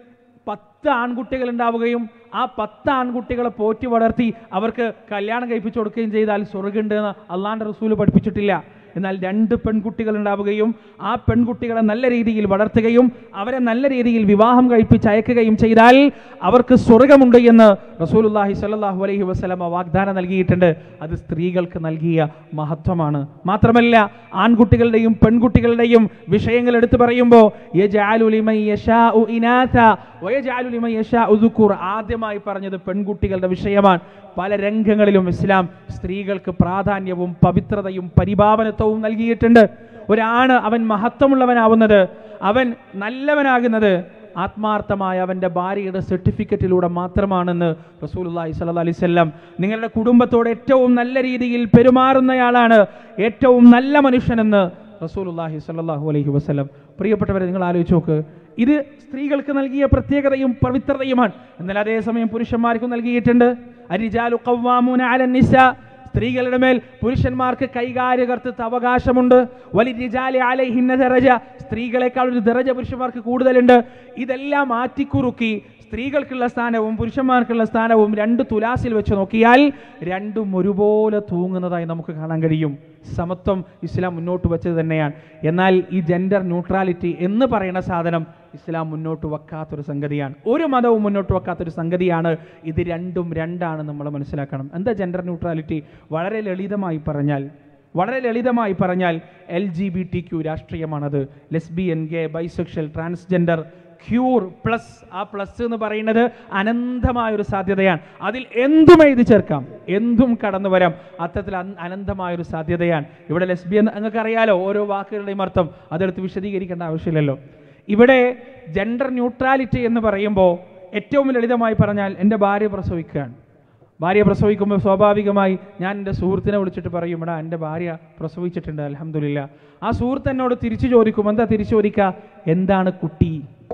പത്ത് ആൺകുട്ടികൾ ഉണ്ടാവുകയും ആ പത്ത് ആൺകുട്ടികളെ പോറ്റി വളർത്തി അവർക്ക് കല്യാണം കഴിപ്പിച്ചു കൊടുക്കുകയും ചെയ്താൽ സ്വർഗുണ്ട് എന്ന് അള്ളാന്റെ റസൂല് പഠിപ്പിച്ചിട്ടില്ല എന്നാൽ രണ്ട് പെൺകുട്ടികൾ ഉണ്ടാവുകയും ആ പെൺകുട്ടികളെ നല്ല രീതിയിൽ വളർത്തുകയും അവരെ നല്ല രീതിയിൽ വിവാഹം കഴിപ്പിച്ച് അയക്കുകയും ചെയ്താൽ അവർക്ക് സ്വർഗമുണ്ട് എന്ന് റസൂലുല്ലാഹി സ്വല്ലല്ലാഹു അലൈഹി വസല്ലമ വാഗ്ദാനം നൽകിയിട്ടുണ്ട് അത് സ്ത്രീകൾക്ക് നൽകിയ മഹത്വമാണ് മാത്രമല്ല ആൺകുട്ടികളുടെയും പെൺകുട്ടികളുടെയും വിഷയങ്ങൾ എടുത്തു പറയുമ്പോൾ യജഅലു ലിമൻ യശാഉ ഇനാഥ വയജഅലു ലിമൻ യശാഉ ദുക്കൂർ ആദ്യമായി പറഞ്ഞത് പെൺകുട്ടികളുടെ വിഷയമാണ് പല രംഗങ്ങളിലും ഇസ്ലാം സ്ത്രീകൾക്ക് പ്രാധാന്യവും പവിത്രതയും പരിപാവനത്വവും നൽകിയിട്ടുണ്ട് ഒരാണ് അവൻ മഹത്വമുള്ളവനാവുന്നത് അവൻ നല്ലവനാകുന്നത് ആത്മാർത്ഥമായ അവൻ്റെ ഭാര്യയുടെ സർട്ടിഫിക്കറ്റിലൂടെ മാത്രമാണെന്ന് റസൂലുള്ളാഹി സ്വല്ലല്ലാഹി അലൈഹി വസല്ലം നിങ്ങളുടെ കുടുംബത്തോട് ഏറ്റവും നല്ല രീതിയിൽ പെരുമാറുന്നയാളാണ് ഏറ്റവും നല്ല മനുഷ്യനെന്ന് റസൂലുള്ളാഹി സ്വല്ലല്ലാഹു അലൈഹി വസല്ലം പ്രിയപ്പെട്ടവരെ നിങ്ങൾ ആലോചിച്ച് നോക്ക് ഇത് സ്ത്രീകൾക്ക് നൽകിയ പ്രത്യേകതയും പവിത്രതയുമാണ് എന്നാൽ അതേസമയം പുരുഷന്മാർക്കും നൽകിയിട്ടുണ്ട് അരിജാലു ഖവ്വാമൂന അലൻ നിസാ സ്ത്രീകളുടെ മേൽ പുരുഷന്മാർക്ക് കൈകാര്യകർത്തൃത്വ അവകാശമുണ്ട് വലിരിജാലി അലൈഹിന്ന ദറജ സ്ത്രീകളെക്കാൾ ഒരു ദറജ പുരുഷന്മാർക്ക് കൂടുതലുണ്ട് ഇതെല്ലാം മാറ്റിക്കുറുക്കി സ്ത്രീകൾക്കുള്ള സ്ഥാനവും പുരുഷന്മാർക്കുള്ള സ്ഥാനവും രണ്ട് തുലാസിൽ വെച്ച് നോക്കിയാൽ രണ്ടും ഒരുപോലെ തൂങ്ങുന്നതായി നമുക്ക് കാണാൻ കഴിയും സമത്വം ഇസ്ലാം മുന്നോട്ട് വെച്ചത് തന്നെയാണ് എന്നാൽ ഈ ജെൻഡർ ന്യൂട്രാലിറ്റി എന്ന് പറയുന്ന സാധനം ഇസ്ലാം മുന്നോട്ട് വെക്കാത്തൊരു സംഗതിയാണ് ഒരു മതവും മുന്നോട്ട് വെക്കാത്തൊരു സംഗതിയാണ് ഇത് രണ്ടും രണ്ടാണ് നമ്മൾ മനസ്സിലാക്കണം എന്താ ജെൻഡർ ന്യൂട്രാലിറ്റി വളരെ ലളിതമായി പറഞ്ഞാൽ വളരെ ലളിതമായി പറഞ്ഞാൽ L G B T Q രാഷ്ട്രീയമാണത് lesbian gay bisexual transgender queer plus ആ പ്ലസ് എന്ന് പറയുന്നത് അനന്തമായ ഒരു സാധ്യതയാണ് അതിൽ എന്തും എഴുതി ചേർക്കാം എന്തും കടന്നു വരാം അത്തരത്തിൽ അൻ- അനന്തമായ ഒരു സാധ്യതയാണ് ഇവിടെ ലെസ്ബിയൻ നിങ്ങൾക്ക് അറിയാലോ ഓരോ വാക്കുകളുടെയും അർത്ഥം അതെടുത്ത് വിശദീകരിക്കേണ്ട ആവശ്യമില്ലല്ലോ ഇവിടെ ജെൻഡർ ന്യൂട്രാലിറ്റി എന്ന് പറയുമ്പോൾ ഏറ്റവും ലളിതമായി പറഞ്ഞാൽ എൻ്റെ ഭാര്യ പ്രസവിക്കുകയാണ് ഭാര്യ പ്രസവിക്കുമ്പോൾ സ്വാഭാവികമായി ഞാൻ എൻ്റെ സുഹൃത്തിനെ വിളിച്ചിട്ട് പറയും എടാ എൻ്റെ ഭാര്യ പ്രസവിച്ചിട്ടുണ്ട് അലഹമില്ല ആ സുഹൃത്ത് എന്നോട് തിരിച്ചു ചോദിക്കും എന്താ തിരിച്ചു ചോദിക്കുക എന്താണ് കുട്ടി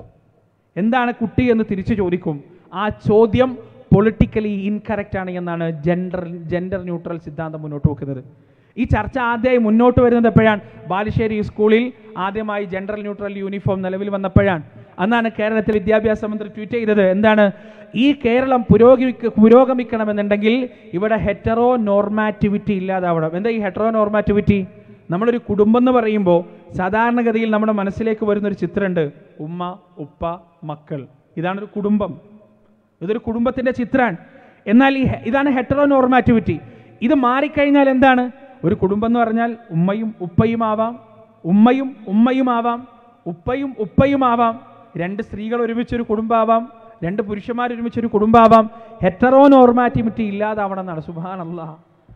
എന്താണ് കുട്ടി എന്ന് തിരിച്ചു ചോദിക്കും ആ ചോദ്യം പൊളിറ്റിക്കലി ഇൻകറക്റ്റ് ആണ് എന്നാണ് ജെൻഡർ ജെൻഡർ ന്യൂട്രൽ സിദ്ധാന്തം മുന്നോട്ട് വെക്കുന്നത് ഈ ചർച്ച ആദ്യമായി മുന്നോട്ട് വരുന്നത് എപ്പോഴാണ് ബാലുശ്ശേരി സ്കൂളിൽ ആദ്യമായി ജെൻഡർ ന്യൂട്രൽ യൂണിഫോം നിലവിൽ വന്നപ്പോഴാണ് അന്നാണ് കേരളത്തിൽ വിദ്യാഭ്യാസ മന്ത്രി ട്വീറ്റ് ചെയ്തത് എന്താണ് ഈ കേരളം പുരോഗമിക്ക പുരോഗമിക്കണമെന്നുണ്ടെങ്കിൽ ഇവിടെ ഹെറ്ററോ നോർമാറ്റിവിറ്റി ഇല്ലാതാവണം എന്താ ഈ ഹെറ്ററോ നോർമാറ്റിവിറ്റി നമ്മളൊരു കുടുംബം എന്ന് പറയുമ്പോൾ സാധാരണഗതിയിൽ നമ്മുടെ മനസ്സിലേക്ക് വരുന്നൊരു ചിത്രമുണ്ട് ഉമ്മ ഉപ്പ മക്കൾ ഇതാണ് ഒരു കുടുംബം ഇതൊരു കുടുംബത്തിന്റെ ചിത്രമാണ് എന്നാൽ ഈ ഹെ- ഇതാണ് ഹെറ്ററോ നോർമാറ്റിവിറ്റി ഇത് മാറിക്കഴിഞ്ഞാൽ എന്താണ് ഒരു കുടുംബം എന്ന് പറഞ്ഞാൽ ഉമ്മയും ഉപ്പയും ആവാം ഉമ്മയും ഉമ്മയും ആവാം ഉപ്പയും ഉപ്പയും ആവാം രണ്ട് സ്ത്രീകൾ ഒരുമിച്ചൊരു കുടുംബാവാം രണ്ട് പുരുഷന്മാർ ഒരുമിച്ചൊരു കുടുംബാവാം ഹെറ്ററോ നോർമാറ്റിവിറ്റി ഇല്ലാതാവണം എന്നാണ് സുബാനല്ലാ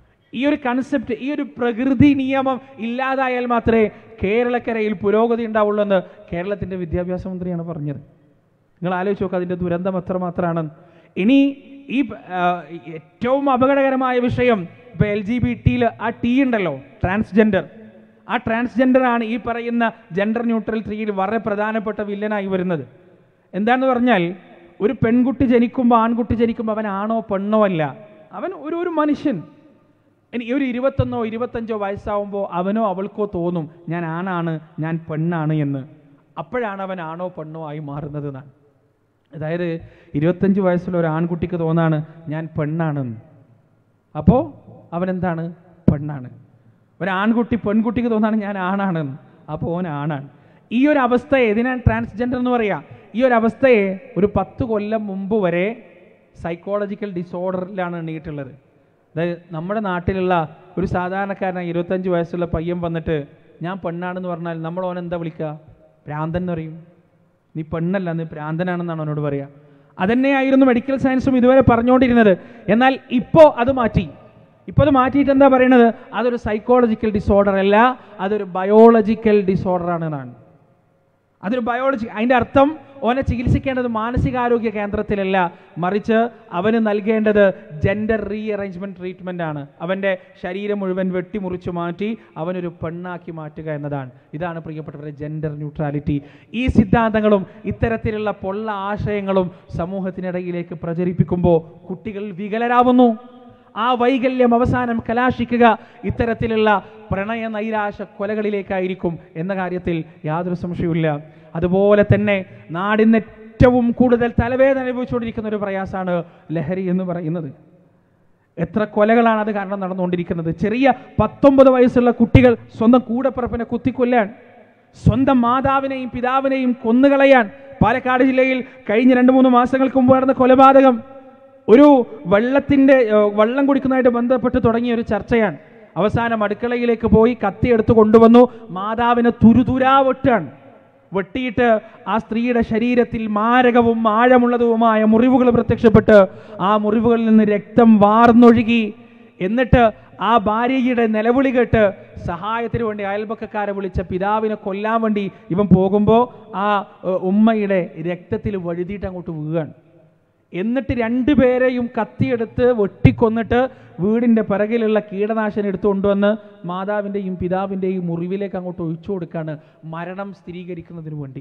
ഈ ഒരു കൺസെപ്റ്റ് ഈ ഒരു പ്രകൃതി നിയമം ഇല്ലാതായാൽ മാത്രമേ കേരളക്കരയിൽ പുരോഗതി ഉണ്ടാവുള്ളൂ എന്ന് കേരളത്തിന്റെ വിദ്യാഭ്യാസ മന്ത്രിയാണ് പറഞ്ഞത് നിങ്ങൾ ആലോചിച്ച് നോക്കുക അതിന്റെ ദുരന്തം എത്രമാത്രമാണ് ഇനി ഈ ആ, ഏറ്റവും അപകടകരമായ വിഷയം ഇപ്പൊ എൽ ജി ബി ടിയിൽ ആ ടി ഉണ്ടല്ലോ ട്രാൻസ്ജെൻഡർ ആ ട്രാൻസ്ജെൻഡർ ആണ് ഈ പറയുന്ന ജെൻഡർ ന്യൂട്രൽ ത്രീയിൽ വളരെ പ്രധാനപ്പെട്ട വില്ലനായി വരുന്നത് എന്താന്ന് പറഞ്ഞാൽ ഒരു പെൺകുട്ടി ജനിക്കുമ്പോൾ ആൺകുട്ടി ജനിക്കുമ്പോൾ അവൻ ആണോ പെണ്ണോ അല്ല അവൻ ഒരു ഒരു മനുഷ്യൻ ഇനി ഈ ഒരു ഇരുപത്തൊന്നോ ഇരുപത്തഞ്ചോ വയസ്സാവുമ്പോൾ അവനോ അവൾക്കോ തോന്നും ഞാൻ ആണാണ് ഞാൻ പെണ്ണാണ് എന്ന് അപ്പോഴാണ് അവൻ ആണോ പെണ്ണോ ആയി മാറുന്നത് എന്നാണ് അതായത് ഇരുപത്തഞ്ച് വയസ്സുള്ള ഒരു ആൺകുട്ടിക്ക് തോന്നാണ് ഞാൻ പെണ്ണാണെന്ന് അപ്പോൾ അവൻ എന്താണ് പെണ്ണാണ് ഒരു ആൺകുട്ടി പെൺകുട്ടിക്ക് തോന്നാണ് ഞാൻ ആണാണെന്ന് അപ്പോൾ ഓൻ ആണാണ് ഈ ഒരു അവസ്ഥയെ ഇതിനാണ് ട്രാൻസ്ജെൻഡർ എന്ന് പറയാ ഈ ഒരു അവസ്ഥയെ ഒരു പത്ത് കൊല്ലം മുമ്പ് വരെ സൈക്കോളജിക്കൽ ഡിസോർഡറിലാണ് എണ്ണീട്ടുള്ളത് അതായത് നമ്മുടെ നാട്ടിലുള്ള ഒരു സാധാരണക്കാരനായ ഇരുപത്തഞ്ച് വയസ്സുള്ള പയ്യൻ വന്നിട്ട് ഞാൻ പെണ്ണാണെന്ന് പറഞ്ഞാൽ നമ്മൾ ഓൻ എന്താ വിളിക്കുക ഭ്രാന്തൻ എന്ന് പറയും നീ പെണ്ണല്ല നീ ഭ്രാന്തനാണെന്നാണ് അവനോട് പറയുക അതന്നെയായിരുന്നു മെഡിക്കൽ സയൻസും ഇതുവരെ പറഞ്ഞുകൊണ്ടിരുന്നത് എന്നാൽ ഇപ്പോൾ അത് മാറ്റി ഇപ്പോൾ അത് മാറ്റിയിട്ട് എന്താ പറയുന്നത് അതൊരു സൈക്കോളജിക്കൽ ഡിസോർഡർ അല്ല അതൊരു ബയോളജിക്കൽ ഡിസോർഡർ ആണ് എന്നാണ് അതൊരു ബയോളജി അതിൻ്റെ അർത്ഥം ഓനെ ചികിത്സിക്കേണ്ടത് മാനസികാരോഗ്യ കേന്ദ്രത്തിലല്ല മറിച്ച് അവന് നൽകേണ്ടത് ജെൻഡർ റീ അറേഞ്ച്മെന്റ് ട്രീറ്റ്മെന്റ് ആണ് അവൻ്റെ ശരീരം മുഴുവൻ വെട്ടിമുറിച്ചു മാറ്റി അവനൊരു പെണ്ണാക്കി മാറ്റുക എന്നതാണ് ഇതാണ് പ്രിയപ്പെട്ടവരെ ജെൻഡർ ന്യൂട്രാലിറ്റി ഈ സിദ്ധാന്തങ്ങളും ഇത്തരത്തിലുള്ള പൊള്ള ആശയങ്ങളും സമൂഹത്തിനിടയിലേക്ക് പ്രചരിപ്പിക്കുമ്പോൾ കുട്ടികൾ വികലരാവുന്നു ആ വൈകല്യം അവസാനം കലാശിക്കുക ഇത്തരത്തിലുള്ള പ്രണയ നൈരാശ കൊലകളിലേക്കായിരിക്കും എന്ന കാര്യത്തിൽ യാതൊരു സംശയവുമില്ല അതുപോലെ തന്നെ നാടിന് ഏറ്റവും കൂടുതൽ തലവേദന അനുഭവിച്ചുകൊണ്ടിരിക്കുന്ന ഒരു പ്രയാസമാണ് ലഹരി എന്ന് പറയുന്നത് എത്ര കൊലകളാണ് അത് കാരണം നടന്നുകൊണ്ടിരിക്കുന്നത് ചെറിയ പത്തൊമ്പത് വയസ്സുള്ള കുട്ടികൾ സ്വന്തം കൂടപ്പിറപ്പിനെ കുത്തിക്കൊല്ലാൻ സ്വന്തം മാതാവിനെയും പിതാവിനെയും കൊന്നുകളയാൻ പാലക്കാട് ജില്ലയിൽ കഴിഞ്ഞ രണ്ട് മൂന്ന് മാസങ്ങൾക്ക് മുമ്പ് നടന്ന കൊലപാതകം ഒരു വെള്ളത്തിൻ്റെ ഏഹ്, വെള്ളം കുടിക്കുന്നതായിട്ട് ബന്ധപ്പെട്ട് തുടങ്ങിയ ഒരു ചർച്ചയാണ് അവസാനം അടുക്കളയിലേക്ക് പോയി കത്തിയെടുത്ത് കൊണ്ടുവന്നു മാതാവിനെ തുരുതുരാ വെട്ടാണ് വെട്ടിയിട്ട് ആ സ്ത്രീയുടെ ശരീരത്തിൽ മാരകവും ആഴമുള്ളതുമായ മുറിവുകൾ പ്രത്യക്ഷപ്പെട്ട് ആ മുറിവുകളിൽ നിന്ന് രക്തം വാർന്നൊഴുകി എന്നിട്ട് ആ ഭാര്യയുടെ നിലവിളി കേട്ട് സഹായത്തിന് വേണ്ടി അയൽപക്കക്കാരെ വിളിച്ച പിതാവിനെ കൊല്ലാൻ വേണ്ടി ഇവൻ പോകുമ്പോൾ ആ ഏഹ്, ഉമ്മയുടെ രക്തത്തിൽ വഴുതിയിട്ട് അങ്ങോട്ട് വീഴാണ് എന്നിട്ട് രണ്ടുപേരെയും കത്തിയെടുത്ത് വെട്ടിക്കൊന്നിട്ട് വീടിൻ്റെ പിറകിലുള്ള കീടനാശിനി എടുത്തു കൊണ്ടുവന്ന് മാതാവിൻ്റെയും പിതാവിൻ്റെയും മുറിവിലേക്ക് അങ്ങോട്ട് ഒഴിച്ചു കൊടുക്കാണ് മരണം സ്ഥിരീകരിക്കുന്നതിന് വേണ്ടി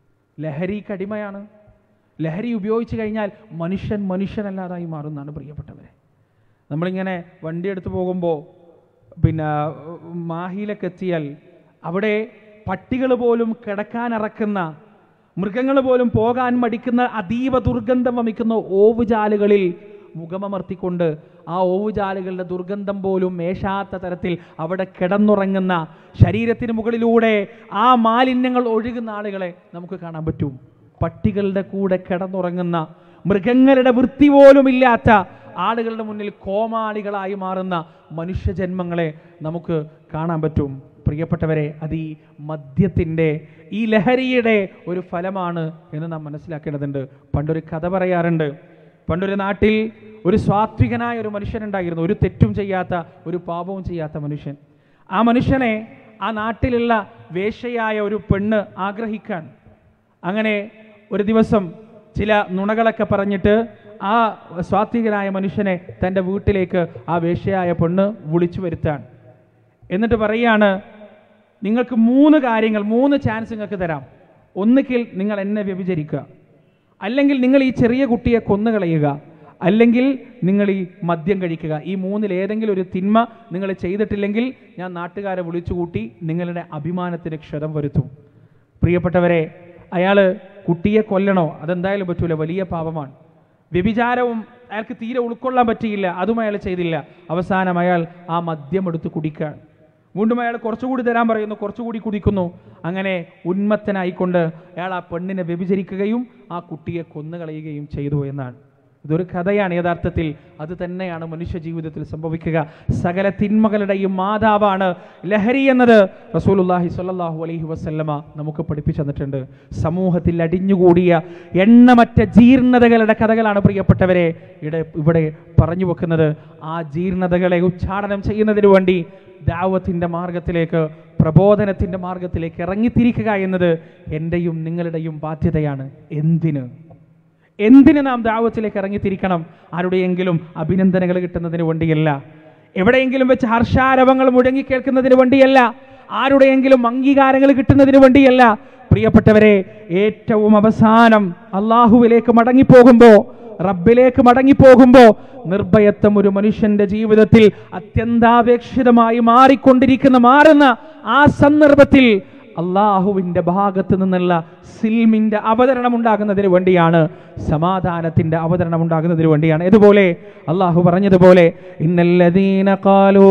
ലഹരി കടിമയാണ് ലഹരി ഉപയോഗിച്ചു കഴിഞ്ഞാൽ മനുഷ്യൻ മനുഷ്യനല്ലാതായി മാറുന്നതാണ് പ്രിയപ്പെട്ടവരെ നമ്മളിങ്ങനെ വണ്ടി എടുത്ത് പോകുമ്പോൾ പിന്നെ മാഹിയിലൊക്കെ എത്തിയാൽ അവിടെ പട്ടികൾ പോലും കിടക്കാനിറക്കുന്ന മൃഗങ്ങൾ പോലും പോകാൻ മടിക്കുന്ന അതീവ ദുർഗന്ധം വമിക്കുന്ന ഓവുചാലുകളിൽ മുഖമമർത്തിക്കൊണ്ട് ആ ഓവുചാലുകളുടെ ദുർഗന്ധം പോലും മേശാത്ത തരത്തിൽ അവിടെ കിടന്നുറങ്ങുന്ന ശരീരത്തിന് മുകളിലൂടെ ആ മാലിന്യങ്ങൾ ഒഴുകുന്ന ആളുകളെ നമുക്ക് കാണാൻ പറ്റും പട്ടികളുടെ കൂടെ കിടന്നുറങ്ങുന്ന മൃഗങ്ങളുടെ വൃത്തി പോലുമില്ലാത്ത ആളുകളുടെ മുന്നിൽ കോമാളികളായി മാറുന്ന മനുഷ്യജന്മങ്ങളെ നമുക്ക് കാണാൻ പറ്റും പ്രിയപ്പെട്ടവരെ അത് ഈ മദ്യത്തിൻ്റെ ഈ ലഹരിയുടെ ഒരു ഫലമാണ് എന്ന് നാം മനസ്സിലാക്കേണ്ടതുണ്ട് പണ്ടൊരു കഥ പറയാറുണ്ട് പണ്ടൊരു നാട്ടിൽ ഒരു സ്വാത്വികനായ ഒരു മനുഷ്യനുണ്ടായിരുന്നു ഒരു തെറ്റും ചെയ്യാത്ത ഒരു പാപവും ചെയ്യാത്ത മനുഷ്യൻ ആ മനുഷ്യനെ ആ നാട്ടിലുള്ള വേശ്യയായ ഒരു പെണ്ണ് ആഗ്രഹിക്കാൻ അങ്ങനെ ഒരു ദിവസം ചില നുണകളൊക്കെ പറഞ്ഞിട്ട് ആ സ്വാത്വികനായ മനുഷ്യനെ തൻ്റെ വീട്ടിലേക്ക് ആ വേശ്യയായ പെണ്ണ് വിളിച്ചു വരുത്താൻ എന്നിട്ട് പറയാണ് നിങ്ങൾക്ക് മൂന്ന് കാര്യങ്ങൾ മൂന്ന് ചാൻസ് നിങ്ങൾക്ക് തരാം ഒന്നുകിൽ നിങ്ങൾ എന്നെ വ്യഭിചരിക്കുക അല്ലെങ്കിൽ നിങ്ങൾ ഈ ചെറിയ കുട്ടിയെ കൊന്നുകളയുക അല്ലെങ്കിൽ നിങ്ങൾ ഈ മദ്യം കഴിക്കുക ഈ മൂന്നിൽ ഏതെങ്കിലും ഒരു തിന്മ നിങ്ങൾ ചെയ്തിട്ടില്ലെങ്കിൽ ഞാൻ നാട്ടുകാരെ വിളിച്ചുകൂട്ടി നിങ്ങളുടെ അഭിമാനത്തിന് ക്ഷതം വരുത്തും പ്രിയപ്പെട്ടവരെ അയാൾ കുട്ടിയെ കൊല്ലണോ അതെന്തായാലും പറ്റൂല വലിയ പാപമാണ് വ്യഭിചാരവും അയാൾക്ക് തീരെ ഉൾക്കൊള്ളാൻ പറ്റിയില്ല അതും അയാൾ ചെയ്തില്ല അവസാനം അയാൾ ആ മദ്യം എടുത്ത് കുടിക്കാൻ വീണ്ടും അയാൾ കുറച്ചുകൂടി തരാൻ പറയുന്നു കുറച്ചുകൂടി കുടിക്കുന്നു അങ്ങനെ ഉന്മത്തനായിക്കൊണ്ട് അയാൾ ആ പെണ്ണിനെ വ്യഭിചരിക്കുകയും ആ കുട്ടിയെ കൊന്നുകളയുകയും ചെയ്തു എന്നാണ് ഇതൊരു കഥയാണ് യഥാർത്ഥത്തിൽ അത് തന്നെയാണ് മനുഷ്യ ജീവിതത്തിൽ സംഭവിക്കുക സകല തിന്മകളുടെയും മാതാവാണ് ലഹരി എന്നത് റസൂലുല്ലാഹി സ്വല്ലല്ലാഹു അലൈഹി വസല്ലമ നമുക്ക് പഠിപ്പിച്ചു തന്നിട്ടുണ്ട് സമൂഹത്തിൽ അടിഞ്ഞുകൂടിയ എണ്ണമറ്റ ജീർണതകളുടെ കഥകളാണ് പ്രിയപ്പെട്ടവരെ ഇവിടെ ഇവിടെ പറഞ്ഞു വെക്കുന്നത് ആ ജീർണതകളെ ഉച്ചാടനം ചെയ്യുന്നതിന് വേണ്ടി ദാവത്തിൻ്റെ മാർഗത്തിലേക്ക് പ്രബോധനത്തിൻ്റെ മാർഗത്തിലേക്ക് ഇറങ്ങിത്തിരിക്കുക എന്നത് എൻ്റെയും നിങ്ങളുടെയും ബാധ്യതയാണ് എന്തിന് എന്തിന് നാം ദാവത്തിലേക്ക് ഇറങ്ങിത്തിരിക്കണം ആരുടെയെങ്കിലും അഭിനന്ദനങ്ങൾ കിട്ടുന്നതിന് വേണ്ടിയല്ല എവിടെയെങ്കിലും വെച്ച് ഹർഷാരവങ്ങൾ മുഴങ്ങി കേൾക്കുന്നതിന് വേണ്ടിയല്ല ആരുടെയെങ്കിലും അംഗീകാരങ്ങൾ കിട്ടുന്നതിന് വേണ്ടിയല്ല പ്രിയപ്പെട്ടവരെ ഏറ്റവും അവസാനം അള്ളാഹുവിലേക്ക് മടങ്ങിപ്പോകുമ്പോൾ റബ്ബിലേക്ക് മടങ്ങിപ്പോകുമ്പോൾ നിർഭയത്വം ഒരു മനുഷ്യന്റെ ജീവിതത്തിൽ അത്യന്താപേക്ഷിതമായി മാറിക്കൊണ്ടിരിക്കുന്ന മാറുന്ന ആ സന്ദർഭത്തിൽ അള്ളാഹുവിൻ്റെ ഭാഗത്ത് നിന്നുള്ള സിൽമിൻ്റെ അവതരണം ഉണ്ടാകുന്നതിന് വേണ്ടിയാണ് സമാധാനത്തിൻ്റെ അവതരണം ഉണ്ടാകുന്നതിന് വേണ്ടിയാണ് ഇതുപോലെ അള്ളാഹു പറഞ്ഞതുപോലെ ഇന്നല്ലദീന ഖാലൂ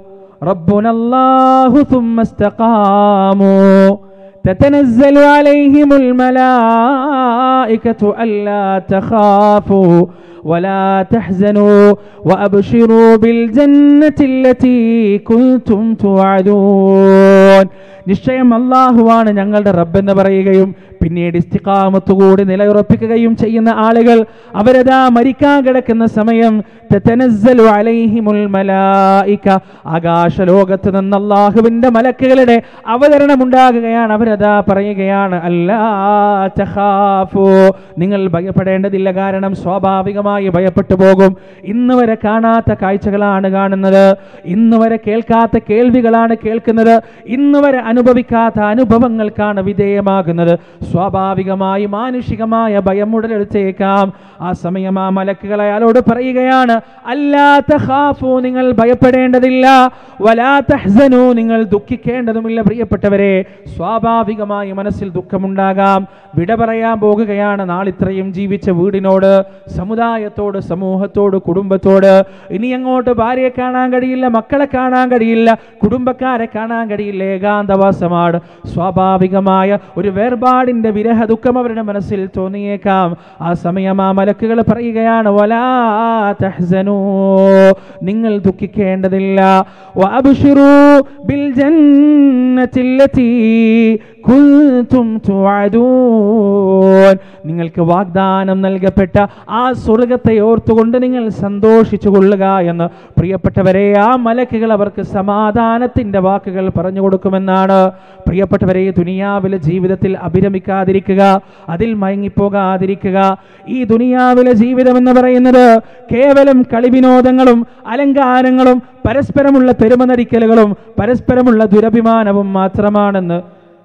റബ്ബുന അല്ലാഹു ثم استقاموا تتنزل عليهم الملائكة ألا تخافوا ولا تحزنوا وأبشروا بالجنة التي كنتم توعدون നിശ്ചയം അള്ളാഹുവാണ് ഞങ്ങളുടെ റബ്ബെന്ന് പറയുകയും പിന്നീട് ഇസ്തിഖാമത്തുകൂടി നിലയുറപ്പിക്കുകയും ചെയ്യുന്ന ആളുകൾ അവരതാ മരിക്കാൻ കിടക്കുന്ന സമയം തതനസ്സലു അലൈഹിമുൽ മലായിക ആകാശലോകത്ത് നിന്ന് അള്ളാഹുവിന്റെ മലക്കുകളുടെ അവതരണം ഉണ്ടാകുകയാണ് അവരതാ പറയുകയാണ് അല്ലാ തഖാഫു നിങ്ങൾ ഭയപ്പെടേണ്ടതില്ല കാരണം സ്വാഭാവികമായി ഭയപ്പെട്ടു പോകും ഇന്ന് വരെ കാണാത്ത കാഴ്ചകളാണ് കാണുന്നത് ഇന്ന് വരെ കേൾക്കാത്ത കേൾവികളാണ് കേൾക്കുന്നത് ഇന്ന് വരെ അനുഭവിക്കാത്ത അനുഭവങ്ങൾക്കാണ് വിധേയമാകുന്നത് സ്വാഭാവികമായി മാനുഷികമായ ഭയം ഉടലെടുത്തേക്കാം ആ സമയം ആ മലക്കുകൾ അയാളോട് പറയുകയാണ് അല്ലാ തഖാഫു നിങ്ങൾ ഭയപ്പെടേണ്ടതില്ല വലാ തഹ്സനു നിങ്ങൾ ദുഃഖിക്കേണ്ടതുമില്ല പ്രിയപ്പെട്ടവരെ സ്വാഭാവികമായി മനസ്സിൽ ദുഃഖമുണ്ടാകാം വിട പറയാൻ പോകുകയാണ് നാളിത്രയും ജീവിച്ച വീടിനോട് സമുദായത്തോട് സമൂഹത്തോട് കുടുംബത്തോട് ഇനി അങ്ങോട്ട് ഭാര്യയെ കാണാൻ കഴിയില്ല മക്കളെ കാണാൻ കഴിയില്ല കുടുംബക്കാരെ കാണാൻ കഴിയില്ല ഏകാന്തവാസമാണ് സ്വാഭാവികമായ ഒരു വേർപാടിന്റെ വിരഹ ദുഃഖം അവരുടെ മനസ്സിൽ തോന്നിയേക്കാം ആ സമയം ആ മലക്കുകൾ പറയുകയാണ് വലാ തഹ്സനൂ നിങ്ങൾ ദുഃഖിക്കേണ്ടതില്ല വഅബ്ശിറൂ ബിൽ ജന്നത്തില്ലതീ കുൻതും തുഅദൂൻ നിങ്ങൾക്ക് വാഗ്ദാനം നൽകപ്പെട്ട ആ സ്വർഗത്തെ ഓർത്തുകൊണ്ട് നിങ്ങൾ സന്തോഷിച്ചു കൊള്ളുക എന്ന് പ്രിയപ്പെട്ടവരെ ആ മലക്കുകൾ അവർക്ക് സമാധാനത്തിന്റെ വാക്കുകൾ പറഞ്ഞു കൊടുക്കുമെന്നാണ് പ്രിയപ്പെട്ടവരെ ദുനിയാവിലെ ജീവിതത്തിൽ അഭിരമിക്കാതിരിക്കുക അതിൽ മയങ്ങിപ്പോകാതിരിക്കുക ഈ ദുനിയാവിലെ ജീവിതം എന്ന് പറയുന്നത് കേവലം കളിവിനോദങ്ങളും അലങ്കാരങ്ങളും പരസ്പരമുള്ള പെരുമനടിക്കലുകളും പരസ്പരമുള്ള ദുരഭിമാനവും മാത്രമാണെന്ന്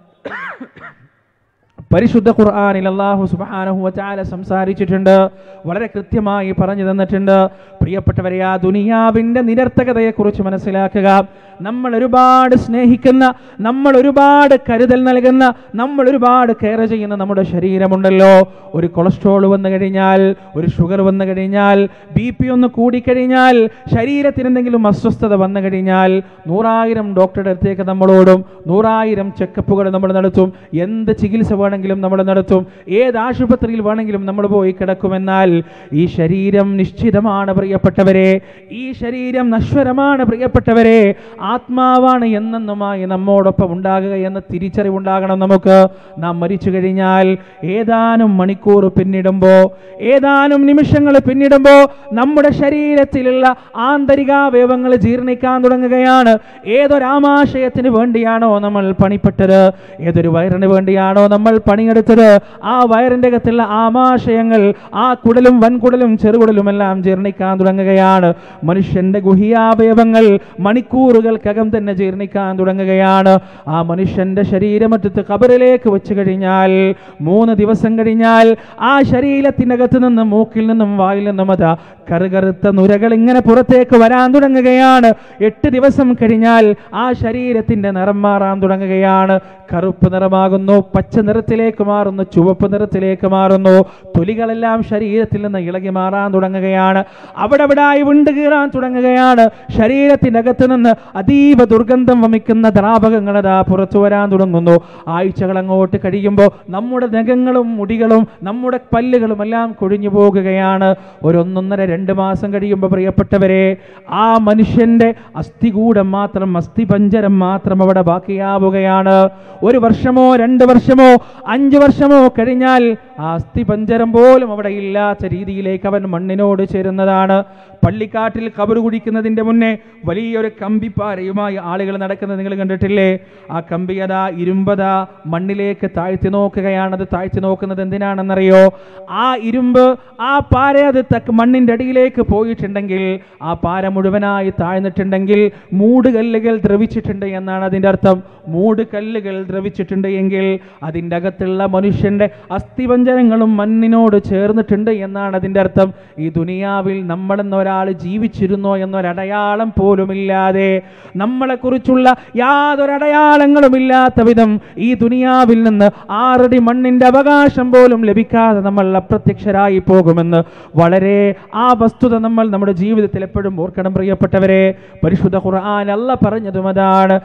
പരിശുദ്ധ ഖുർആനിൽ അല്ലാഹു സുബ്ഹാനഹു വതആല സംസാരിച്ചിട്ടുണ്ട് വളരെ കൃത്യമായി പറഞ്ഞു തന്നിട്ടുണ്ട് പ്രിയപ്പെട്ടവരെ ആ ദുനിയാവിന്റെ നിരർത്ഥകതയെക്കുറിച്ച് മനസ്സിലാക്കുക നമ്മൾ ഒരുപാട് സ്നേഹിക്കുന്ന നമ്മൾ ഒരുപാട് കരുതൽ നൽകുന്ന നമ്മൾ ഒരുപാട് കെയർ ചെയ്യുന്ന നമ്മുടെ ശരീരമുണ്ടല്ലോ ഒരു കൊളസ്ട്രോൾ വന്നു കഴിഞ്ഞാൽ ഒരു ഷുഗർ വന്നു കഴിഞ്ഞാൽ ബി പി ഒന്ന് കൂടിക്കഴിഞ്ഞാൽ ശരീരത്തിന് എന്തെങ്കിലും അസ്വസ്ഥത വന്നു കഴിഞ്ഞാൽ നൂറായിരം ഡോക്ടറുടെ അടുത്തേക്ക് നമ്മളോടും നൂറായിരം ചെക്കപ്പുകൾ നമ്മൾ നടത്തും എന്ത് ചികിത്സ വേണമെങ്കിലും നമ്മൾ നടത്തും ഏത് ആശുപത്രിയിൽ വേണമെങ്കിലും നമ്മൾ പോയി കിടക്കുമെന്നാൽ ഈ ശരീരം നിശ്ചിതമാണ് പ്രിയപ്പെട്ടവരെ ഈ ശരീരം നശ്വരമാണ് പ്രിയപ്പെട്ടവരെ ആത്മാവാണ് എന്നെന്നുമായി നമ്മോടൊപ്പം ഉണ്ടാകുക എന്ന തിരിച്ചറിവുണ്ടാകണം നമുക്ക് നാം മരിച്ചു കഴിഞ്ഞാൽ ഏതാനും മണിക്കൂർ പിന്നിടുമ്പോ ഏതാനും നിമിഷങ്ങൾ പിന്നിടുമ്പോ നമ്മുടെ ശരീരത്തിലുള്ള ആന്തരികാവയവങ്ങൾ ജീർണിക്കാൻ തുടങ്ങുകയാണ് ഏതൊരാമാശയത്തിന് വേണ്ടിയാണോ നമ്മൾ പണിപ്പെട്ടത് ഏതൊരു വയറിന് വേണ്ടിയാണോ നമ്മൾ പണിയെടുത്തത് ആ വയറിന്റെ അകത്തുള്ള ആമാശയങ്ങൾ ആ കുടലും വൻകുടലും ചെറുകുടലും എല്ലാം ജീർണിക്കാൻ തുടങ്ങുകയാണ് മനുഷ്യന്റെ ഗുഹിയാവയവങ്ങൾ മണിക്കൂറുകൾക്കകം തന്നെ ജീർണിക്കാൻ തുടങ്ങുകയാണ് ആ മനുഷ്യന്റെ ശരീരമറ്റത്ത് കബറിലേക്ക് വെച്ച് കഴിഞ്ഞാൽ മൂന്ന് ദിവസം കഴിഞ്ഞാൽ ആ ശരീരത്തിനകത്ത് നിന്ന് മൂക്കിൽ നിന്നും വായിൽ നിന്നും അതാ കറുകറുത്ത നുരകൾ ഇങ്ങനെ പുറത്തേക്ക് വരാൻ തുടങ്ങുകയാണ് എട്ട് ദിവസം കഴിഞ്ഞാൽ ആ ശരീരത്തിന്റെ നിറം മാറാൻ തുടങ്ങുകയാണ് കറുപ്പ് നിറമാകുന്നു പച്ച നിറത്തിലേക്ക് മാറുന്നു ചുവപ്പ് നിറത്തിലേക്ക് മാറുന്നു തൊലികളെല്ലാം ശരീരത്തിൽ നിന്ന് ഇളകി മാറാൻ തുടങ്ങുകയാണ് അവിടെ അവിടായി വിണ്ട് കീറാൻ തുടങ്ങുകയാണ് ശരീരത്തിന്റെ അകത്ത് നിന്ന് അതീവ ദുർഗന്ധം വമിക്കുന്ന ദ്രാവകങ്ങൾ അതാ പുറത്തു വരാൻ തുടങ്ങുന്നു ആഴ്ചകൾ അങ്ങോട്ട് കഴിയുമ്പോൾ നമ്മുടെ നഖങ്ങളും മുടികളും നമ്മുടെ പല്ലുകളും എല്ലാം കൊഴിഞ്ഞു പോകുകയാണ് ഒരു ഒന്നൊന്നര രണ്ട് മാസം കഴിയുമ്പോൾ പ്രിയപ്പെട്ടവരെ ആ മനുഷ്യന്റെ അസ്ഥികൂടം മാത്രം അസ്ഥിപഞ്ചരം മാത്രം അവിടെ ബാക്കിയാവുകയാണ് ഒരു വർഷമോ രണ്ട് വർഷമോ അഞ്ച് വർഷമോ കഴിഞ്ഞാൽ ആ അസ്ഥിപഞ്ചരം പോലും അവിടെ ഇല്ലാത്ത രീതിയിലേക്ക് അവൻ മണ്ണിനോട് ചേരുന്നതാണ് പള്ളിക്കാട്ടിൽ കബറ് കുടിക്കുന്നതിന്റെ മുന്നേ വലിയൊരു കമ്പിപ്പാരയുമായി ആളുകൾ നടക്കുന്നത് നിങ്ങൾ കണ്ടിട്ടില്ലേ ആ കമ്പി അതാ ഇരുമ്പതാ മണ്ണിലേക്ക് താഴ്ത്തി നോക്കുകയാണ് അത് താഴ്ത്തി നോക്കുന്നത് എന്തിനാണെന്നറിയോ ആ ഇരുമ്പ് ആ പാര അത് തക്ക് മണ്ണിന്റെ അടിയിലേക്ക് പോയിട്ടുണ്ടെങ്കിൽ ആ പാര മുഴുവനായി താഴ്ന്നിട്ടുണ്ടെങ്കിൽ മൂടുകല്ലുകൾ ദ്രവിച്ചിട്ടുണ്ട് എന്നാണ് അതിന്റെ അർത്ഥം മൂടുകല്ലുകൾ ദ്രവിച്ചിട്ടുണ്ട് എങ്കിൽ അതിൻ്റെ അകത്തുള്ള മനുഷ്യന്റെ അസ്ഥിപഞ്ചരങ്ങളും മണ്ണിനോട് ചേർന്നിട്ടുണ്ട് എന്നാണ് അതിൻ്റെ അർത്ഥം ഈ ദുനിയാവിൽ നമ്മളെന്ന ഒരാൾ ജീവിച്ചിരുന്നോ എന്നൊരടയാളം പോലുമില്ലാതെ നമ്മളെക്കുറിച്ചുള്ള യാതൊരു അടയാളങ്ങളും ഇല്ലാത്ത വിധം ഈ ദുനിയാവിൽ നിന്ന് ആറടി മണ്ണിന്റെ അവകാശം പോലും ലഭിക്കാതെ നമ്മൾ അപ്രത്യക്ഷരായി പോകുമെന്ന് വളരെ ആ വസ്തുത നമ്മൾ നമ്മുടെ ജീവിതത്തിൽ എപ്പോഴും ഓർക്കണം പ്രിയപ്പെട്ടവരെ പരിശുദ്ധ ഖുർആൻ അല്ല പറഞ്ഞതും അതാണ്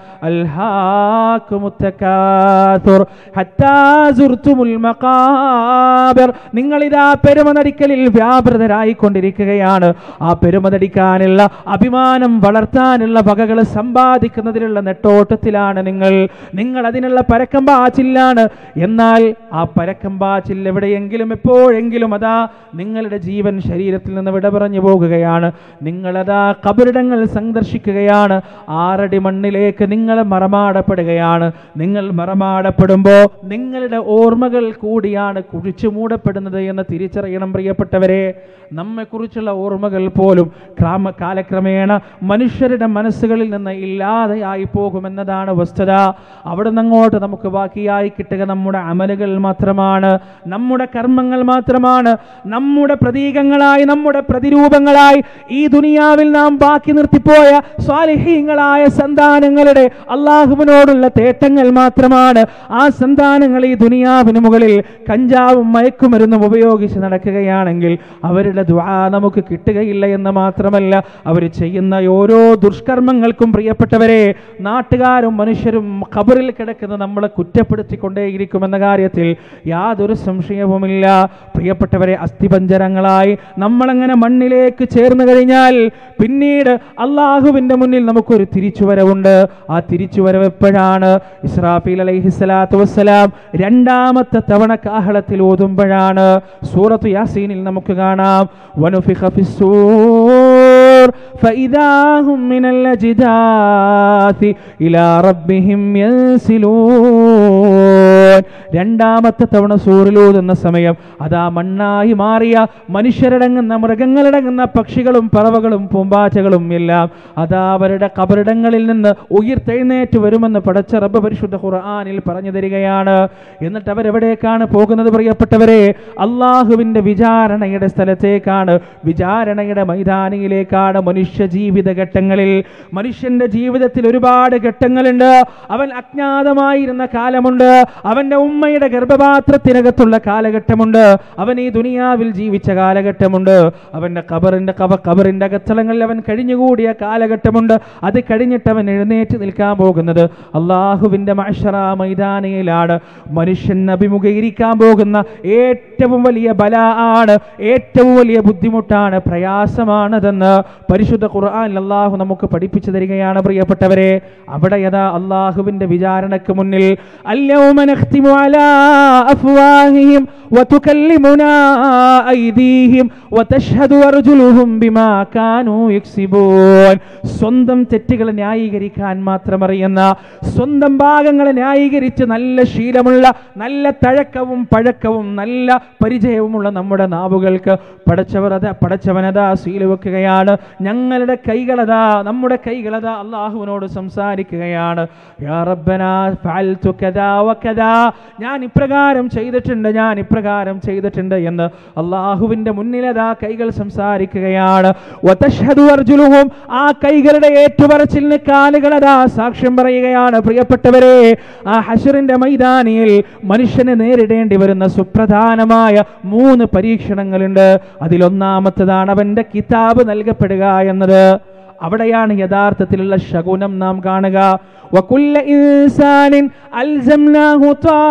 അൽഹാക്കുമുത്തക്കാതുർ ഹത്താ സുർത്തുമുൽ മഖാബിർ നിങ്ങളിതാ പെരുമനടിക്കലിൽ വ്യാപൃതരായിക്കൊണ്ടിരിക്കുകയാണ് ആ പെരുമനടിക്കാനുള്ള അഭിമാനം വളർത്താനുള്ള വകകൾ സമ്പാദിക്കുന്നതിനുള്ള നെട്ടോട്ടത്തിലാണ് നിങ്ങൾ നിങ്ങൾ അതിനുള്ള പരക്കം പാച്ചില്ലാണ് എന്നാൽ ആ പരക്കം പാച്ചിൽ എവിടെയെങ്കിലും എപ്പോഴെങ്കിലും അതാ നിങ്ങളുടെ ജീവൻ ശരീരത്തിൽ നിന്ന് വിട പറഞ്ഞു പോകുകയാണ് നിങ്ങളതാ കബറിടങ്ങൾ സന്ദർശിക്കുകയാണ് ആറടി മണ്ണിലേക്ക് നിങ്ങൾ മറമാടപ്പെടുകയാണ് നിങ്ങൾ മറമാടപ്പെടുമ്പോൾ നിങ്ങളുടെ ഓർമ്മകൾ കൂടിയാണ് കുഴിച്ചു മൂടപ്പെടുന്നത് എന്ന് തിരിച്ചറിയണം പ്രിയപ്പെട്ടവരെ നമ്മെക്കുറിച്ചുള്ള ഓർമ്മകൾ പോലും ക്രാമ കാലക്രമേണ മനുഷ്യരുടെ മനസ്സുകളിൽ നിന്ന് ഇല്ലാതെയായി പോകുമെന്നതാണ് വസ്തുത അവിടെ അങ്ങോട്ട് നമുക്ക് ബാക്കിയായി കിട്ടുക നമ്മുടെ അമലുകൾ മാത്രമാണ് നമ്മുടെ കർമ്മങ്ങൾ മാത്രമാണ് നമ്മുടെ പ്രതീകങ്ങളായി നമ്മുടെ പ്രതിരൂപങ്ങളായി ഈ ദുനിയാവിൽ നാം ബാക്കി നിർത്തിപ്പോയ സ്വാലിഹീങ്ങളായ സന്താനങ്ങളുടെ അള്ളാഹുവിനോടുള്ള തേട്ടങ്ങൾ മാത്രമാണ് ആ സന്താനങ്ങൾ ഈ ദുനിയാവിന് മുകളിൽ കഞ്ചാവും മയക്കുമരുന്നും ഉപയോഗിച്ച് നടക്കുകയാണെങ്കിൽ അവരുടെ ദ്വാ നമുക്ക് കിട്ടുകയില്ല എന്ന് മാത്രമല്ല അവർ ചെയ്യുന്ന ഓരോ ദുഷ്കർമ്മങ്ങൾക്കും പ്രിയപ്പെട്ടവരെ നാട്ടുകാരും മനുഷ്യരും ഖബറിൽ കിടക്കുന്ന നമ്മളെ കുറ്റപ്പെടുത്തിക്കൊണ്ടേയിരിക്കുമെന്ന കാര്യത്തിൽ യാതൊരു സംശയവുമില്ല പ്രിയപ്പെട്ടവരെ അസ്ഥിപഞ്ചരങ്ങളായി നമ്മളങ്ങനെ മണ്ണിലേക്ക് ചേർന്ന് കഴിഞ്ഞാൽ പിന്നീട് അള്ളാഹുവിൻ്റെ മുന്നിൽ നമുക്കൊരു തിരിച്ചുവരവുണ്ട് ആ തിരിച്ചുവരവ് എപ്പോഴാണ് ഇസ്രാഫീൽ അലൈഹിസ്സലാത്തു വസ്സലാം രണ്ടാമത്തെ തവണ കാഹളത്തിൽ ഓതുമ്പോഴാണ് സൂറത്ത് യാസീനിൽ നമുക്ക് കാണാം വനുഫിഖ ഫിസ്സൂർ فإذا هم من الأجداث إلى ربهم ينسلون രണ്ടാമത്തെ തവണ സൂറിലൂതുന്ന സമയം അതാ മണ്ണായി മാറിയ മനുഷ്യരടങ്ങുന്ന മൃഗങ്ങളടങ്ങുന്ന പക്ഷികളും പറവകളും പൂമ്പാറ്റകളും എല്ലാം അതാ അവരുടെ കബറിടങ്ങളിൽ നിന്ന് ഉയർത്തെഴുന്നേറ്റ് വരുമെന്ന് പടച്ച റബ്ബ് പരിശുദ്ധ ഖുർആനിൽ പറഞ്ഞു തരികയാണ് എന്നിട്ട് അവരെവിടേക്കാണ് പോകുന്നത് പ്രിയപ്പെട്ടവരെ അള്ളാഹുവിൻ്റെ വിചാരണയുടെ സ്ഥലത്തേക്കാണ് വിചാരണയുടെ മൈതാനിയിലേക്കാണ് മനുഷ്യ ജീവിത ഘട്ടങ്ങളിൽ മനുഷ്യന്റെ ജീവിതത്തിൽ ഒരുപാട് ഘട്ടങ്ങളുണ്ട് അവൻ അജ്ഞാതമായിരുന്ന കാലമുണ്ട് അവന്റെ ഉമ്മയുടെ ഗർഭപാത്രത്തിനകത്തുള്ള കാലഘട്ടമുണ്ട് അവൻ ഈ ദുനിയാവിൽ ജീവിച്ച കാലഘട്ടമുണ്ട് അവന്റെ കബറിന്റെ കവ കബറിന്റെ അകത്തളങ്ങളിൽ അവൻ കഴിഞ്ഞുകൂടിയ കാലഘട്ടമുണ്ട് അത് കഴിഞ്ഞിട്ട് അവൻ എഴുന്നേറ്റ് നിൽക്കാൻ പോകുന്നത് അള്ളാഹുവിന്റെ മഷറ മൈതാനയിലാണ് മനുഷ്യൻ അഭിമുഖീകരിക്കാൻ പോകുന്ന ഏറ്റവും വലിയ ബല ആണ് ഏറ്റവും വലിയ ബുദ്ധിമുട്ടാണ് പ്രയാസമാണതെന്ന് പരിശുദ്ധ ഖുർആൻ അള്ളാഹു നമുക്ക് പഠിപ്പിച്ചു തരികയാണ് പ്രിയപ്പെട്ടവരെ അവിടെ യഥാ അള്ളാഹുവിന്റെ വിചാരണക്ക് മുന്നിൽ اليوم نختم على أفواههم وتكلمنا أيديهم وتشهد أرجلهم بما كانوا يكسبون സ്വന്തം തെറ്റുകൾ ന്യായീകരിക്കാൻ മാത്രമറിയുന്ന സ്വന്തം ഭാഗങ്ങളെ ന്യായീകരിച്ച് നല്ല ശീലമുള്ള നല്ല തഴക്കവും പഴക്കവും നല്ല പരിചയവുമുള്ള നമ്മുടെ നാവുകൾക്ക് പടച്ചവരത പടച്ചവനതാ ശീല വെക്കുകയാണ് ഞങ്ങളുടെ കൈകളതാ നമ്മുടെ കൈകളതാ അള്ളാഹുവിനോട് സംസാരിക്കുകയാണ് യാ റബ്ബനാ ഫഅൽതു കദാ വകദാ ഞാൻ ഇപ്രകാരം ചെയ്തിട്ടുണ്ട് ഞാൻ ഇപ്രകാരം ചെയ്തിട്ടുണ്ട് എന്ന് അള്ളാഹുവിന്റെ മുന്നിലതാ കൈകൾ സംസാരിക്കുകയാണ് വതശ്ഹദു അർജുലുഹും ആ കൈകളുടെ ഏറ്റുപറച്ചിലിന് കാലുകളതാ സാക്ഷ്യം പറയുകയാണ് പ്രിയപ്പെട്ടവരെ ആ ഹഷറിന്റെ മൈതാനിയിൽ മനുഷ്യന് നേരിടേണ്ടി വരുന്ന സുപ്രധാനമായ മൂന്ന് പരീക്ഷണങ്ങളുണ്ട് അതിലൊന്നാമത്തതാണ് അവന്റെ കിതാബ് നൽകപ്പെടുക എന്നത് അവിടെയാണ് യഥാർത്ഥത്തിലുള്ള ശകുനം നാം കാണുക وكل إنسان ألزمناه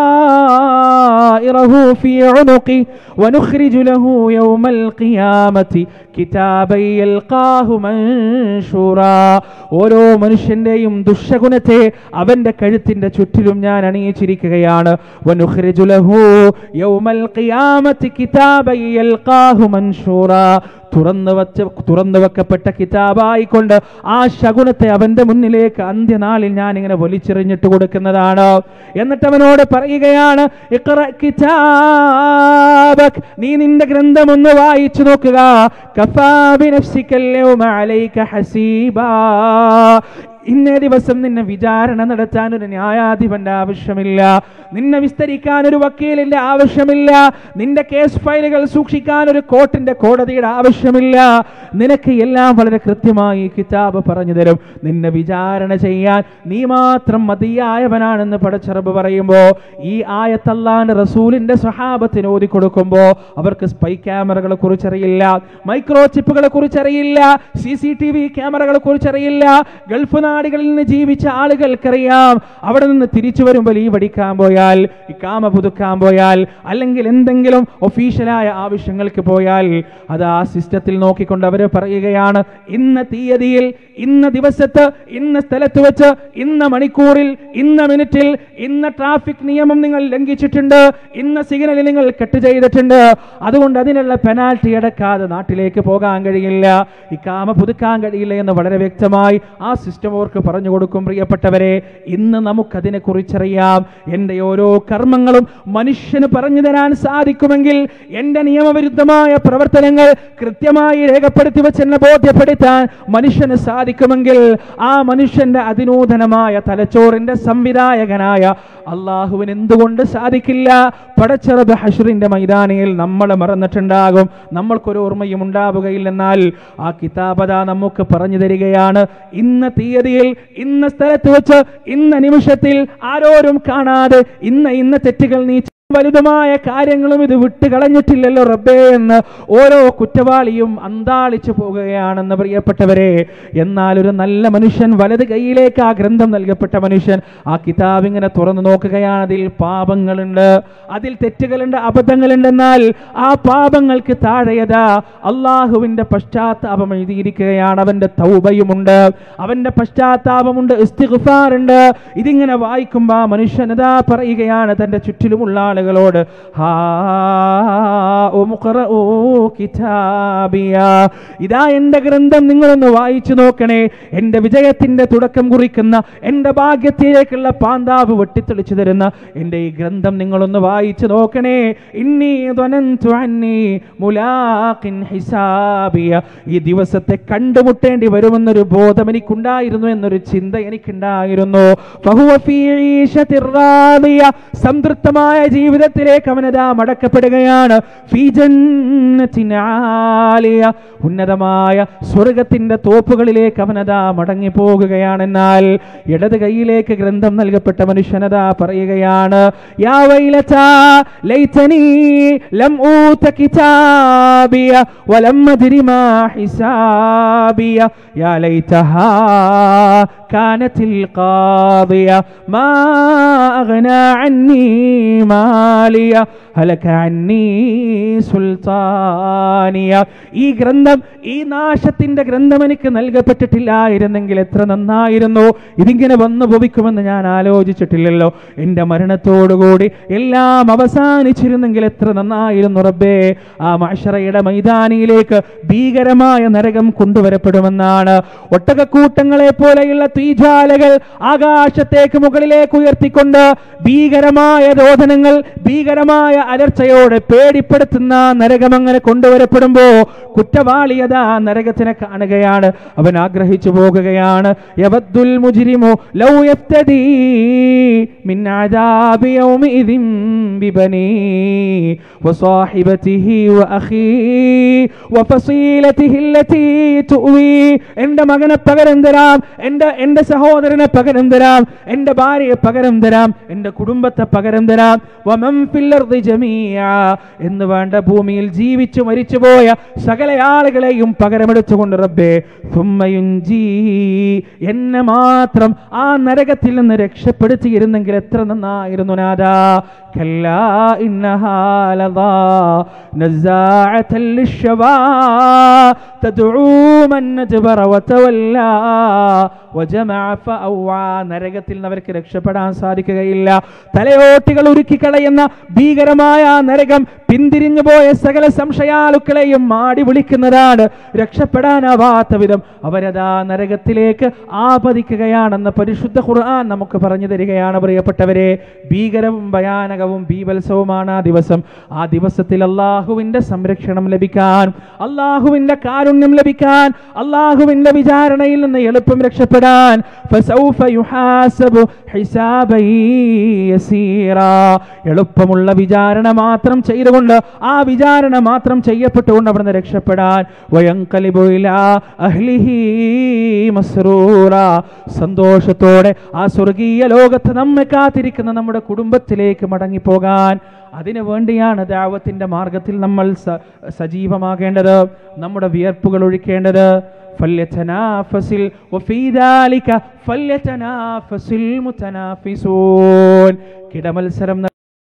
طائره في عنقه ونخرج له يوم القيامة كتابا يلقاه منشورا ഓരോ മനുഷ്യന്റെയും ദുഷഗുണത്തെ അവന്റെ കഴുത്തിന്റെ ചുറ്റിലും ഞാൻ അണിയിച്ചിരിക്കുകയാണ് വനുഖ്രിജു ലഹു യൗമൽ ഖിയാമത്തി കിതാബൻ യൽഖാഹു മൻഷൂറാ തുറന്നു വച്ച തുറന്നു വെക്കപ്പെട്ട കിതാബായിക്കൊണ്ട് ആ ശകുനത്തെ അവന്റെ മുന്നിലേക്ക് അന്ത്യനാളിൽ ഞാൻ ഇങ്ങനെ വലിച്ചെറിഞ്ഞിട്ട് കൊടുക്കുന്നതാണ് എന്നിട്ട് അവനോട് പറയുകയാണ് "ഇഖ്റ കിതാബക്." നീ നിന്റെ ഗ്രന്ഥം ഒന്ന് വായിച്ചു നോക്കുക കഫാ ബിനഫ്സിക്കൽ യൗമ അലൈക ഹസീബാ ഇന്നേ ദിവസം നിന്നെ വിചാരണ നടത്താൻ ഒരു ന്യായാധിപന്റെ ആവശ്യമില്ല നിന്നെ വിസ്തരിക്കാൻ ഒരു വക്കീലിന്റെ ആവശ്യമില്ല നിന്റെ കേസ് ഫയലുകൾ സൂക്ഷിക്കാൻ ഒരു കോർട്ടിന്റെ കോടതിയുടെ ആവശ്യമില്ല നിനക്ക് എല്ലാം വളരെ കൃത്യമായി ഈ കിതാബ് പറഞ്ഞു തരും നിന്നെ വിചാരണ ചെയ്യാൻ നീ മാത്രം മതിയായവനാണെന്ന് പടച്ചറബ് പറയുമ്പോൾ ഈ ആയത്തല്ലാന്റെ റസൂലിന്റെ സ്വഹാബത്തിന് ഓതി കൊടുക്കുമ്പോൾ അവർക്ക് സ്പൈ ക്യാമറകളെ കുറിച്ചറിയില്ല മൈക്രോ ചിപ്പുകളെ കുറിച്ചറിയില്ല സി സി ടി വി ക്യാമറകളെ കുറിച്ചറിയില്ല ഗൾഫ് അങ്ങാടികളിൽ നിന്ന് ജീവിച്ച ആളുകൾക്കറിയാം അവിടെ നിന്ന് തിരിച്ചു വരുമ്പോൾ ഈ വടിക്കാൻ പോയാൽ ഈ കാമ പുതുക്കാൻ പോയാൽ അല്ലെങ്കിൽ എന്തെങ്കിലും ഒഫീഷ്യലായ ആവശ്യങ്ങൾക്ക് പോയാൽ അത് ആ സിസ്റ്റത്തിൽ നോക്കിക്കൊണ്ട് അവർ പറയുകയാണ് ഇന്ന തീയതിയിൽ ഇന്ന ദിവസത്ത് ഇന്ന സ്ഥലത്ത് വെച്ച് ഇന്ന മണിക്കൂറിൽ ഇന്ന മിനിറ്റിൽ ഇന്ന ട്രാഫിക് നിയമം നിങ്ങൾ ലംഘിച്ചിട്ടുണ്ട് ഇന്ന സിഗ്നൽ നിങ്ങൾ കട്ട് ചെയ്തിട്ടുണ്ട് അതുകൊണ്ട് അതിനുള്ള പെനാൽറ്റി അടക്കാതെ നാട്ടിലേക്ക് പോകാൻ കഴിയില്ല ഈ കാമ പുതുക്കാൻ കഴിയില്ല എന്ന് വളരെ വ്യക്തമായി ആ സിസ്റ്റം അവർക്ക് പറഞ്ഞു കൊടുക്കും പ്രിയപ്പെട്ടവരെ ഇന്ന് നമുക്കതിനെ കുറിച്ചറിയാം എൻ്റെ ഓരോ കർമ്മങ്ങളും മനുഷ്യന് പറഞ്ഞു തരാൻ സാധിക്കുമെങ്കിൽ എൻ്റെ നിയമവിരുദ്ധമായ പ്രവർത്തനങ്ങൾ കൃത്യമായി രേഖപ്പെടുത്തി വെച്ചെന്നെ ബോധ്യപ്പെടുത്താൻ മനുഷ്യന് സാധിക്കുമെങ്കിൽ ആ മനുഷ്യന്റെ അതിനൂതനമായ തലച്ചോറിന്റെ സംവിധായകനായ അള്ളാഹുവിന് എന്തുകൊണ്ട് സാധിക്കില്ല പടച്ചറബ് ഹഷറിന്റെ മൈതാനിയിൽ നമ്മൾ മറന്നിട്ടുണ്ടാകും നമ്മൾക്കൊരു ഓർമ്മയും ഉണ്ടാവുകയില്ലെന്നാൽ ആ കിതാബത നമുക്ക് പറഞ്ഞു തരികയാണ് ഇന്ന തീയതിയിൽ ഇന്ന സ്ഥലത്ത് വെച്ച് ഇന്ന നിമിഷത്തിൽ ആരോരും കാണാതെ ഇന്ന ഇന്ന തെറ്റുകൾ നീ വലുതുമായ കാര്യങ്ങളും ഇത് വിട്ട് കളഞ്ഞിട്ടില്ലല്ലോ റബ്ബേ എന്ന് ഓരോ കുറ്റവാളിയും അന്താളിച്ചു പോകുകയാണെന്ന് പ്രിയപ്പെട്ടവരെ എന്നാൽ ഒരു നല്ല മനുഷ്യൻ വലത് കൈയിലേക്ക് ആ ഗ്രന്ഥം നൽകപ്പെട്ട മനുഷ്യൻ ആ കിതാബ് ഇങ്ങനെ തുറന്നു നോക്കുകയാണ് അതിൽ പാപങ്ങളുണ്ട് അതിൽ തെറ്റുകളുണ്ട് അബദ്ധങ്ങളുണ്ട് എന്നാൽ ആ പാപങ്ങൾക്ക് താഴെയതാ അള്ളാഹുവിന്റെ പശ്ചാത്താപം എഴുതിയിരിക്കുകയാണ് അവന്റെ തൗബയുമുണ്ട് അവന്റെ പശ്ചാത്താപമുണ്ട് ഇസ്തിഗ്ഫാറുണ്ട് ഇതിങ്ങനെ വായിക്കുമ്പോൾ ആ മനുഷ്യൻ ഇതാ പറയുകയാണ് തന്റെ ചുറ്റിലുമുള്ള ആളുകളോട് ഹാ ഉമുഖ്റഊ കിതാബിയ. ഇതാ എൻ്റെ ഗ്രന്ഥം നിങ്ങളൊന്ന് വായിച്ചു നോക്കണേ എൻ്റെ വിജയത്തിൻ്റെ തുടക്കം കുറിക്കുന്ന എൻ്റെ ഭാഗ്യത്തിലേക്കുള്ള പാന്താവ് വെട്ടിത്തെളിച്ചു തരുന്ന എൻ്റെ ഈ ഗ്രന്ഥം നിങ്ങളൊന്ന് വായിച്ചു നോക്കണേ ഇന്നി ധ്വനന്തു അന്നി മുലാഖിൻ ഹിസാബിയ ഈ ദിവസത്തെ കണ്ടുമുട്ടേണ്ടി വരുമെന്നൊരു ബോധം എനിക്കുണ്ടായിരുന്നു എന്നൊരു ചിന്ത എനിക്കുണ്ടായിരുന്നു ഫഹുവ ഫീ ഈശത്തിർ റാദിയ. സംതൃപ്തമായ ജീവിതത്തിലേക്ക് അവനതാ മടക്കപ്പെടുകയാണ് ഫീ ജന്നത്തിൻ ആലിയ. ഉന്നതമായ സ്വർഗത്തിന്റെ തോപ്പുകളിലേക്ക് അവനതാ മടങ്ങി പോകുകയാണെന്നാൽ ഇടത് കൈയിലേക്ക് ഗ്രന്ഥം നൽകപ്പെട്ട മനുഷ്യനതാ പറയുകയാണ് യാ വൈലതാ ലൈതനീ ലം ഊത കിതാബിയ വലം അദ്രി മാ ഹിസാബിയ യാ ലൈതഹാ കാനത്തിൽ ഖാദിയ മാ അഗ്നാ അന്നി മാലിയ ഹലക അന്നി സുൽത്താനിയ ഈ ഗ്രന്ഥം ഈ നാശത്തിന്റെ ഗ്രന്ഥം എനിക്ക് നൽകപ്പെട്ടിട്ടില്ലായിരുന്നെങ്കിൽ എത്ര നന്നായിരുന്നു ഇതിങ്ങനെ വന്നു ഭവിക്കുമെന്ന് ഞാൻ ആലോചിച്ചിട്ടില്ലല്ലോ എൻ്റെ മരണത്തോടുകൂടി എല്ലാം അവസാനിച്ചിരുന്നെങ്കിൽ എത്ര നന്നായിരുന്നു റബ്ബേ ആ മാഷറയുടെ മൈതാനിയിലേക്ക് ഭീകരമായ നരകം കൊണ്ടുവരപ്പെടുമെന്നാണ് ഒട്ടകക്കൂട്ടങ്ങളെ പോലെയുള്ള തീജ്വാലകൾ ആകാശത്തേക്ക് മുകളിലേക്ക് ഉയർത്തിക്കൊണ്ട് ഭീകരമായ രോദനങ്ങൾ ഭീകരമായ അലർച്ചയോടെ പേടിപ്പെടുത്തുന്ന നരകം അങ്ങനെ കൊണ്ടുവരപ്പെടുമ്പോ കുറ്റവാളിയത നരകത്തിനെ കാണുകയാണ് അവൻ ആഗ്രഹിച്ചു പോകുകയാണ് യവദ്ദുൽ മുജ്രിമു ലൗ യഫ്തദീ മിൻ അദാബി യൗമിഇദിൻ ബിബനീ വസാഹിബതിഹി വഅഖീ വഫസീലതിഹി അല്ലതീ തുവീ എൻ്റെ മകനെ പകരം തരാം എൻ്റെ എൻ്റെ സഹോദരനെ പകരം തരാം എൻ്റെ ഭാര്യയെ പകരം തരാം എൻ്റെ കുടുംബത്തെ പകരം തരാം വമൻ ഫിൽ അർദി ജമീഅ എന്ന് വേണ്ട ഭൂമിയിൽ ജീവിച്ചു മരിച്ചുപോയ സകല ആളുകളെയും പകരമെടുത്തുകൊണ്ട് റബ്ബേ സുമ്മയുഞ്ചീ എന്നെ മാത്രം ആ നരകത്തിൽ നിന്ന് രക്ഷപ്പെടുത്തിയിരുന്നെങ്കിൽ എത്ര നന്നായിരുന്നു നാദാ കല്ലാ ഇന്നഹാ ലദാ നസ്സാഅത്തൻ ലിശ്ശവാ തദ്ഉ മൻ അദ്ബറ വതവല്ലാ വജമഅ ഫഅവ്വാ നരകത്തിൽ നിന്ന് അവർക്ക് രക്ഷപ്പെടാൻ സാധിക്കുകയില്ല തലയോട്ടികൾ ഉരുക്കി കളയുന്ന ഭീകരമായ ആ നരകം പിന്തിരിഞ്ഞു പോയ സകല സംശയാലുക്കളെയും മാടി വിളിക്കുന്നതാണ് രക്ഷപ്പെടാനാവാത്ത വിധം അവരതാ നരകത്തിലേക്ക് ആപതിക്കുകയാണെന്ന് പരിശുദ്ധ ഖുർആൻ നമുക്ക് പറഞ്ഞു തരികയാണ് പ്രിയപ്പെട്ടവരെ ഭീകരവും ഭയാനകവും ബീവത്സവമാണ് ആ ദിവസം ആ ദിവസത്തിൽ അള്ളാഹുവിന്റെ സംരക്ഷണം ലഭിക്കാൻ അള്ളാഹുവിന്റെ കാരുണ്യം ലഭിക്കാൻ അള്ളാഹുവിന്റെ വിചാരണയിൽ നിന്ന് എളുപ്പം രക്ഷപ്പെടാൻ ഫസൗഫ യുഹാസബു ഹിസാബൻ യസീറാ. എളുപ്പമുള്ള വിചാരണ മാത്രം ചെയ്തുകൊണ്ട് ആ വിചാരണ മാത്രം ചെയ്യപ്പെട്ടുകൊണ്ട് അവിടുന്ന് രക്ഷപ്പെടാൻ വയങ്കലിബു ഇലാ അഹ്ലിഹി മസ്റൂറ സന്തോഷത്തോടെ ആ സ്വർഗീയ ലോകത്ത് നമ്മെ കാത്തിരിക്കുന്ന നമ്മുടെ കുടുംബത്തിലേക്ക് മടങ്ങിപ്പോകാൻ അതിനു വേണ്ടിയാണ് ദാവത്തിന്റെ മാർഗത്തിൽ നമ്മൾ സ- സജീവമാകേണ്ടത് നമ്മുടെ വിയർപ്പുകൾ ഒഴിക്കേണ്ടത് ഫല്യതനാഫസിൽ വഫീ ദാലിക ഫല്യതനാഫസിൽ മുതനാഫിസൂൻ കിടമത്സരം ന-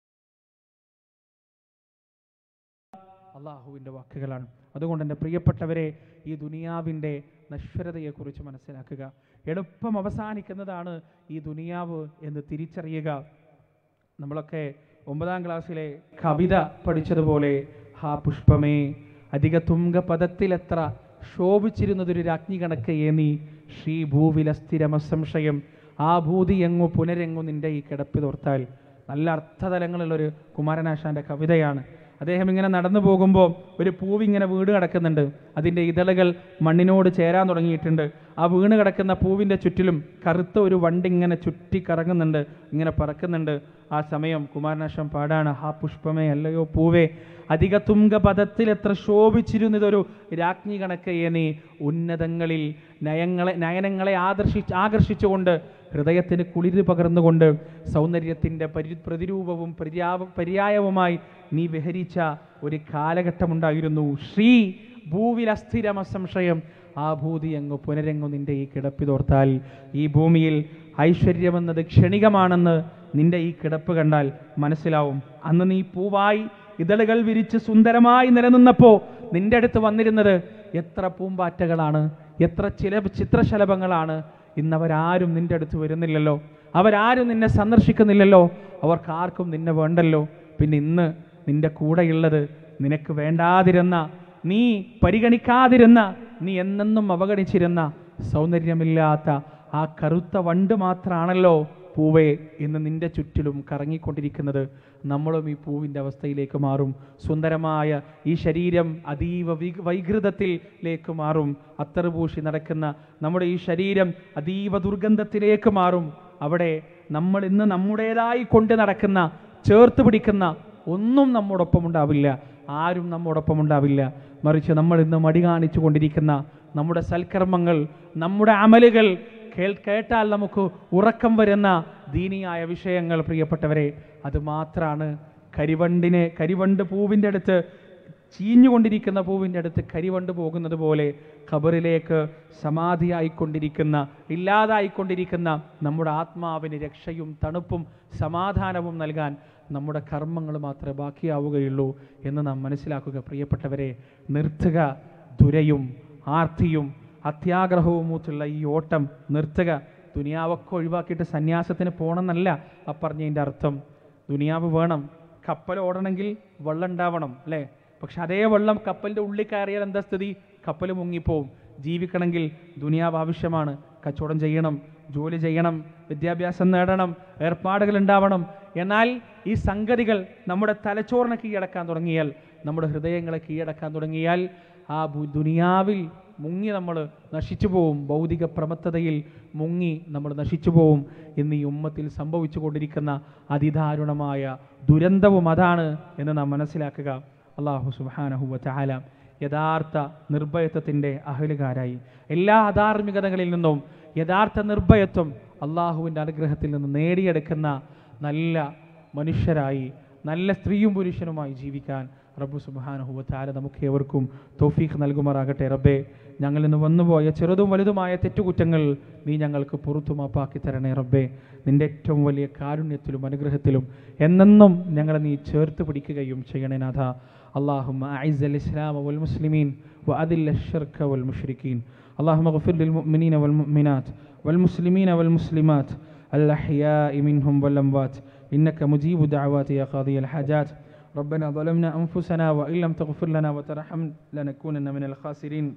അള്ളാഹുവിൻ്റെ വാക്കുകളാണ് അതുകൊണ്ട് എൻ്റെ പ്രിയപ്പെട്ടവരെ ഈ ദുനിയാവിൻ്റെ നശ്വരതയെക്കുറിച്ച് മനസ്സിലാക്കുക എളുപ്പം അവസാനിക്കുന്നതാണ് ഈ ദുനിയാവ് എന്ന് തിരിച്ചറിയുക നമ്മളൊക്കെ ഒമ്പതാം ക്ലാസ്സിലെ കവിത പഠിച്ചതുപോലെ ഹാ പുഷ്പമേ അധിക തുങ്ക പദത്തിലെത്ര ശോഭിച്ചിരുന്നതൊരു രാജ്ഞി കണക്ക് ഏനീ ശ്രീ ഭൂവിലസ്ഥിരമസംശയം ആ ഭൂതി എങ്ങു പുനരെങ്ങു നിന്റെ ഈ കിടപ്പിതോർത്താൽ നല്ല അർത്ഥതലങ്ങളുള്ളൊരു കുമാരനാശാന്റെ കവിതയാണ് അദ്ദേഹം ഇങ്ങനെ നടന്നു പോകുമ്പോൾ ഒരു പൂവിങ്ങനെ വീട് കിടക്കുന്നുണ്ട് അതിൻ്റെ ഇതളുകൾ മണ്ണിനോട് ചേരാൻ തുടങ്ങിയിട്ടുണ്ട് ആ വീണ് കിടക്കുന്ന പൂവിൻ്റെ ചുറ്റിലും കറുത്ത ഒരു വണ്ടി ഇങ്ങനെ ചുറ്റി കറങ്ങുന്നുണ്ട് ഇങ്ങനെ പറക്കുന്നുണ്ട് ആ സമയം കുമാരനാശം പാടാണ് ഹാ പുഷ്പമേ അല്ലയോ പൂവേ അധിക തുങ്ക പദത്തിൽ എത്ര ശോഭിച്ചിരുന്നതൊരു രാജ്ഞി കണക്കയെ നീ ഉന്നതങ്ങളിൽ നയങ്ങളെ നയനങ്ങളെ ആകർഷിച്ച് ആകർഷിച്ചുകൊണ്ട് ഹൃദയത്തിന് കുളിര് പകർന്നുകൊണ്ട് സൗന്ദര്യത്തിൻ്റെ പരി പ്രതിരൂപവും പര്യാവ പര്യായവുമായി നീ വിഹരിച്ച ഒരു കാലഘട്ടമുണ്ടായിരുന്നു ശ്രീ ഭൂവിൽ അസ്ഥിരമ സംശയം ആ ഭൂതി അങ്ങ് പുനരങ്ങു നിന്റെ ഈ കിടപ്പിതോർത്താൽ ഈ ഭൂമിയിൽ ഐശ്വര്യമെന്നത് ക്ഷണികമാണെന്ന് നിന്റെ ഈ കിടപ്പ് കണ്ടാൽ മനസ്സിലാവും അന്ന് നീ പൂവായി ഇതളുകൾ വിരിച്ച് സുന്ദരമായി നിലനിന്നപ്പോൾ നിന്റെ അടുത്ത് വന്നിരുന്നത് എത്ര പൂമ്പാറ്റകളാണ് എത്ര ചില ചിത്രശലഭങ്ങളാണ് ഇന്നവരാരും നിന്റെ അടുത്ത് വരുന്നില്ലല്ലോ അവരാരും നിന്നെ സന്ദർശിക്കുന്നില്ലല്ലോ അവർക്കാർക്കും നിന്നെ വേണ്ടല്ലോ പിന്നെ ഇന്ന് നിന്റെ കൂടെയുള്ളത് നിനക്ക് വേണ്ടാതിരുന്ന നീ പരിഗണിക്കാതിരുന്ന നീ എന്നെന്നും അവഗണിച്ചിരുന്ന സൗന്ദര്യമില്ലാത്ത ആ കറുത്ത വണ്ട് മാത്രമാണല്ലോ പൂവേ ഇന്ന് നിന്റെ ചുറ്റിലും കറങ്ങിക്കൊണ്ടിരിക്കുന്നത് നമ്മളും ഈ പൂവിൻ്റെ അവസ്ഥയിലേക്ക് മാറും സുന്ദരമായ ഈ ശരീരം അതീവ വി- വൈകൃതത്തിലേക്ക് മാറും അത്തറുപൂശി നടക്കുന്ന നമ്മുടെ ഈ ശരീരം അതീവ ദുർഗന്ധത്തിലേക്ക് മാറും അവിടെ നമ്മൾ ഇന്ന് നമ്മുടേതായി കൊണ്ട് നടക്കുന്ന ചേർത്ത് പിടിക്കുന്ന ഒന്നും നമ്മോടൊപ്പം ഉണ്ടാവില്ല ആരും നമ്മോടൊപ്പം ഉണ്ടാവില്ല മറിച്ച് നമ്മൾ ഇന്ന് മടി കാണിച്ചു കൊണ്ടിരിക്കുന്ന നമ്മുടെ സൽക്കർമ്മങ്ങൾ നമ്മുടെ അമലുകൾ കേൾ കേട്ടാൽ നമുക്ക് ഉറക്കം വരുന്ന ദീനിയായ വിഷയങ്ങൾ പ്രിയപ്പെട്ടവരെ അത് മാത്രമാണ് കരിവണ്ടിനെ കരിവണ്ട് പൂവിൻ്റെ അടുത്ത് ചീഞ്ഞുകൊണ്ടിരിക്കുന്ന പൂവിൻ്റെ അടുത്ത് കരിവണ്ട് പോകുന്നത് പോലെ ഖബറിലേക്ക് സമാധിയായിക്കൊണ്ടിരിക്കുന്ന ഇല്ലാതായിക്കൊണ്ടിരിക്കുന്ന നമ്മുടെ ആത്മാവിന് രക്ഷയും തണുപ്പും സമാധാനവും നൽകാൻ നമ്മുടെ കർമ്മങ്ങൾ മാത്രമേ ബാക്കിയാവുകയുള്ളൂ എന്ന് നാം മനസ്സിലാക്കുക പ്രിയപ്പെട്ടവരെ നിർത്തുക ദുരയും ആർത്തിയും അത്യാഗ്രഹവും മൂത്തുള്ള ഈ ഓട്ടം നിർത്തുക ദുനിയാവൊക്കെ ഒഴിവാക്കിയിട്ട് സന്യാസത്തിന് പോകണമെന്നല്ല ആ പറഞ്ഞതിൻ്റെ അർത്ഥം ദുനിയാവ് വേണം കപ്പൽ ഓടണമെങ്കിൽ വെള്ളം ഉണ്ടാവണം അല്ലേ പക്ഷെ അതേ വെള്ളം കപ്പലിൻ്റെ ഉള്ളിൽ കയറിയാൽ എന്താ സ്ഥിതി കപ്പൽ മുങ്ങിപ്പോവും ജീവിക്കണമെങ്കിൽ ദുനിയാവ് ആവശ്യമാണ് കച്ചവടം ചെയ്യണം ജോലി ചെയ്യണം വിദ്യാഭ്യാസം നേടണം ഏർപ്പാടുകൾ ഉണ്ടാവണം എന്നാൽ ഈ സംഗതികൾ നമ്മുടെ തലച്ചോറിനെ കീഴടക്കാൻ തുടങ്ങിയാൽ നമ്മുടെ ഹൃദയങ്ങളെ കീഴടക്കാൻ തുടങ്ങിയാൽ ആ ഭു- ദുനിയാവിൽ മുങ്ങി നമ്മൾ നശിച്ചു പോവും ഭൗതിക പ്രമത്തതയിൽ മുങ്ങി നമ്മൾ നശിച്ചു പോവും എന്ന് ഈ ഉമ്മത്തിൽ സംഭവിച്ചു കൊണ്ടിരിക്കുന്ന അതിദാരുണമായ ദുരന്തവും അതാണ് എന്ന് നാം മനസ്സിലാക്കുക അള്ളാഹു സുബാനഹുവ ചാല യഥാർത്ഥ നിർഭയത്വത്തിൻ്റെ അഹലുകാരായി എല്ലാ അധാർമികതകളിൽ നിന്നും യഥാർത്ഥ നിർഭയത്വം അള്ളാഹുവിൻ്റെ അനുഗ്രഹത്തിൽ നിന്ന് നേടിയെടുക്കുന്ന നല്ല മനുഷ്യരായി നല്ല സ്ത്രീയും പുരുഷനുമായി ജീവിക്കാൻ റബ്ബു സുബാനഹുവ ചാല നമുക്ക് ഏവർക്കും തോഫീഖ് നൽകുമാറാകട്ടെ റബ്ബേ ഞങ്ങൾ ഇന്ന് വന്നുപോയ ചെറുതും വലുതുമായ തെറ്റുകുറ്റങ്ങൾ നീ ഞങ്ങൾക്ക് പുറത്തു മാപ്പാക്കി തരണേ റബ്ബേ നിന്റെ ഏറ്റവും വലിയ കാരുണ്യത്തിലും അനുഗ്രഹത്തിലും എന്നെന്നും ഞങ്ങളെ നീ ചേർത്ത് പിടിക്കുകയും ചെയ്യണേ നാഥ اللهم أعز الإسلام والمسلمين وأذل الشرك والمشركين اللهم اغفر للمؤمنين والمؤمنات والمسلمين والمسلمات الأحياء منهم والأموات إنك مجيب دعوات يا قاضي الحاجات ربنا ظلمنا أنفسنا وإن لم تغفر لنا وترحم لنكونن من الخاسرين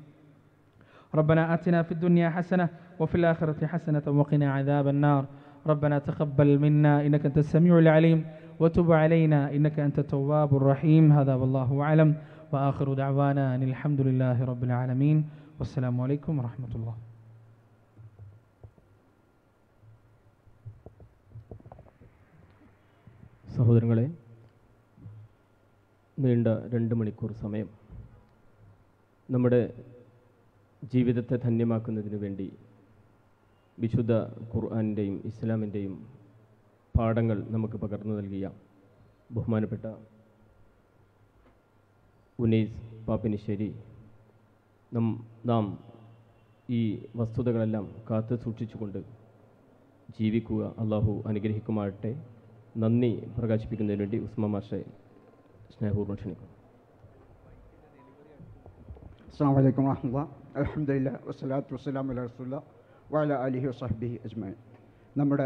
ربنا آتنا في الدنيا حسنة وفي الآخرة حسنة وقنا عذاب النار ربنا تقبل منا إنك أنت السميع العليم وتب علينا إنك أنت التواب الرحيم هذا والله أعلم وآخر دعوانا أن الحمد لله رب العالمين والسلام عليكم ورحمة الله സഹോദരങ്ങളെ നീണ്ട രണ്ട് മണിക്കൂർ സമയം നമ്മുടെ ജീവിതത്തെ ധന്യമാക്കുന്നതിന് വേണ്ടി വിശുദ്ധ ഖുർആാനിൻ്റെയും ഇസ്ലാമിൻ്റെയും പാഠങ്ങൾ നമുക്ക് പകർന്നു നൽകിയ ബഹുമാനപ്പെട്ട ഉനൈസ് പാപ്പിനിശ്ശേരി നം നാം ഈ വസ്തുതകളെല്ലാം കാത്തു സൂക്ഷിച്ചുകൊണ്ട് ജീവിക്കുക അള്ളാഹു അനുഗ്രഹിക്കുമാറട്ടെ നന്ദി പ്രകാശിപ്പിക്കുന്നതിന് വേണ്ടി ഉസ്മാ മാഷെ സ്നേഹപൂർവ്വം ക്ഷണിക്കുന്നു അസ്സാം വലൈക്കും വാഹമുല്ല അലഹമില്ല വസ്സലാത്തു വസ്സലാം അല റസൂല്ല വാല അലിഹി വസഹബിഹി അജ്മൈൻ നമ്മുടെ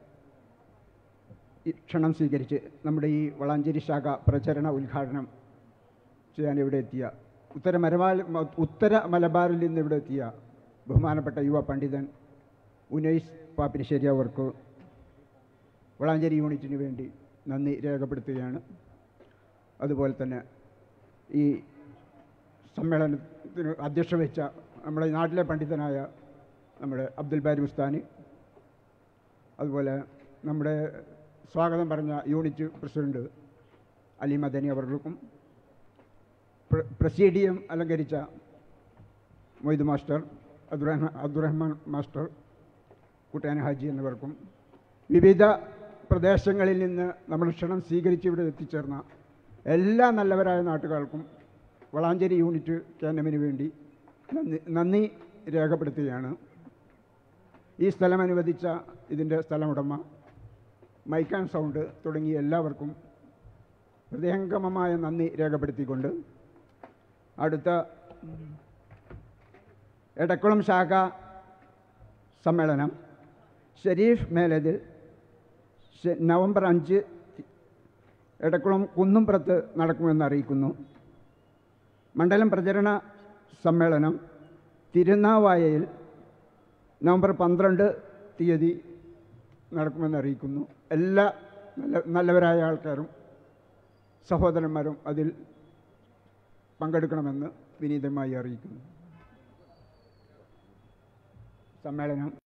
ഈ ക്ഷണം സ്വീകരിച്ച് നമ്മുടെ ഈ വളാഞ്ചേരി ശാഖ പ്രചരണ ഉദ്ഘാടനം ചെയ്യാൻ ഇവിടെ എത്തിയ ഉത്തര മലബാർ ഉത്തര മലബാറിൽ നിന്ന് ഇവിടെ എത്തിയ ബഹുമാനപ്പെട്ട യുവ പണ്ഡിതൻ ഉനൈസ് പാപ്പിനിശ്ശേരി അവർക്ക് വളാഞ്ചേരി യൂണിറ്റിന് വേണ്ടി നന്ദി രേഖപ്പെടുത്തുകയാണ് അതുപോലെ തന്നെ ഈ സമ്മേളനത്തിന് അധ്യക്ഷ വെച്ച നമ്മുടെ നാട്ടിലെ പണ്ഡിതനായ നമ്മുടെ അബ്ദുൽ ബാരി മുസ്താനി അതുപോലെ നമ്മുടെ സ്വാഗതം പറഞ്ഞ യൂണിറ്റ് പ്രസിഡന്റ് അലി മദനി അവർക്കും പ്ര- പ്രസീഡിയം അലങ്കരിച്ച മൊയ്ദ് മാസ്റ്റർ അബ്ദുറഹ്മാൻ അബ്ദുറഹ്മാൻ മാസ്റ്റർ കുട്ടയാൻ ഹാജി എന്നിവർക്കും വിവിധ പ്രദേശങ്ങളിൽ നിന്ന് നമ്മൾ ക്ഷണം സ്വീകരിച്ച് ഇവിടെ എത്തിച്ചേർന്ന എല്ലാ നല്ലവരായ നാട്ടുകാർക്കും വളാഞ്ചേരി യൂണിറ്റ് കേന്ദ്രമിന് വേണ്ടി നന്ദി നന്ദി രേഖപ്പെടുത്തുകയാണ് ഈ സ്ഥലം അനുവദിച്ച ഇതിൻ്റെ സ്ഥലമുടമ മൈക്ക് ആൻഡ് സൗണ്ട് തുടങ്ങിയ എല്ലാവർക്കും ഹൃദയംഗമമായ നന്ദി രേഖപ്പെടുത്തിക്കൊണ്ട് അടുത്ത എടക്കുളം ശാഖ സമ്മേളനം ഷെരീഫ് മേലതിൽ ശ- നവംബർ അഞ്ച് എടക്കുളം കുന്നുംപുറത്ത് നടക്കുമെന്ന് അറിയിക്കുന്നു മണ്ഡലം പ്രചരണ സമ്മേളനം തിരുനാവായയിൽ നവംബർ പന്ത്രണ്ട് തീയതി നടക്കുമെന്ന് അറിയിക്കുന്നു എല്ലാ നല്ല നല്ലവരായ ആൾക്കാരും സഹോദരന്മാരും അതിൽ പങ്കെടുക്കണമെന്ന് വിനീതമായി അറിയിക്കുന്നു സമ്മേളനം